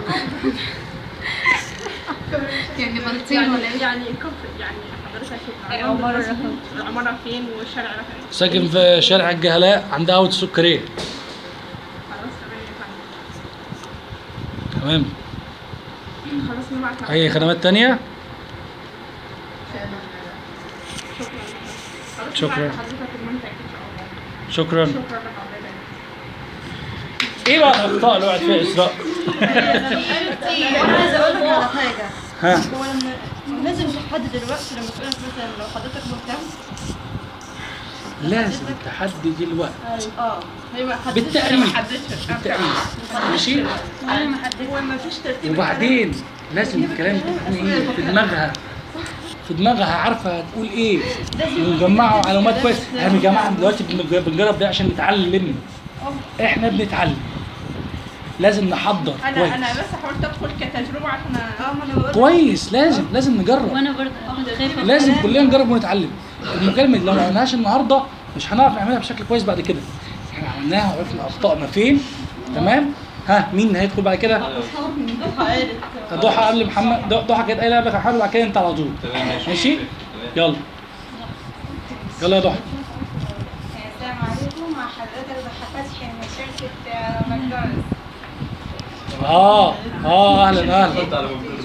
يعني يعني بلطيم ولا ايه؟ يعني كفر يعني حضرتك العمارة العمارة رقم. العمارة فين والشارع رقم ساكن في شارع الجهلاء عند قهوة السكرية خلاص تمام يا فندم تمام خلاص نبعت أي خدمات تانية شكرا شكرا. نبعت لحضرتك المنتج ان شاء الله شكرا شكرا لحضرتك ايه بقى الاخطاء اللي وقعت فيها اسراء انا عايزه اقول لك على حاجه ها هو لما لازم تحدد الوقت لما تقول لك مثلا لو حضرتك مهتم لازم تحدد الوقت اه هي ما حددتش بالتقريب. ما حددتش بالتقريب ماشي انا ما حددتش هو ما فيش ترتيب وبعدين لازم الكلام يكون ايه في دماغها في دماغها عارفه هتقول ايه ومجمعه معلومات كويس احنا يا جماعه دلوقتي بنج- بنجرب ده عشان نتعلم احنا بنتعلم لازم نحضر انا كويس انا بس حاولت ادخل كتجربه عشان اه ما انا بقول كويس لازم لازم نجرب وانا برضه كنت خايفه لازم كلنا نجرب ونتعلم المكالمه دي لو ما عملناهاش النهارده مش هنعرف نعملها بشكل كويس بعد كده احنا عملناها وعرفنا اخطائنا فين تمام ها مين هيدخل بعد كده ضحى قبل محمد ض- ضحى كانت قايله قبل محمد وبعد كده انت على طول ماشي يلا يلا يا ضحى السلام عليكم مع حضرتك ضحى فتحي من شركة آه، ماكدونالدز اه اه اهلا اهلا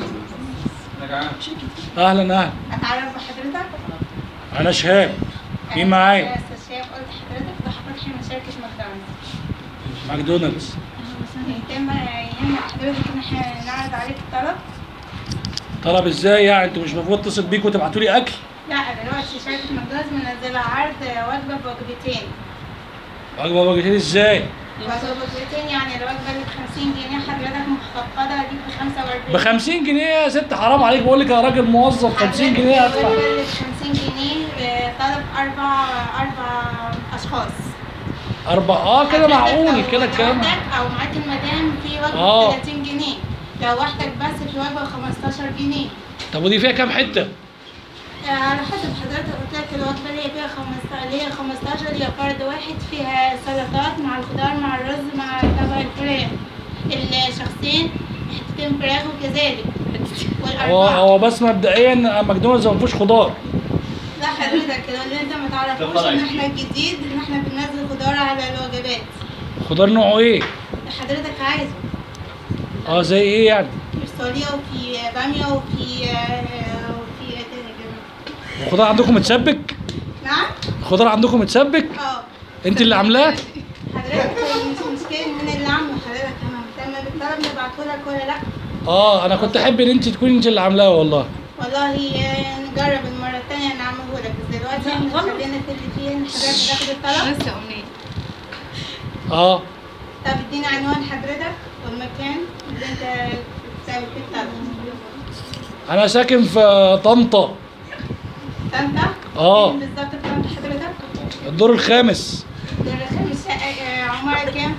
اهلا اهلا أتعرف بحضرتك؟ انا شهاب مين معايا يا أستاذ شايف قلت حضرتك ضحى فتحي من شركة ماكدونالدز ماكدونالدز يتم يهم حضرتك إن احنا نعرض عليك الطلب طلب ازاي يعني انتوا مش المفروض اتصل بيك وتبعتوا لي اكل لا دلوقتي شركة ماكدونالدز منزلة عرض وجبة بوجبتين وجبه وجبتين ازاي وجبة بوجبتين يعني الوجبة اللي ب 50 جنيه حضرتك مخفضة دي ب 45 ب 50 جنيه يا ست حرام عليك بقول لك يا راجل موظف 50 جنيه ادفع الوجبة اللي ب 50 جنيه آه، طلب أربع أربع أشخاص اربع اه كده معقول كده الكلام وحدك او معاك المدام في وجبه آه. ب 30 جنيه لو وحدك بس في وجبه ب 15 جنيه طب ودي فيها كام حته آه، على حسب حضرتك قلت لك الوجبه اللي هي فيها 15 اللي هي 15 اللي هي فرد واحد فيها سلطات مع الخضار مع الرز مع طبق الفراخ الشخصين حتتين فراخ وكذلك هو والاربعه هو بس مبدئيا ماكدونالدز ما فيهوش خضار لا حضرتك كده اللي انت ما ده تعرفوش فرق. ان احنا الجديد ان احنا بننزل خضار على الوجبات خضار نوعه ايه حضرتك عايزه اه زي ايه يعني في فاصوليا وفي باميه وفي آه، وفي ايه تاني كده الخضار عندكم متسبك نعم الخضار عندكم متسبك اه انت اللي عاملاه حضرتك مش مشكلة من اللي عامله حضرتك انا مهتمة بالطلب نبعته لك ولا لا اه انا كنت احب ان انت تكوني انت اللي عاملاه والله والله آه، نجرب المرة التانية نعمله لك بس دلوقتي احنا خلينا نبتدي فيه ان حضرتك تاخد الطلب بس أمنية اه طب اديني عنوان حضرتك والمكان اللي انت بتسوي فيه الطلب انا ساكن في طنطا طنطا اه فين بالظبط في طنطا حضرتك الدور الخامس ده الخامس شقة آه، عمارة كام؟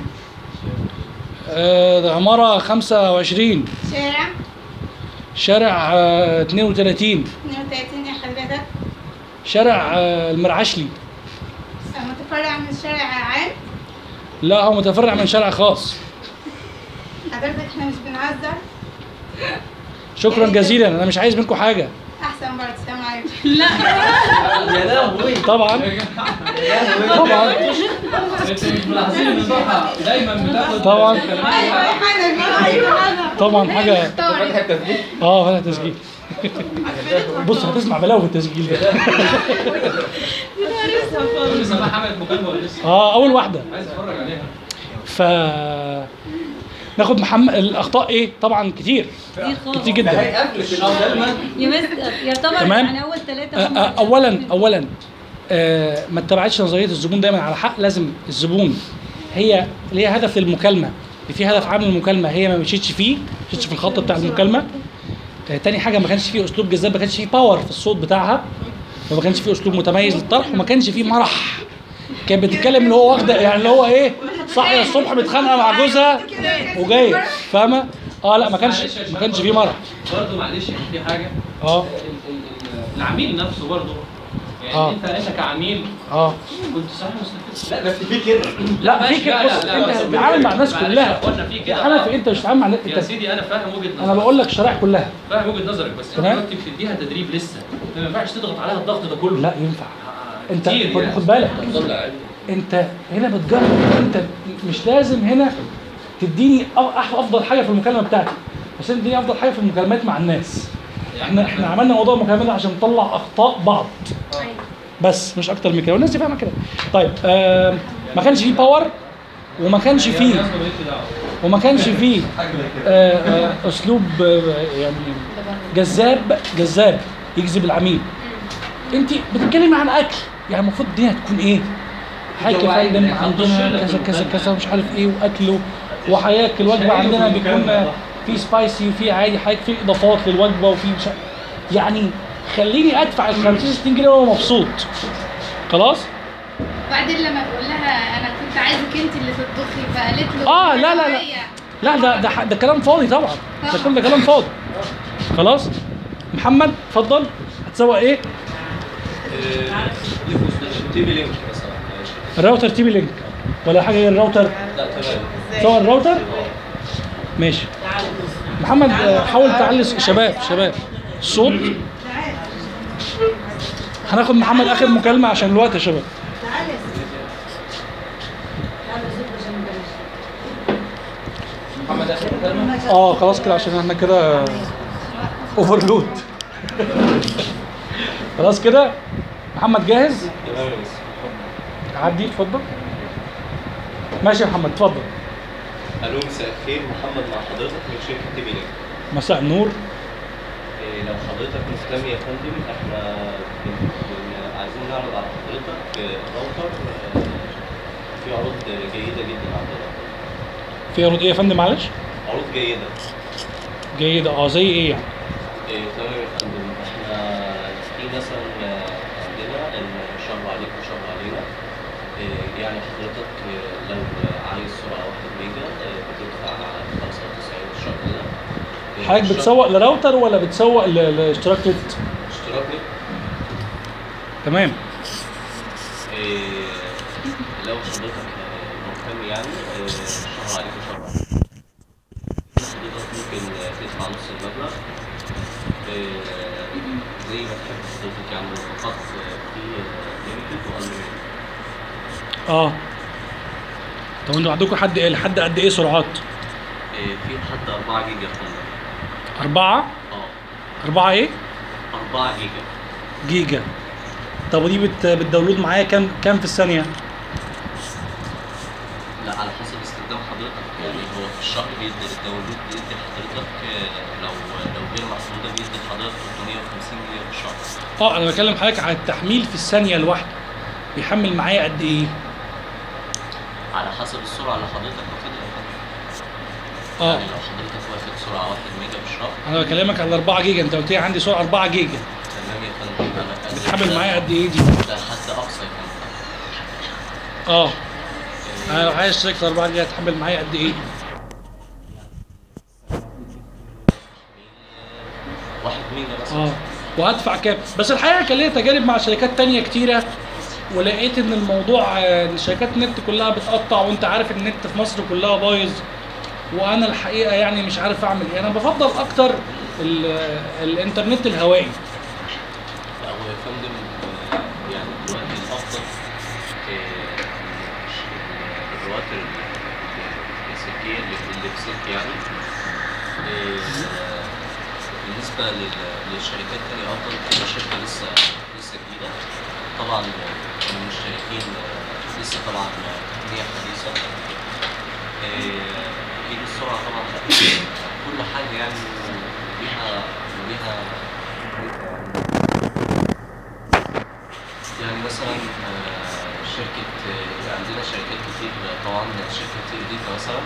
آه ده عمارة 25 شارع شارع آه 32 32 يا حضرتك شارع آه المرعشلي آه، متفرع من شارع عام لا هو متفرع من شارع خاص حضرتك احنا مش بنهزر شكرا جزيلا انا مش عايز منكم حاجة احسن برضه السلام عليكم لا يا لهوي طبعا طبعا انت مش ملاحظين ان ضحى دايما بتاخد طبعا ايوه طبعا حاجة فتح التسجيل اه فتح تسجيل بص هتسمع بلاوي في التسجيل ده كل سماح عملت مكالمه ولا لسه؟ اه اول واحدة عايز اتفرج عليها ف ناخد محمد الاخطاء ايه طبعا كتير كتير خالص كتير جدا قفلت المكالمه يا بس يعتبر تمام. يعني اول ثلاثه آه، آه، اولا اولا آه، ما اتبعتش نظريه الزبون دايما على حق لازم الزبون هي ليها هدف للمكالمه اللي في هدف عام للمكالمه هي ما مشيتش فيه ما مشيتش في الخط بتاع المكالمه آه، تاني حاجه ما كانش فيه اسلوب جذاب ما كانش فيه باور في الصوت بتاعها وما كانش فيه اسلوب متميز للطرح وما كانش فيه مرح كانت بتتكلم اللي هو واخده يعني اللي هو ايه صاحيه الصبح متخانقه مع جوزها وجايه فاهمه اه لا ما كانش ما كانش فيه مرح برضه معلش في حاجه اه ال- ال- ال- العميل نفسه برضه يعني آه. انت انت كعميل اه كنت صحيح مستفز لا بس في كده لا في ماشي، كده لا، بص لا، لا، انت بس بتتعامل مع الناس معلش كلها يا اخوانا في كده يا حنفي انت مش بتتعامل مع الناس يا انت سيدي انا فاهم وجهه نظرك انا بقول لك الشرائح كلها فاهم وجهه نظرك بس انت تمام. دلوقتي بتديها تدريب لسه ما ينفعش تضغط عليها الضغط ده كله لا ينفع انت كتير خد- يعني. خد بالك انت هنا بتجرب انت مش لازم هنا تديني أف- أح- افضل حاجه في المكالمه بتاعتي بس انت تديني افضل حاجه في المكالمات مع الناس احنا احنا عملنا موضوع المكالمات ده عشان نطلع اخطاء بعض بس مش اكتر من كده والناس دي فاهمه كده طيب آه ما كانش فيه باور وما كانش فيه وما كانش فيه آه آه اسلوب آه يعني جذاب جذاب يجذب العميل انت بتتكلمي عن اكل يعني المفروض الدنيا تكون ايه حاجه يا فندم عندنا كذا كذا كذا مش عارف ايه واكله وحياك الوجبه عندنا بيكون في سبايسي وفي عادي حاجه في اضافات للوجبه وفي مش عارف- يعني خليني ادفع ال 50 60 جنيه وانا مبسوط خلاص وبعدين لما بقول لها انا كنت عايزك انت اللي تطبخي فقالت له اه لا لا لا لا ده ده ح- ده كلام فاضي طبعا ده كل ده كلام فاضي خلاص محمد اتفضل هتسوق ايه تي في لينك مثلا الراوتر تي بي لينك ولا حاجه غير الراوتر لا تمام سوى الراوتر ماشي محمد آه، حاول تعلي ص- شباب شباب الصوت هناخد محمد اخر مكالمه عشان الوقت يا شباب محمد اخر مكالمه اه خلاص كده عشان احنا كده اوفرلود خلاص كده محمد جاهز تمام يا بس عدي اتفضل ماشي يا محمد اتفضل الو مساء الخير محمد مع حضرتك من شركه تي في لينك مساء النور إيه، لو حضرتك مهتم يا فندم احنا بن- بن- عايزين نعرض على حضرتك آه، راوتر آه، في عروض جيده جدا عندنا في عروض ايه يا فندم معلش عروض جيده جيدة اه زي ايه يعني إيه، تمام يا فندم احنا في مثلا آه، عندنا الشر عليك وشر علينا إيه، يعني حضرتك آه، لو عايز سرعه 1 ميجا آه، بتدفع 95 الشهر ده إيه، حضرتك الشهر- بتسوق لراوتر ولا بتسوق ل- لاشتراك نت اشتراك نت تمام إيه، لو حضرتك آه، مهتم يعني آه، شهر عليك وشهر عليك حضرتك ممكن آه، تدفع نص المبلغ آه، زي ما تحب حضرتك يعني فقط آه، في ليميتد وانليميتد اه طب انتوا عندكم حد ايه لحد قد ايه سرعات في لحد 4 جيجا يا فندم أربعة اه أربعة ايه 4 جيجا جيجا طب ودي بت... بتداونلود معايا كام كام في الثانية لا على حسب استخدام حضرتك يعني هو في الشهر بيدي الداونلود بيدي حضرتك آه، لو لو غير محدوده بيدي حضرتك 350 جيجا في الشهر اه انا بكلم حضرتك على التحميل في الثانية الواحدة بيحمل معايا قد ايه على حسب السرعه اللي حضرتك واخدها يا فندم اه يعني لو حضرتك واخد سرعه 1 ميجا في الشهر انا بكلمك على 4 جيجا انت قلت لي عندي سرعة 4 جيجا تمام يا فندم انا بتحمل معايا قد ايه دي ده حد اقصى يا فندم اه انا لو عايز اشترك في 4 جيجا هتحمل معايا قد ايه واحد ميجا مثلا اه وهدفع كام بس الحقيقه كان ليا تجارب مع شركات تانية كتيره ولقيت ان الموضوع آه، الشركات النت كلها بتقطع وانت عارف النت في مصر كلها بايظ وانا الحقيقه يعني مش عارف اعمل ايه انا بفضل اكتر ال- الانترنت الهوائي لا هو يا فندم آه، يعني دلوقتي الافضل آه، ال- الرواتر اللاسلكيه اللي اللي بسلك يعني آه، بالنسبه لل- للشركات التانية افضل تبقى شركه لسه لسه جديده طبعا المشتركين آه، لسه طبعا تقنيه حديثه آه، اكيد السرعه طبعا هتبقى كل حاجه يعني ليها ليها يعني مثلا آه، شركة آه، عندنا شركات كتير طبعا شركة تيريديتا مثلا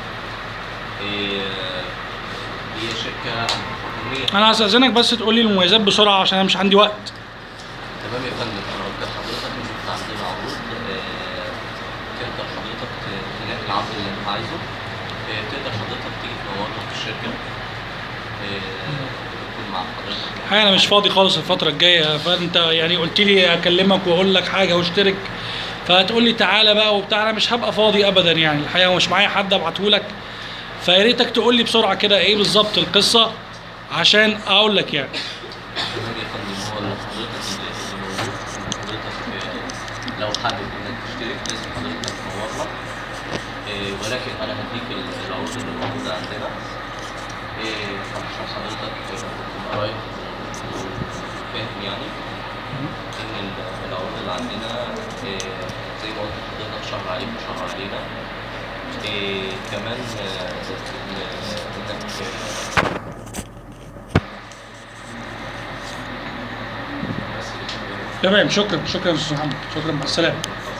آه، هي شركة حكومية انا هستاذنك بس تقول لي المميزات بسرعه عشان انا مش عندي وقت تمام يا فندم انا قلت لحضرتك نزلت عندنا عروض آه، تقدر حضرتك ت- تلاقي العرض اللي انت عايزه آه، تقدر حضرتك تيجي تنورنا في الشركة آه، بكل مع حضرتك الحقيقه انا مش فاضي خالص الفتره الجايه فانت يعني قلت لي اكلمك واقول لك حاجه واشترك فهتقول لي تعالى بقى وبتاع انا مش هبقى فاضي ابدا يعني الحقيقه مش معايا حد ابعته لك فيا ريتك تقول لي بسرعه كده ايه بالظبط القصه عشان اقول لك يعني تمام يا فندم هو اللي حضرتك اللي موجود حضرتك لو حابب انك تشترك لازم حضرتك تنورنا إيه، ولكن انا هديك ال- العروض اللي موجوده عندنا إيه، عشان حضرتك تبقى رايح فاهم يعني ان ال- العروض اللي عندنا إيه، زي ما قلت لحضرتك شهر عليك وشهر علينا إيه، كمان آه، إن- انك تمام شكرا شكرا يا استاذ محمد شكرا مع السلامه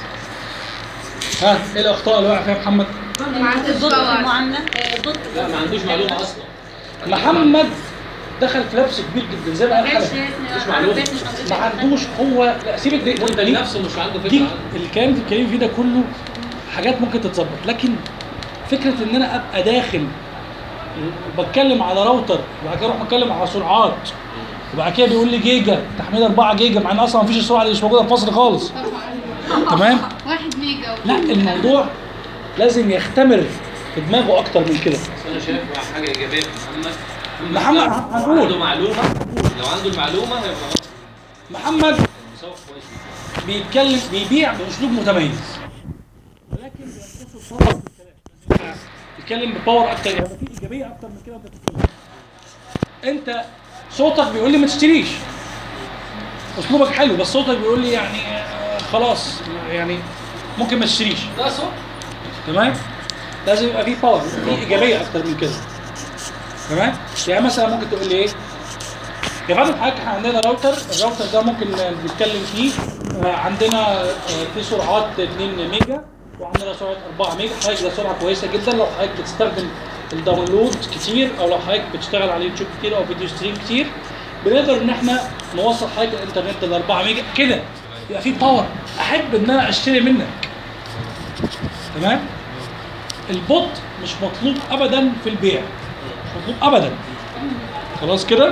ها ايه الاخطاء اللي وقع فيها محمد ما عندوش ضد في المعامله ضد لا ما عندوش معلومه اصلا محمد دخل في لبس كبير جدا زي ما قال حلقه مش معلومه ما عندوش هو لا سيبك دي وانت دي- نفسه مش عنده فكره دي عنه. الكلام اللي بتتكلم فيه ده كله حاجات ممكن تتظبط لكن فكره ان انا ابقى داخل بتكلم على راوتر وبعد كده اروح اتكلم على سرعات وبعد كده بيقول لي جيجا تحميل 4 جيجا مع ان اصلا مفيش السرعه اللي مش موجوده في مصر خالص تمام واحد ميجا و- لا الموضوع لازم يختمر في دماغه اكتر من كده بس انا شايف حاجه ايجابيه في محمد محمد هنقول. عنده معلومه لو عنده المعلومه هيبقى محمد مسوق كويس بيتكلم بيبيع باسلوب متميز ولكن بيختصر باور في الكلام بيتكلم بباور اكتر يعني في ايجابيه اكتر من كده وانت بتتكلم انت صوتك بيقول لي ما تشتريش اسلوبك حلو بس صوتك بيقول لي يعني آه، خلاص يعني ممكن ما تشتريش ده صح تمام لازم يبقى فيه باور في ايجابيه اكتر من كده تمام يعني مثلا ممكن تقول لي ايه يا فندم حضرتك احنا عندنا راوتر الراوتر ده ممكن نتكلم فيه آه، عندنا آه، في سرعات 2 ميجا وعندنا سرعه 4 ميجا حضرتك ده سرعه كويسه جدا لو حضرتك بتستخدم الداونلود كتير او لو حضرتك بتشتغل على اليوتيوب كتير او فيديو ستريم كتير بنقدر ان احنا نوصل حضرتك الانترنت ل 4 ميجا كده يبقى في باور احب ان انا اشتري منك تمام البوت مش مطلوب ابدا في البيع مش مطلوب ابدا خلاص كده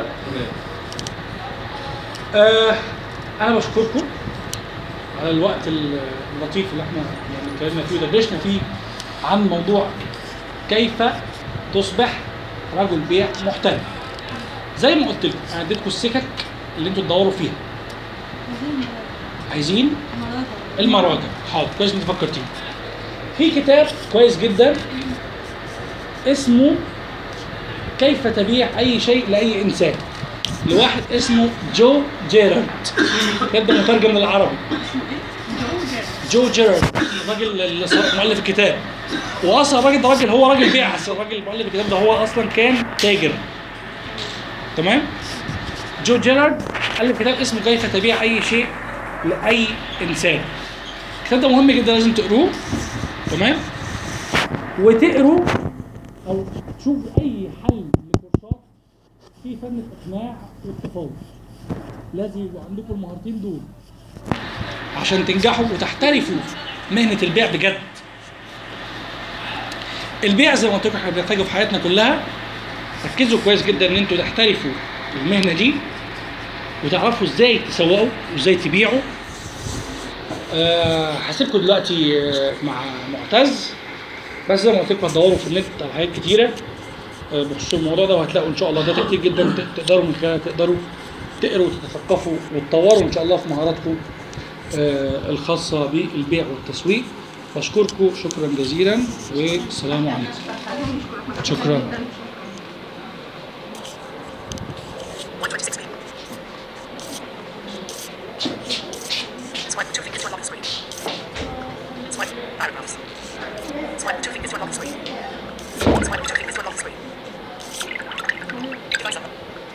آه انا بشكركم على الوقت اللطيف اللي احنا يعني اتكلمنا فيه ودردشنا فيه عن موضوع كيف تصبح رجل بيع محترف زي ما قلت لكم انا اديتكم السكك اللي انتوا تدوروا فيها عايزين المراجع حاضر كويس انت فكرتيني في كتاب كويس جدا اسمه كيف تبيع اي شيء لاي انسان لواحد اسمه جو جيرارد الكتاب ده مترجم للعربي جو جيرارد الراجل اللي صار- مؤلف الكتاب واصلا الراجل ده راجل هو راجل بيع اصل الراجل اللي مؤلف الكتاب ده هو اصلا كان تاجر تمام جو جيرارد الف كتاب اسمه كيف تبيع اي شيء لاي انسان الكتاب ده مهم جدا لازم تقروه تمام وتقروا او تشوفوا اي حل لكورسات في فن الاقناع والتفاوض لازم يبقوا عندكم المهارتين دول عشان تنجحوا وتحترفوا مهنه البيع بجد البيع زي ما قلت لكم احنا بنحتاجه في حياتنا كلها ركزوا كويس جدا ان انتوا تحترفوا المهنه دي وتعرفوا ازاي تسوقوا وازاي تبيعوا أه هسيبكم دلوقتي آه، مع معتز بس زي ما قلت لكم هتدوروا في النت على حاجات كتيره آه، بخصوص الموضوع ده وهتلاقوا ان شاء الله داتا كتير جدا ت- تقدروا من خلالها تقدروا تقروا وتتثقفوا وتطوروا ان شاء الله في مهاراتكم آه، الخاصه بالبيع والتسويق بشكركم شكرا جزيلا والسلام عليكم شكرا Swipe two fingers to unlock the screen. Swipe paragraphs. Swipe two fingers to unlock the screen. Swipe two fingers to unlock the screen. Device number.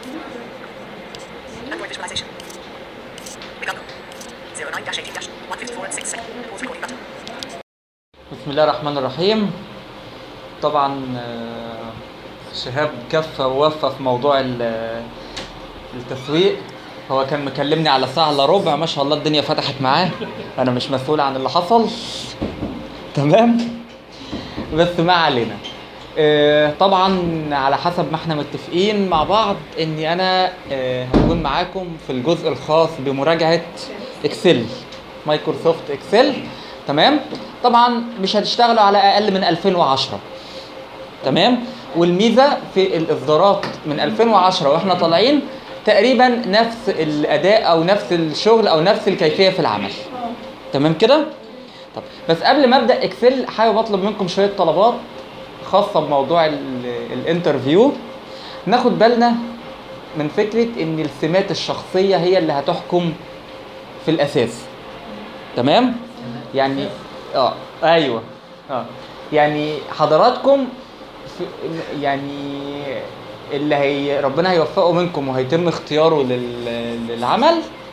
Android visualization. Begun. 09-18-154 6 second. Pause recording button. بسم الله الرحمن الرحيم طبعا آه، شهاب كفى ووفى في موضوع ال- التسويق هو كان مكلمني على ساعة الا ربع ما شاء الله الدنيا فتحت معاه انا مش مسؤول عن اللي حصل تمام بس ما علينا آه، طبعا على حسب ما احنا متفقين مع بعض اني انا آه، هكون معاكم في الجزء الخاص بمراجعه اكسل مايكروسوفت اكسل تمام طبعا مش هتشتغلوا على اقل من 2010 تمام والميزه في الاصدارات من 2010 واحنا طالعين تقريبا نفس الاداء او نفس الشغل او نفس الكيفيه في العمل تمام كده طب بس قبل ما ابدا اكسل حابب اطلب منكم شويه طلبات خاصه بموضوع ال- الانترفيو ناخد بالنا من فكره ان السمات الشخصيه هي اللي هتحكم في الاساس تمام يعني اه ايوه اه يعني حضراتكم في يعني اللي هي ربنا هيوفقه منكم وهيتم اختياره لل... للعمل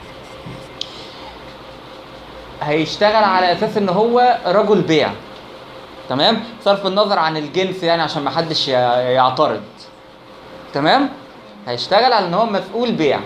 هيشتغل على اساس ان هو رجل بيع تمام صرف النظر عن الجنس يعني عشان ما حدش ي- يعترض تمام هيشتغل على ان هو مسؤول بيع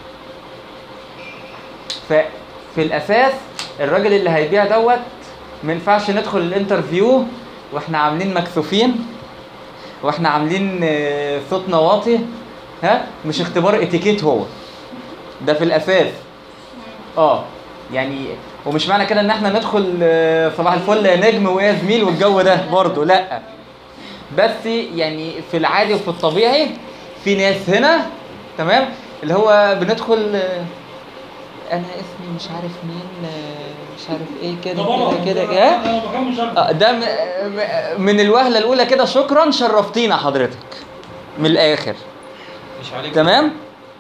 ففي الاساس الراجل اللي هيبيع دوت ما ينفعش ندخل الانترفيو واحنا عاملين مكسوفين واحنا عاملين آه، صوتنا واطي ها مش اختبار اتيكيت هو ده في الاساس اه يعني ومش معنى كده ان احنا ندخل آه، صباح الفل يا نجم ويا زميل والجو ده برضه لا بس يعني في العادي وفي الطبيعي في ناس هنا تمام اللي هو بندخل آه، انا اسمي مش عارف مين آه، مش عارف ايه كده كده كده ها؟ آه، ده م- م- من الوهله الاولى كده شكرا شرفتينا حضرتك من الاخر مش عليك تمام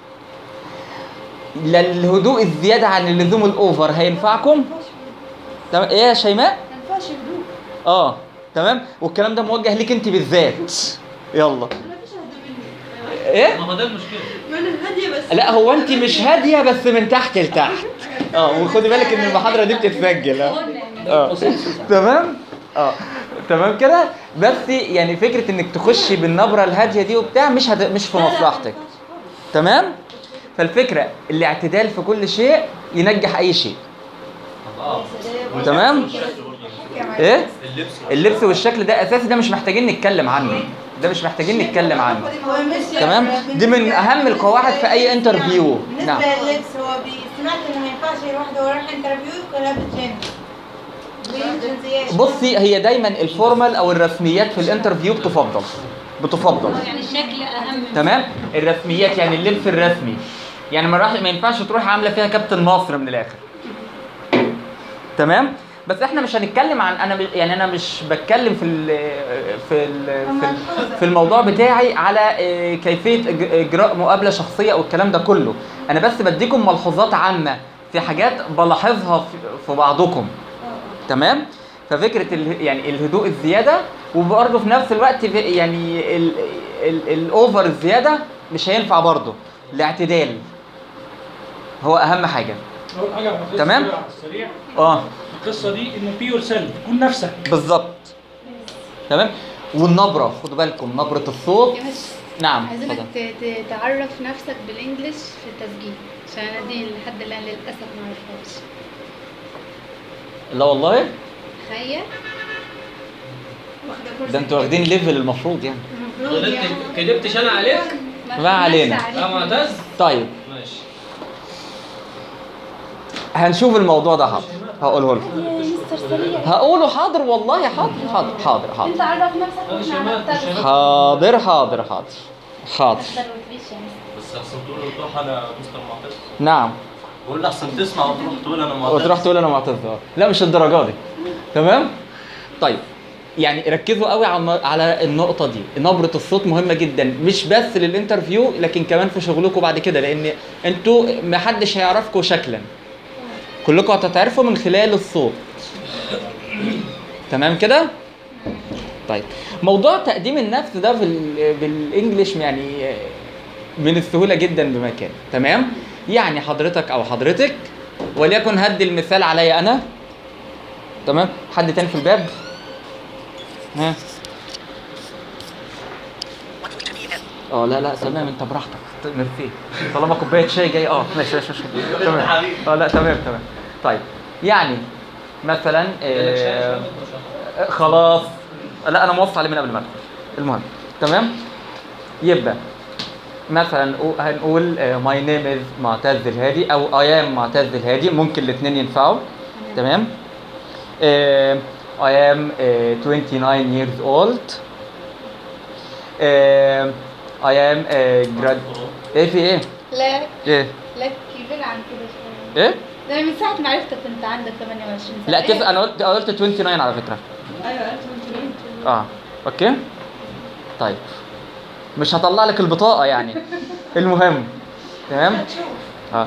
لا الهدوء الزياده عن اللزوم الاوفر هينفعكم تمام ايه يا شيماء ما ينفعش هدوء اه تمام والكلام ده موجه ليك انت بالذات يلا ايه ما هو ده المشكله ما انا هاديه بس لا هو انت مش هاديه بس من تحت لتحت اه وخدي بالك ان المحاضره دي بتتسجل اه اه تمام اه تمام كده بس يعني فكره انك تخشي بالنبره الهاديه دي وبتاع مش هت... مش في مصلحتك تمام فالفكره الاعتدال في كل شيء ينجح اي شيء تمام ايه اللبس اللبس والشكل ده اساسي ده مش محتاجين نتكلم عنه ده مش محتاجين نتكلم عنه تمام دي من اهم القواعد في اي انترفيو نعم بالنسبه لللبس هو بي- سمعت انه ما ينفعش واحده وراح انترفيو يكون لابس جينز جنسيات بصي هي دايما الفورمال او الرسميات في الانترفيو بتفضل بتفضل يعني الشكل اهم تمام الرسميات يعني اللبس الرسمي يعني ما راح ما ينفعش تروح عامله فيها كابتن مصر من الاخر تمام بس احنا مش هنتكلم عن انا ب- يعني انا مش بتكلم في ال في ال في, ال في الموضوع بتاعي على اه، كيفيه إج- اجراء مقابله شخصيه او الكلام ده كله انا بس بديكم ملحوظات عامه في حاجات بلاحظها في- في بعضكم تمام ففكره ال... يعني الهدوء الزياده وبرضه في نفس الوقت في- يعني ال... ال... الاوفر الزياده مش هينفع برضه الاعتدال هو اهم حاجه اول حاجه هنلخص تمام؟ كده على السريع اه القصه دي انه بي يور سيلف كون نفسك بالظبط تمام والنبره خدوا بالكم نبره الصوت يا باشا نعم عايزينك اتفضل ت- ت- تعرف نفسك بالانجلش في التسجيل عشان انا دي لحد الان للاسف ما اعرفهاش لا والله تخيل ده انتوا واخدين ليفل المفروض يعني غلطت كدبتش انا عليك ما علينا يا معتز طيب ماشي هنشوف الموضوع ده حاضر هقوله لكم يا مستر سريع هقوله حاضر والله حاضر حاضر حاضر حاضر انت عرف نفسك واحنا هنختار حاضر حاضر حاضر حاضر بس احسن تقول وتروح انا مستر معتز نعم بقول احسن تسمع وتروح تقول انا معتز وتروح تقول انا معتز آه. لا مش الدرجه دي تمام طيب يعني ركزوا قوي على على النقطه دي نبره الصوت مهمه جدا مش بس للانترفيو لكن كمان في شغلكم بعد كده لان انتوا ما حدش هيعرفكم شكلا كلكم هتتعرفوا من خلال الصوت تمام كده طيب موضوع تقديم النفس ده بال... بالانجلش يعني من السهوله جدا بمكان تمام يعني حضرتك او حضرتك وليكن هدي المثال عليا انا تمام حد تاني في الباب ها اه لا لا تمام انت براحتك ميرسي طالما كوبايه شاي جاي اه ماشي ماشي ماشي تمام اه لا تمام تمام طيب يعني مثلا آه خلاص لا انا موصي عليه من قبل ما ادخل المهم تمام يبقى مثلا نقو- هنقول ماي نيم از معتز الهادي او اي ام معتز الهادي ممكن الاثنين ينفعوا تمام اي ام 29 years old اي ام جراد ايه في ايه لا ايه لا كبير عن كده شوية ايه ده أنا من ساعة ما عرفتك كنت عندك 28 سنة لا كيف انا قلت أنا قلت 29 على فكره ايوه قلت 28 اه اوكي طيب مش هطلع لك البطاقه يعني المهم تمام اه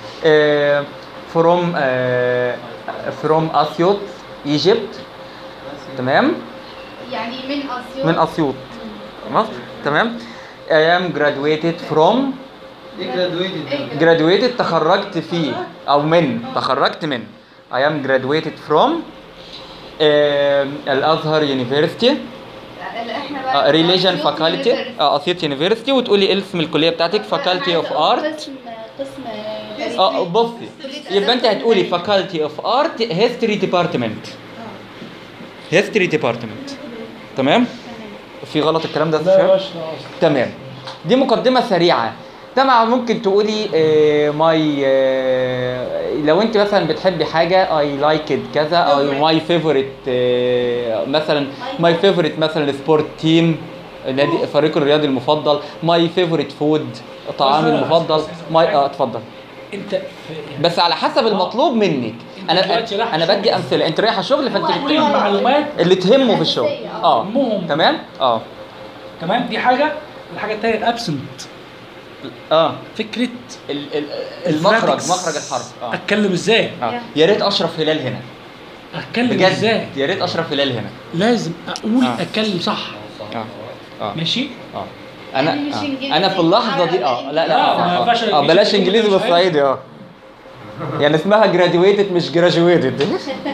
فروم فروم اسيوط ايجيبت تمام يعني من اسيوط من اسيوط مصر تمام I am graduated from graduated تخرجت فيه او من تخرجت من I am graduated from آه، الازهر يونيفرستي احنا بقى ريليجن أسيوط فاكولتي University. اسيوط يونيفرستي وتقولي إيه اسم الكليه بتاعتك فاكولتي اوف ارت قسم قسم اه بصي يبقى انت هتقولي فاكولتي اوف ارت هيستوري ديبارتمنت هيستوري ديبارتمنت تمام في غلط الكلام ده يا لا يا شباب؟ باشا تمام دي مقدمه سريعه طبعا ممكن تقولي ماي لو انت مثلا بتحبي حاجه اي لايك ات كذا او ماي فيفورت مثلا ماي فيفورت مثلا سبورت تيم نادي فريق الرياضي المفضل ماي فيفورت فود طعامي بس- المفضل ماي اه اتفضل انت بس على حسب المطلوب منك انا دلوقتي رايح انا بدي امثله انت رايحه شغل فانت تقولي بتقولي المعلومات اللي تهمه في الشغل اه مهم تمام اه تمام دي حاجه الحاجه الثانيه الابسنت اه فكره ال- ال- المخرج الفراتكس. مخرج الحرف اه اتكلم ازاي آه. يا ريت اشرف هلال هنا اتكلم بجد ازاي يا ريت اشرف هلال هنا لازم اقول آه. اتكلم صح اه اه ماشي اه انا يعني مش آه. إنجليزي، انا في اللحظه دي اه لا لا لا، آه. ما آه. ينفعش اه إنجليزي بلاش تقول انجليزي مش بالصعيدي اه يعني اسمها جراديويتد مش جراجويتد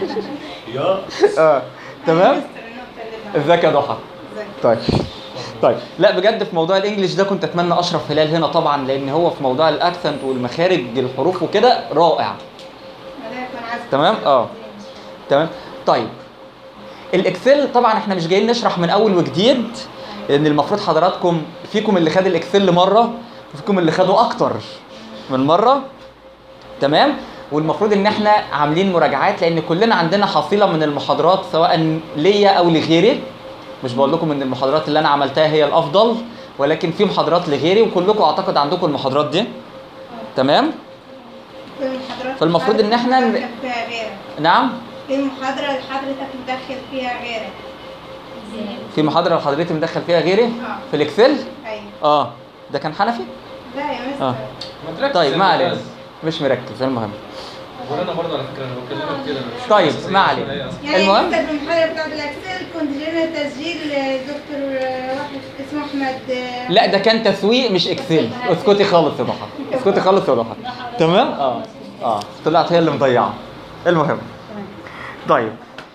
اه تمام ازيك يا ضحى طيب طيب لا بجد في موضوع الانجليش ده كنت اتمنى اشرف هلال هنا طبعا لان هو في موضوع الاكسنت والمخارج الحروف وكده رائع تمام اه تمام طيب الاكسل طبعا احنا مش جايين نشرح من اول وجديد لان المفروض حضراتكم فيكم اللي خد الاكسل مره وفيكم اللي خدوا اكتر من مره تمام والمفروض ان احنا عاملين مراجعات لان كلنا عندنا حصيله من المحاضرات سواء ليا او لغيري مش بقول لكم ان المحاضرات اللي انا عملتها هي الافضل ولكن في محاضرات لغيري وكلكم اعتقد عندكم المحاضرات دي تمام في محاضرات فالمفروض إن إحنا ن- مدخل فيها غيرك نعم في محاضرة لحضرتك مدخل فيها غيرك في محاضره حضرتك مدخل فيها غيري اه في الاكسل ايوه اه ده كان حنفي لا يا مستر اه تركز طيب يا ما علينا أستاذ. مش مركز المهم وانا برضه على فكره انا بكلمك كده أنا مش طيب، فاهم ما بس هي علينا. إيه أصلاً. يعني المهم. المهم في المحاضرة بتاعت الاكسل كنت جبنا تسجيل دكتور واحد اسمه احمد لا ده كان تسويق مش اكسل اسكتي خالص يا ضحى اسكتي خالص يا ضحى تمام اه اه طلعت هي اللي مضيعه المهم طيب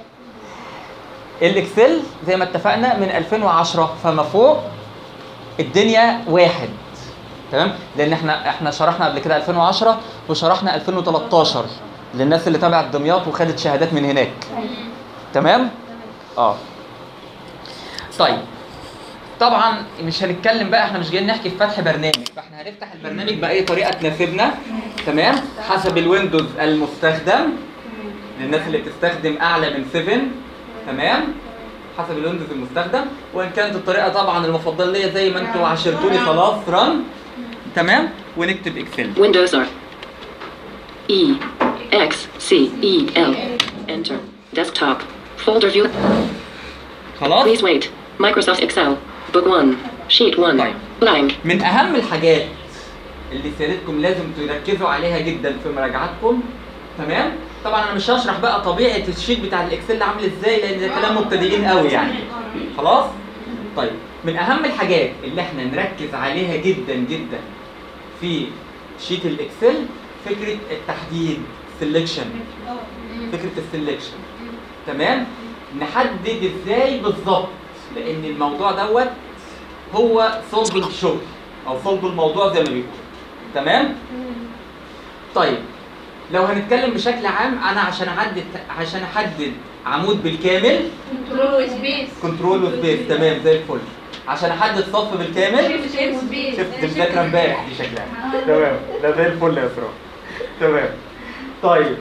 الاكسل زي ما اتفقنا من 2010 فما فوق الدنيا واحد تمام لان احنا احنا شرحنا قبل كده 2010 وشرحنا 2013 للناس اللي تابعت دمياط وخدت شهادات من هناك تمام اه طيب طبعا مش هنتكلم بقى احنا مش جايين نحكي في فتح برنامج فاحنا هنفتح البرنامج باي طريقه تناسبنا تمام حسب الويندوز المستخدم للناس اللي بتستخدم اعلى من 7 تمام حسب الويندوز المستخدم وان كانت الطريقه طبعا المفضله ليا زي ما انتوا عشرتوني خلاص رن تمام ونكتب اكسل Windows R. E. X. C. E. L. Enter. Desktop. Folder view. خلاص Please wait. Microsoft Excel. Book 1. Sheet 1. Blank. من اهم الحاجات اللي سيادتكم لازم تركزوا عليها جدا في مراجعاتكم تمام طبعا انا مش هشرح بقى طبيعه الشيت بتاع الاكسل عامل ازاي لان ده كلام مبتدئين قوي يعني خلاص طيب من اهم الحاجات اللي احنا نركز عليها جدا جدا في شيت الاكسل فكره التحديد سelection فكره السلكشن تمام نحدد ازاي بالظبط لان الموضوع دوت هو صلب الشغل او صلب الموضوع زي ما بيقول تمام طيب لو هنتكلم بشكل عام انا عشان احدد عشان احدد عمود بالكامل كنترول وسبيس كنترول وسبيس تمام زي الفل عشان احدد صف بالكامل شفت مذاكره امبارح دي شكلها تمام ده زي الفل يا اسراء تمام طيب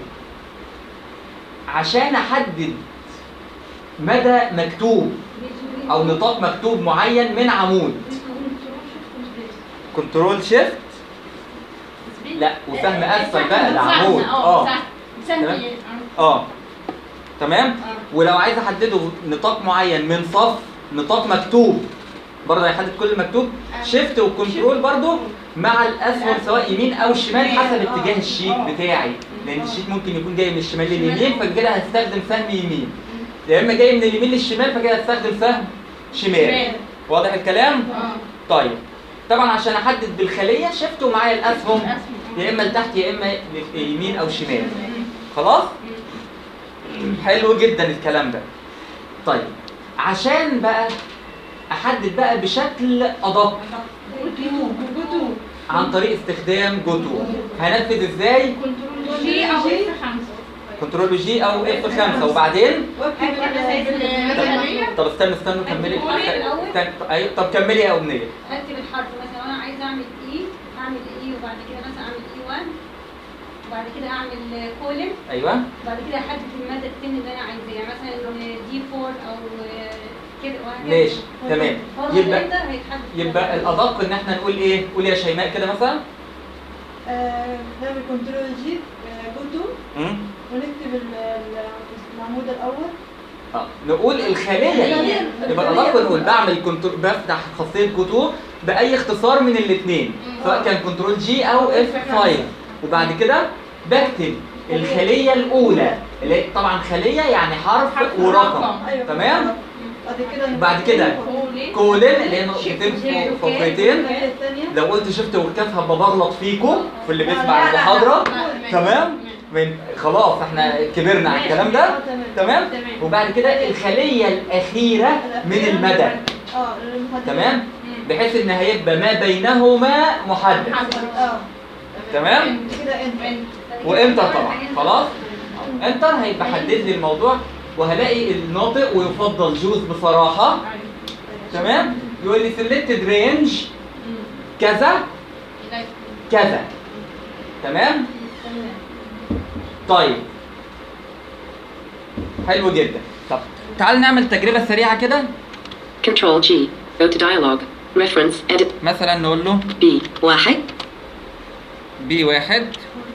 عشان احدد مدى مكتوب او نطاق مكتوب معين من عمود كنترول شيفت لا وسهم اسفل بقى العمود اه تمام اه تمام ولو عايز احدده نطاق معين من صف نطاق مكتوب برضه هيحدد كل المكتوب شيفت وكنترول برضه مع الاسهم سواء يمين او شمال حسب اتجاه الشيت بتاعي لان الشيت ممكن يكون جاي من الشمال لليمين فكده هستخدم سهم يمين يا اما جاي من اليمين للشمال فكده هستخدم سهم شمال شمال. واضح الكلام طيب طبعا عشان احدد بالخليه شيفت ومعايا الاسهم يا اما لتحت يا اما يمين او شمال خلاص حلو جدا الكلام ده طيب عشان بقى احدد بقى بشكل ادق عن طريق استخدام جوتو هنفذ ازاي جي او اف 5 كنترول جي او اف 5 وبعدين طب استنى استنى كملي قولي الأول. استنى- أيوة، طب كملي يا امنيه اكتب الحرف مثلا انا عايزه اعمل اي اعمل اي وبعد كده مثلا اعمل اي 1 وبعد كده اعمل كولن ايوه وبعد كده احدد الماده التاني اللي انا عايزاه يعني مثلا دي 4 او كده وهكذا ماشي تمام برضه يبقى الإنتر هيتحدد يبقى الادق ان احنا نقول ايه قول يا شيماء كده مثلا آه، نعمل كنترول جي جو تو مم. ونكتب ال- ال- العمود الاول اه نقول الخليه يبقى الادق نقول بعمل كنترول بفتح خاصيه كتور باي اختصار من الاثنين سواء كان كنترول جي او اف 5 وبعد كده بكتب الخليه الاولى اللي هي طبعا خليه يعني حرف ورقم أيوة. تمام بعد كده وبعد كده كولن اللي هي نقطتين فوق- فقرتين الثانية لو قلت شفت وكاف هبقى بغلط فيكم في اللي بيسمع المحاضره تمام من خلاص احنا كبرنا على الكلام ده تمام وبعد كده الخليه الاخيره من المدى اه المقدمة. تمام بحيث ان هيبقى ما بينهما محدد اه تمام كده انت وامتى طبعا خلاص انتر هيبقى حدد لي الموضوع وهلاقي الناطق ويفضل جوز بصراحه تمام يقول لي سيلكتد رينج كذا كذا تمام طيب حلو جدا طب تعال نعمل تجربه سريعه كده Control G. Go to dialog. Reference edit. مثلا نقول له B. واحد بي واحد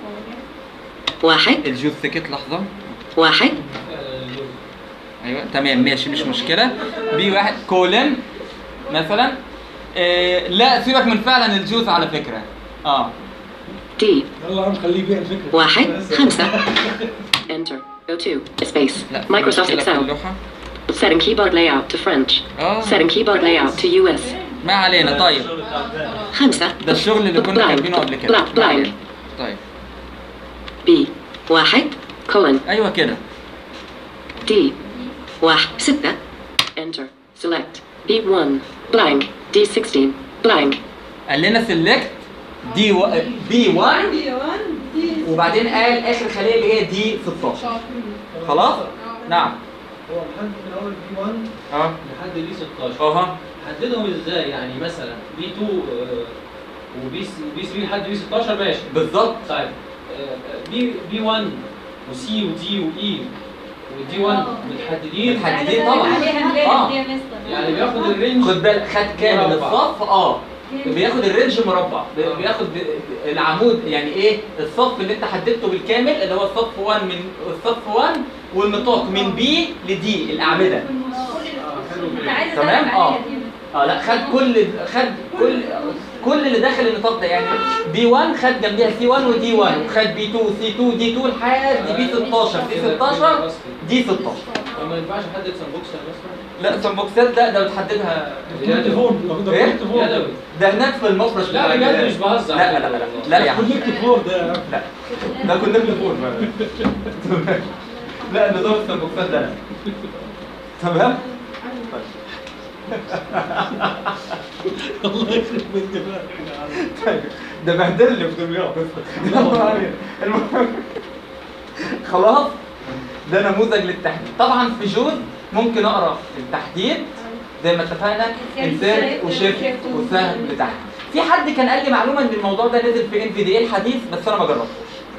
واحد الجوز سكت لحظه واحد ايوه تمام ماشي مش مشكله بي واحد كولن مثلا إيه لا سيبك من فعلا الجوز على فكره اه D. يلا يا عم خليه يبيع الفكره واحد خمسة Enter. Go to space. Microsoft مشكلة في Excel. اللوحة. Setting keyboard layout to French. آه. Setting keyboard layout to US. ما علينا طيب خمسة ده الشغل اللي كنا Blank. كاتبينه قبل كده Blank. ما Blank. علينا. طيب B. واحد colon ايوه كده D. واحد ستة Enter. Select B1 blank D16 blank قال لنا سيلكت دي و... بي 1 دي 1 دي وبعدين قال اخر خليه اللي هي دي 16 خلاص نعم هو محدد في الاول بي 1 اه لحد بي 16 اها حددهم ازاي يعني مثلا بي 2 وبي بي 3 لحد بي 16 ماشي بالظبط طيب آه، بي بي 1 وسي ودي واي ودي 1 متحددين متحددين طبعا اه يعني بياخد الرينج خد بالك خد كامل مربع. الصف اه بياخد الرينج مربع بي- بياخد ب- العمود يعني ايه الصف اللي انت حددته بالكامل اللي هو الصف 1 من الصف 1 والنطاق من بي لدي الاعمده تمام اه اه لا خد كل خد كل كل اللي داخل النطاق ده يعني بي 1 خد جنبيها سي 1 ودي 1 وخد بي 2 سي 2 دي 2 لحد بي 16 دي 16 دي 16 طب ما ينفعش احدد سمبوكسر مثلا لا سمبوكسات ده ده بتحددها يدوي. ايه؟ يدوي. ده هناك في المفرش لا، بتاع بجد الجهاز. مش بهزر. لا لا لا لا لا يا عم كونكت فور ده لا ده كونكت فور لا نظام السمبوكسات ده لا تمام الله يخرب بيت دماغك طيب ده بهدلني في دمياط المهم خلاص ده نموذج للتحديد طبعا في جود ممكن اقرا التحديد زي ما اتفقنا انسيرت وشيفت وسهم لتحت في حد كان قال لي معلومه ان الموضوع ده نزل في ان في دي اي الحديث بس انا ما جربتوش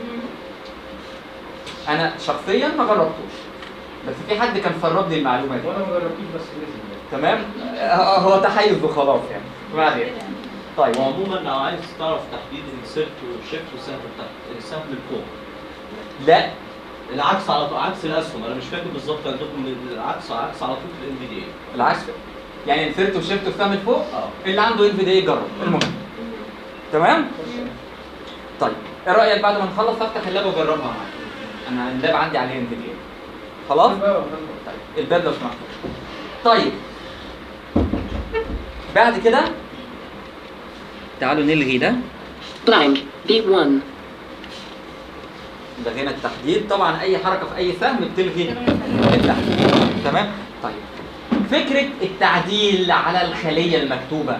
انا شخصيا ما جربتوش بس في حد كان سرب لي المعلومه دي وانا ما جربتوش بس نزل تمام آه، هو تحيز وخلاص يعني ما علينا طيب وعموما لو عايز تعرف تحديد الانسيرت والشيفت والسهم تحت السهم لفوق لا العكس على طول عكس الاسهم انا مش فاكر بالظبط عندكم العكس عكس على طول في الام بي دي العكس يعني انسيرت وشيفت وسهم لفوق اللي عنده ان في دي يجرب المهم تمام طيب ايه رايك بعد ما نخلص افتح اللاب واجربها معاك انا اللاب عندي عليه ان في دي خلاص طيب الباب لو سمحت طيب بعد كده تعالوا نلغي ده blank, B1, لغينا التحديد طبعا اي حركه في اي سهم بتلغي التحديد تمام طيب فكره التعديل على الخليه المكتوبه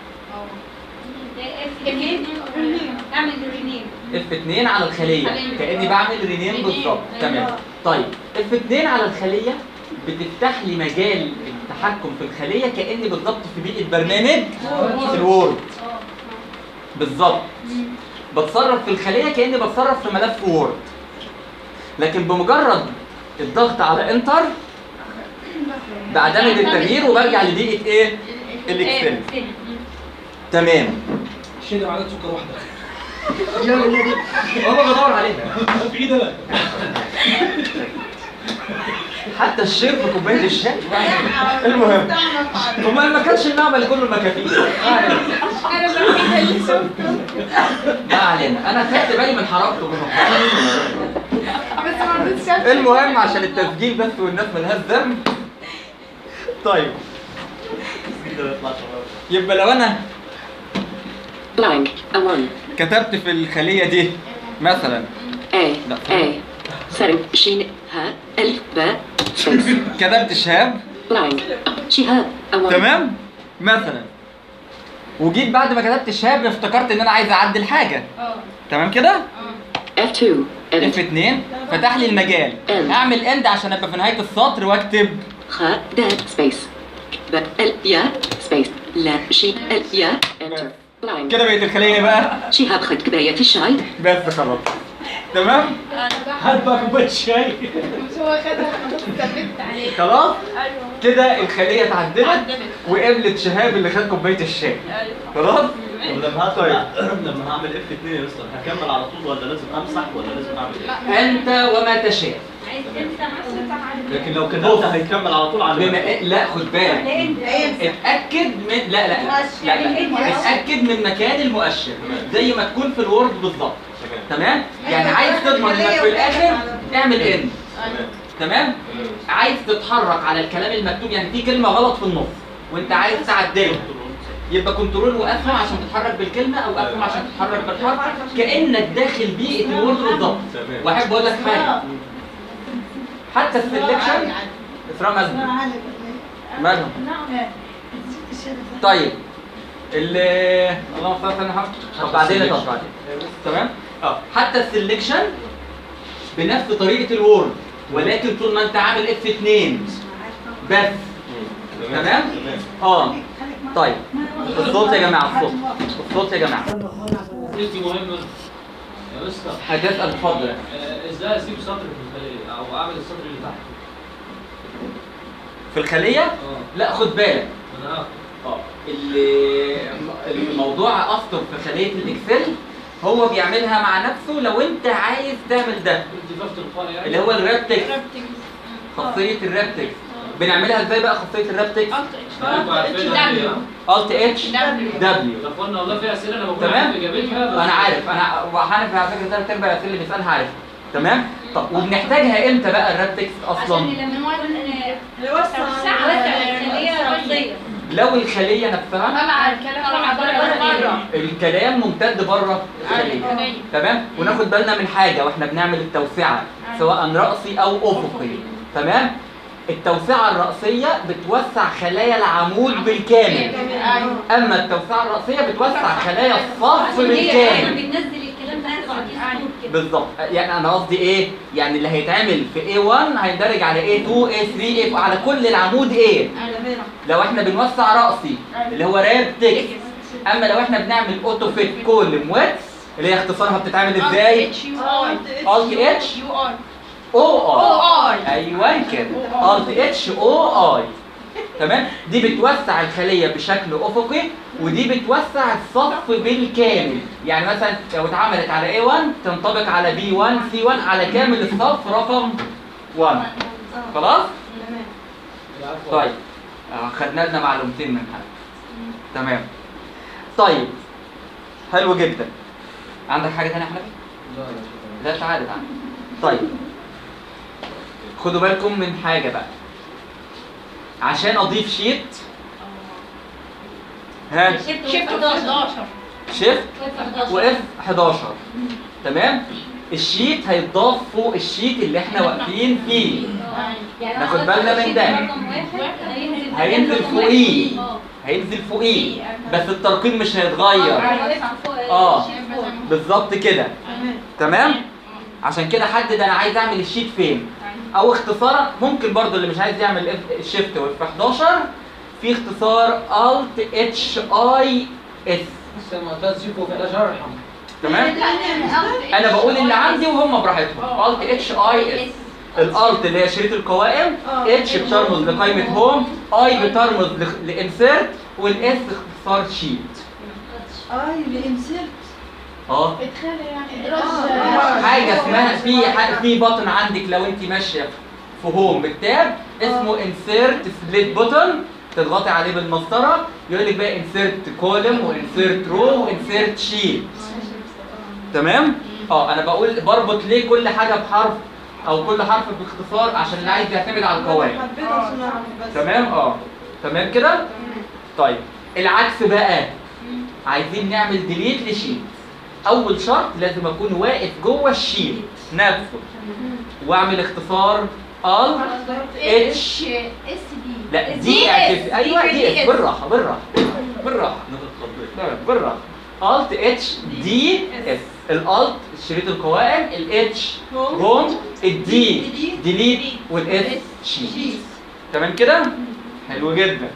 اعمل رينيم اف 2 على الخليه كاني بعمل رينيم بالظبط تمام طيب اف 2 على الخليه بتفتح لي مجال التحكم في الخليه كاني بالظبط في بيئه برنامج في الوورد بالظبط بتصرف في الخليه كاني بتصرف في ملف وورد لكن بمجرد الضغط على انتر بعتمد التغيير وبرجع لبيئه ايه الاكسل تمام شيل معلقه سكر واحده بابا بدور عليها في ايه ده حتى الشير في كوبايه الشاي المهم امال ما كانش المعمل كله مكافيل انا الوحيده اللي شفته ما علينا انا خدت بالي من حركته بس ما رضيتش أفتح. المهم عشان التسجيل بس والناس ملهاش ذنب طيب يبقى لو انا blank, A1, كتبت في الخليه دي مثلا A, A, setting, شين, ها, ألف, باء, space, كتبت شهاب blank, شهاب, A1, تمام مثلا وجيت بعد ما كتبت شهاب افتكرت ان انا عايز اعدل حاجه تمام كده F2, اف 2 فتح لي المجال اعمل اند عشان ابقى في نهايه السطر واكتب خاء, دال, space, باء, ال, يا, space, لا, شين, ال, يا, enter, blank, كده بقت الخليه ايه بقى شهاب خد كوباية الشاي بس خلاص تمام هات بقى كوبايه شاي مش هو خدها خلاص ثبت عليه خلاص ايوه كده الخليه اتعدلت وقبلت شهاب اللي خد كوبايه الشاي خلاص طب لما هطلع لما هعمل اف 2 يا مستر هكمل على طول ولا لازم امسح ولا لازم اعمل ايه؟ انت وما تشاء لكن لو كتبت هيكمل على طول على بما إيه- لا خد بالك اتاكد من لا لا لا, لا. اتاكد من مكان المؤشر زي ما تكون في الوورد بالظبط تمام يعني عايز تضمن انك في الاخر اعمل ان تمام عايز تتحرك على الكلام المكتوب يعني في كلمه غلط في النص وانت عايز تعدلها يبقى كنترول واسهم عشان تتحرك بالكلمه او اسهم عشان تتحرك بالحرف كانك داخل بيئه الوورد بالظبط واحب اقول لك حاجه حتى السلكشن اسراء مالهم مالهم طيب اللي اللهم صل على محمد طب بعدين طب بعدين تمام اه حتى السلكشن بنفس طريقه الوورد ولكن طول ما انت عامل اف 2 بس تمام اه طيب الصوت يا جماعه الصوت الصوت يا جماعه دي مهمه يا مستر هتسال اتفضل آه، ازاي اسيب سطر في الخليه او اعمل السطر اللي تحت في الخليه لا خد بالك انا اه اللي الموضوع اصلا في خليه الاكسل هو بيعملها مع نفسه لو انت عايز تعمل ده ضفت تلقائي يعني اللي هو الراب تكست خاصيه الراب تكست بنعملها ازاي بقى خاصيه الراب تكست انتوا عارفينها دي، ها؟ الت اتش دبليو طب قلنا والله في اسئله انا بقول تمام عارف اجابتها بس انا عارف انا وحنف على فكره ثلاث ارباع الاسئله اللي بيسالها عارفها تمام طب وبنحتاجها امتى بقى الراب تكست اصلا نوسع الخلية رمزية لو الخليه نفسها طلع الكلام طلع بره الكلام ممتد بره الخليه تمام وناخد بالنا من حاجه واحنا بنعمل التوسعه سواء راسي او افقي تمام التوسعه الراسيه بتوسع خلايا العمود بالكامل اما التوسعه الراسيه بتوسع خلايا الصف عشان هي احنا بالكامل بننزل الكلام ده على الكيس بالظبط يعني انا قصدي ايه يعني اللي هيتعمل في A1 هيندرج على A2 A3 A على كل العمود A لو احنا بنوسع رأسي اللي هو راب تكست اما لو احنا بنعمل اوتو فيت كولم ويتس اللي هي اختصارها بتتعمل ازاي Alt H او اي ايوه كده Alt اتش او اي تمام دي بتوسع الخليه بشكل افقي ودي بتوسع الصف بالكامل يعني مثلا لو اتعملت على A1 تنطبق على B1 C1 على كامل الصف رقم 1 خلاص طيب آه، خدنا لنا معلومتين من حاجه تمام طيب حلو جدا عندك حاجه ثانيه يا حنفي لا تعالى تعالى طيب خدوا بالكم من حاجه بقى عشان اضيف شيت ها شيفت 11 شيفت واف 11 تمام الشيت هيتضاف فوق الشيت اللي احنا واقفين فيه ناخد بالنا من ده هينزل فوقيه هينزل فوقيه بس الترقيم مش هيتغير اه بالظبط كده تمام عشان كده حدد انا عايز اعمل الشيت فين او اختصارا ممكن برضو اللي مش عايز يعمل شيفت واف 11 في اختصار Alt H I S استاذ معتز شوفوا في الاشهر ارحم تمام انا بقول اللي عندي وهم براحتهم Alt H I S الالت اللي هي شريط القوائم اتش بترمز لقائمه هوم اي بترمز لانسيرت والاس اختصار شيت اي لانسيرت اه ادخال يعني آه. حاجه اسمها في ح- في بutton عندك لو انت ماشيه في هوم بالتاب اسمه انسيرت سبليت بوتن تضغطي عليه بالمسطره يقول لك بقى انسيرت كولم وانسيرت رو وانسيرت شيت تمام اه انا بقول بربط ليه كل حاجه بحرف او كل حرف باختصار عشان اللي عايز يعتمد على القوائم حبيت عشان اعرف بس تمام اه تمام كده طيب العكس بقى عايزين نعمل ديليت لشيت اول شرط لازم اكون واقف جوه الشيت نفسه واعمل اختصار ال اتش اس بي لا دي اعتف ايوه دي اس بالراحه بالراحه بالراحه تمام بالراحه الت اتش دي اس الالت شريط القوائم الاتش هوم الدي ديليت والاس شيت تمام كده حلو جدا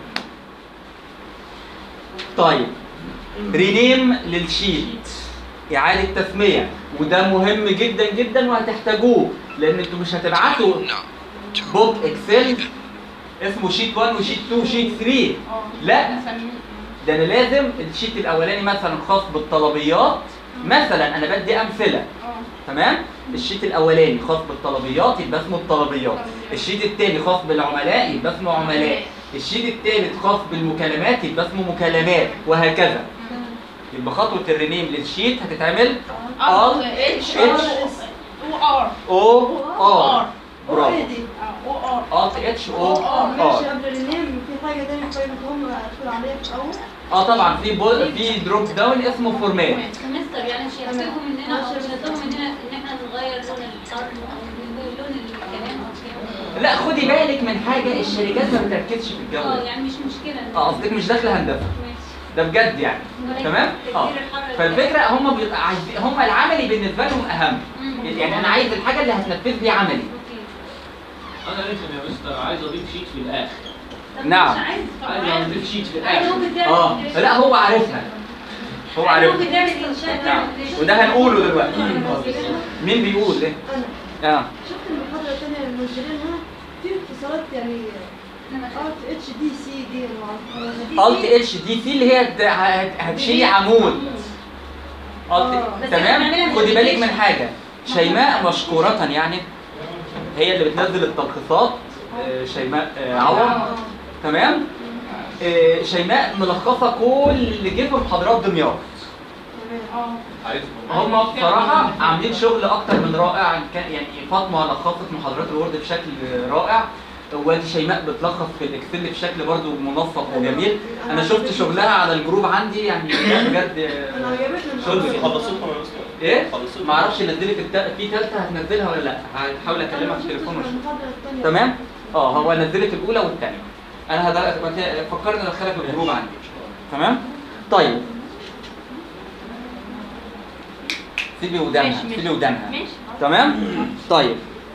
طيب رينيم للشيت إعادة تسمية وده مهم جدا جدا وهتحتاجوه لأن انتوا مش هتبعتوا بوك اكسل اسمه شيت 1 وشيت 2 وشيت 3 لا ده انا لازم الشيت الاولاني مثلا خاص بالطلبيات مثلا انا بدي امثله تمام الشيت الاولاني خاص بالطلبيات يبقى اسمه الطلبيات الشيت الثاني خاص بالعملاء يبقى اسمه عملاء الشيت الثالث خاص بالمكالمات يبقى اسمه مكالمات وهكذا يبقى خطوه الرينيم للشيت هتتعمل ال اتش ار او ار برافو ايه دي؟ الت اتش او ماشي ار قبل الرينيم في حاجه تانية في قائمه هم ادخل عليها في الاول اه طبعا في بول في دروب داون اسمه فورمات مستر يعني مش هيطلبوا مننا او مش هيطلبوا مننا ان احنا نغير لون الارض او لون الكلام او كده لا خدي بالك من حاجه الشركات ما بتركزش في الجو اه ده يعني مش مشكله اه قصدك مش داخله هندسه ده بجد يعني تمام اه فالفكره هم بيبقى عايزين هم العملي بالنسبه لهم اهم يعني انا عايز الحاجه اللي هتنفذ لي عملي انا رسم يا مستر عايز اضيف شيت في الاخر نعم عايز اضيف شيت في عايز الاخر ممكن تعمل اه لا هو عارفها هو عارفها ممكن تعمل انشاء نعم وده هنقوله دلوقتي مين بيقول ايه اه شفت المحاضره الثانيه اللي منزلينها في اتصالات يعني ارت اتش دي سي دي أنا معرفهاش. الت اتش دي سي اللي هي هت- هت- هتشيلي عمود آه. Alt- تمام خدي بالك من حاجه شيماء مشكورة يعني هي اللي بتنزل التلخيصات آه، شيماء آه، عوض تمام آه، شيماء ملخصه كل اللي جه في محاضرات دمياط هم بصراحة عاملين شغل أكتر من رائع كان يعني فاطمة لخصت محاضرات الوورد بشكل رائع وادي شيماء بتلخص في الاكسل بشكل برضو منسق وجميل انا شفت شغلها على الجروب عندي يعني لا بجد انا عجبتني شغل خلصتهم يا مستر ايه خلصتهم ما اعرفش نزلت الت... في ثالثه هتنزلها ولا لا هحاول اكلمها في التليفون واشوف المحاضره الثانيه تمام اه هو نزلت الاولى والثانيه انا هدر... فكرني ادخلك الجروب عندي تمام طيب سيبي ودانها ماشي، ماشي. سيبي ودانها ماشي. تمام طيب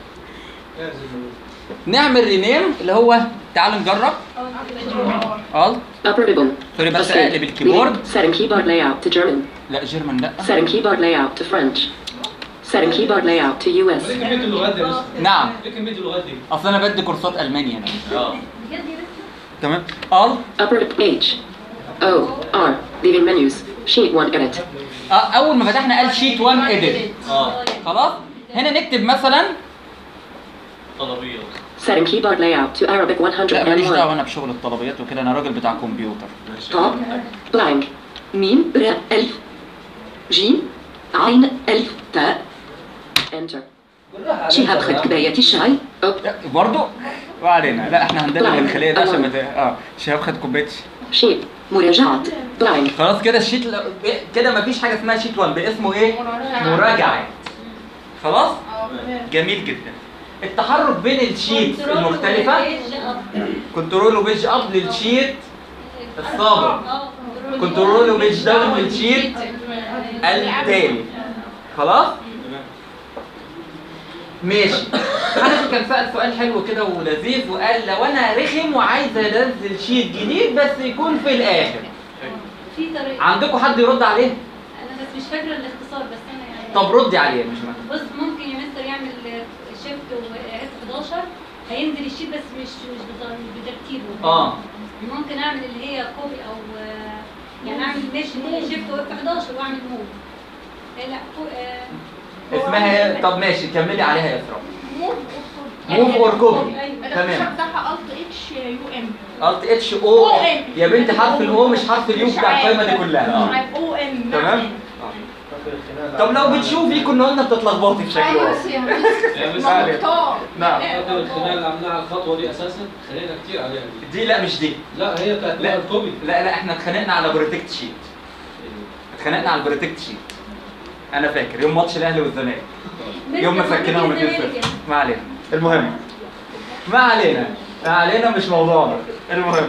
نعمل رينيم اللي هو تعالوا نجرب ال Upper ribbon. سوري بس Escape. اقلب الكيبورد Leaving. Setting keyboard layout to German. لا جيرمان لا Setting keyboard layout to French. Setting keyboard layout to US. ايه كميه اللغات دي يا مستر؟ نعم ايه كميه اللغات دي؟ اصل انا بدي كورسات الماني هنا اه تمام ال Upper H. O. R. Leaving menus. Sheet 1 edit. آه، اول ما فتحنا قال شيت 1 اديت اه خلاص هنا نكتب مثلا طلبيه Setting keyboard layout to Arabic لا ماليش دعوه 101. انا بشغل الطلبيات وكده انا راجل بتاع كمبيوتر Top. Blank. ميم ر ألف. جيم. عين ألف تاء. Enter. شهاب خد كوباية الشاي. أوب. برضه ما علينا لا احنا هندلل الخليه ده عشان ما ت- اه شهاب خد كوبايه شيت. مراجعات. بلانك. خلاص كده الشيت ل- كده مفيش حاجه اسمها شيت 1 باسمه ايه؟ مراجعه خلاص؟ جميل جدا التحرك بين الشيت المختلفه كنترول وبيج اب للشيت السابق كنترول وبيج داون للشيت التالي خلاص؟ ماشي حنفي كان سأل سؤال حلو كده ولذيذ وقال لو انا رخم وعايز انزل شيت جديد بس يكون في الاخر في طريقه عندكم حد يرد عليه؟ انا بس مش فاكره الاختصار بس انا يعني طب ردي عليه مش مهم بص ممكن يا مستر يعمل شيفت و اف 11 هينزل الشيت بس مش مش بط- مش بترتيبه اه ممكن اعمل اللي هي كوبي او آه، يعني اعمل مش شيفت واف 11 واعمل موف لا لا كو- آه، اسمها ايه؟ طب ماشي كملي عليها يا اسراء موف موف اور كوبي ايوه تمام بتاعها الت اتش يو ام الت اتش او يا بنتي حرف الاو مش حرف اليو بتاع القايمه دي كلها اه او ام تمام طب لو بتشوفي كنا قلنا بتتلخبطي في شكل واحد يا مستر نعم فاكر الخناقه اللي عملناها على الخطوه دي اساسا خلينا كتير عليها دي دي لا مش دي لا هي بتاعت لا الكوبي لا لا احنا اتخانقنا على بروتكت شيت اتخانقنا على البروتكت شيت انا فاكر يوم ماتش الاهلي والزمالك يوم ما فكناهم 2 ما علينا المهم ما علينا ما علينا مش موضوعنا المهم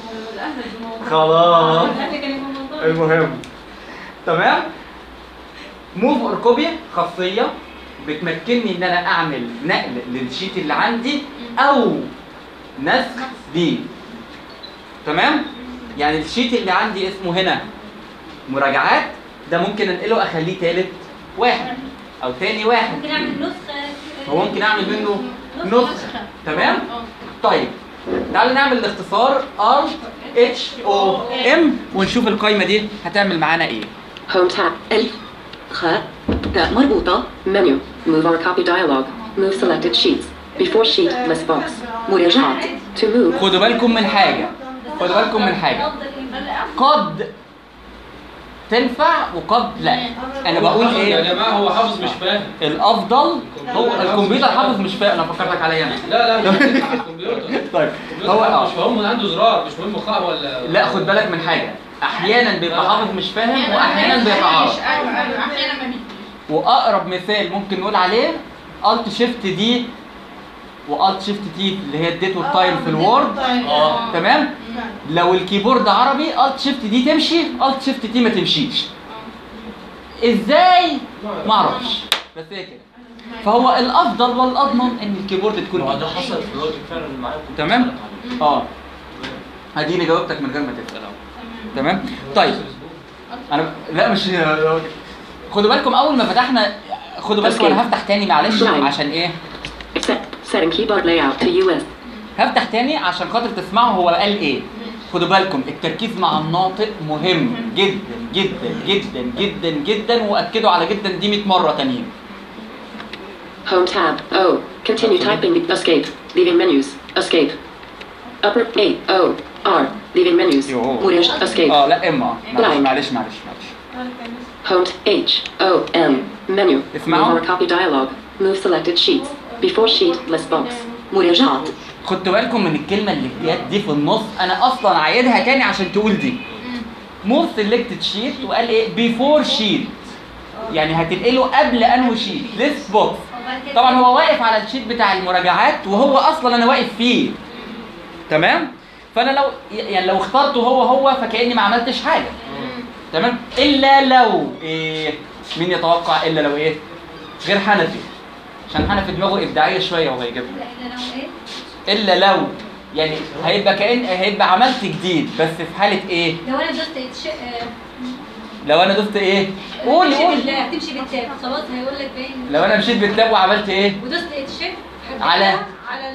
خلاص المهم تمام موف اور كوبي خاصيه بتمكنني ان انا اعمل نقل للشيت اللي عندي او نسخ ليه تمام يعني الشيت اللي عندي اسمه هنا مراجعات ده ممكن انقله اخليه تالت واحد او تاني واحد ممكن اعمل نسخه هو ممكن اعمل منه نسخه تمام طيب تعالوا نعمل الاختصار Alt اتش او ام ونشوف القايمه دي هتعمل معانا ايه Home tab. ألف. خاء. تاء مربوطة. Menu. Move or copy dialog. Move selected sheets. Before sheet. List box. مراجعات. To move. خدوا بالكم من حاجه خدوا بالكم من حاجه قد تنفع وقد لا انا بقول ايه يا جماعه هو حافظ مش فاهم الافضل هو الكمبيوتر حافظ مش فاهم انا فكرتك عليا انا لا لا مش الكمبيوتر طيب هو هو اه مش مهم عنده زرار مش مهم خاء ولا لا خد بالك من حاجه احيانا بيبقى حافظ مش فاهم واحيانا بيتعارض ايوه ايوه احيانا ما بيجيش واقرب مثال ممكن نقول عليه الت شيفت دي والت شيفت تي اللي هي الديت والتايم في الوورد اه تمام لو الكيبورد عربي الت شيفت دي تمشي الت شيفت تي ما تمشيش ازاي ما اعرفش بس هي كده فهو الافضل والاضمن ان الكيبورد تكون هو ده حصل في الراجل فعلا معاكم تمام اه اديني جاوبتك من غير ما تسال أهو. تمام طيب انا لا مش خدوا بالكم اول ما فتحنا خدوا بالكم انا هفتح تاني معلش عشان ايه Accept. Setting keyboard layout to US. هفتح تاني عشان خاطر تسمعوا هو قال ايه خدوا بالكم التركيز مع الناطق مهم جدا جدا جدا جدا جدا واكدوا على جدا دي 100 مره تانيين Home tab. O. Continue typing. Escape. Leaving menus. Escape. Upper A. O. R. Leaving menus. مراجعة. Escape. اه لا اما معلش Blank. معلش معلش معلش Home H. O. M. Menu. اسمعوا. Move or copy dialog. Move selected sheets. Before sheet. List box. مراجعات. خدوا بالكم من الكلمه اللي جت دي في النص انا اصلا عايدها تاني عشان تقول دي موف سيلكتد شيت وقال ايه بيفور شيت يعني هتنقله قبل انه شيت ليست بوكس طبعا هو واقف على الشيت بتاع المراجعات وهو اصلا انا واقف فيه تمام فانا لو يعني لو اخترته هو هو فكاني ما عملتش حاجه تمام الا لو ايه مين يتوقع الا لو ايه غير حنفي عشان حنفي دماغه ابداعيه شويه وهو هيجيبها الا لو ايه الا لو يعني هيبقى كأن هيبقى عملت جديد بس في حاله ايه لو انا دوست اتش آه، لو انا دوست ايه قول هتمشي قول بال- هتمشي بالتاب خلاص هيقول لك باين لو انا مشيت بالتاب وعملت ايه ودوست اتش على على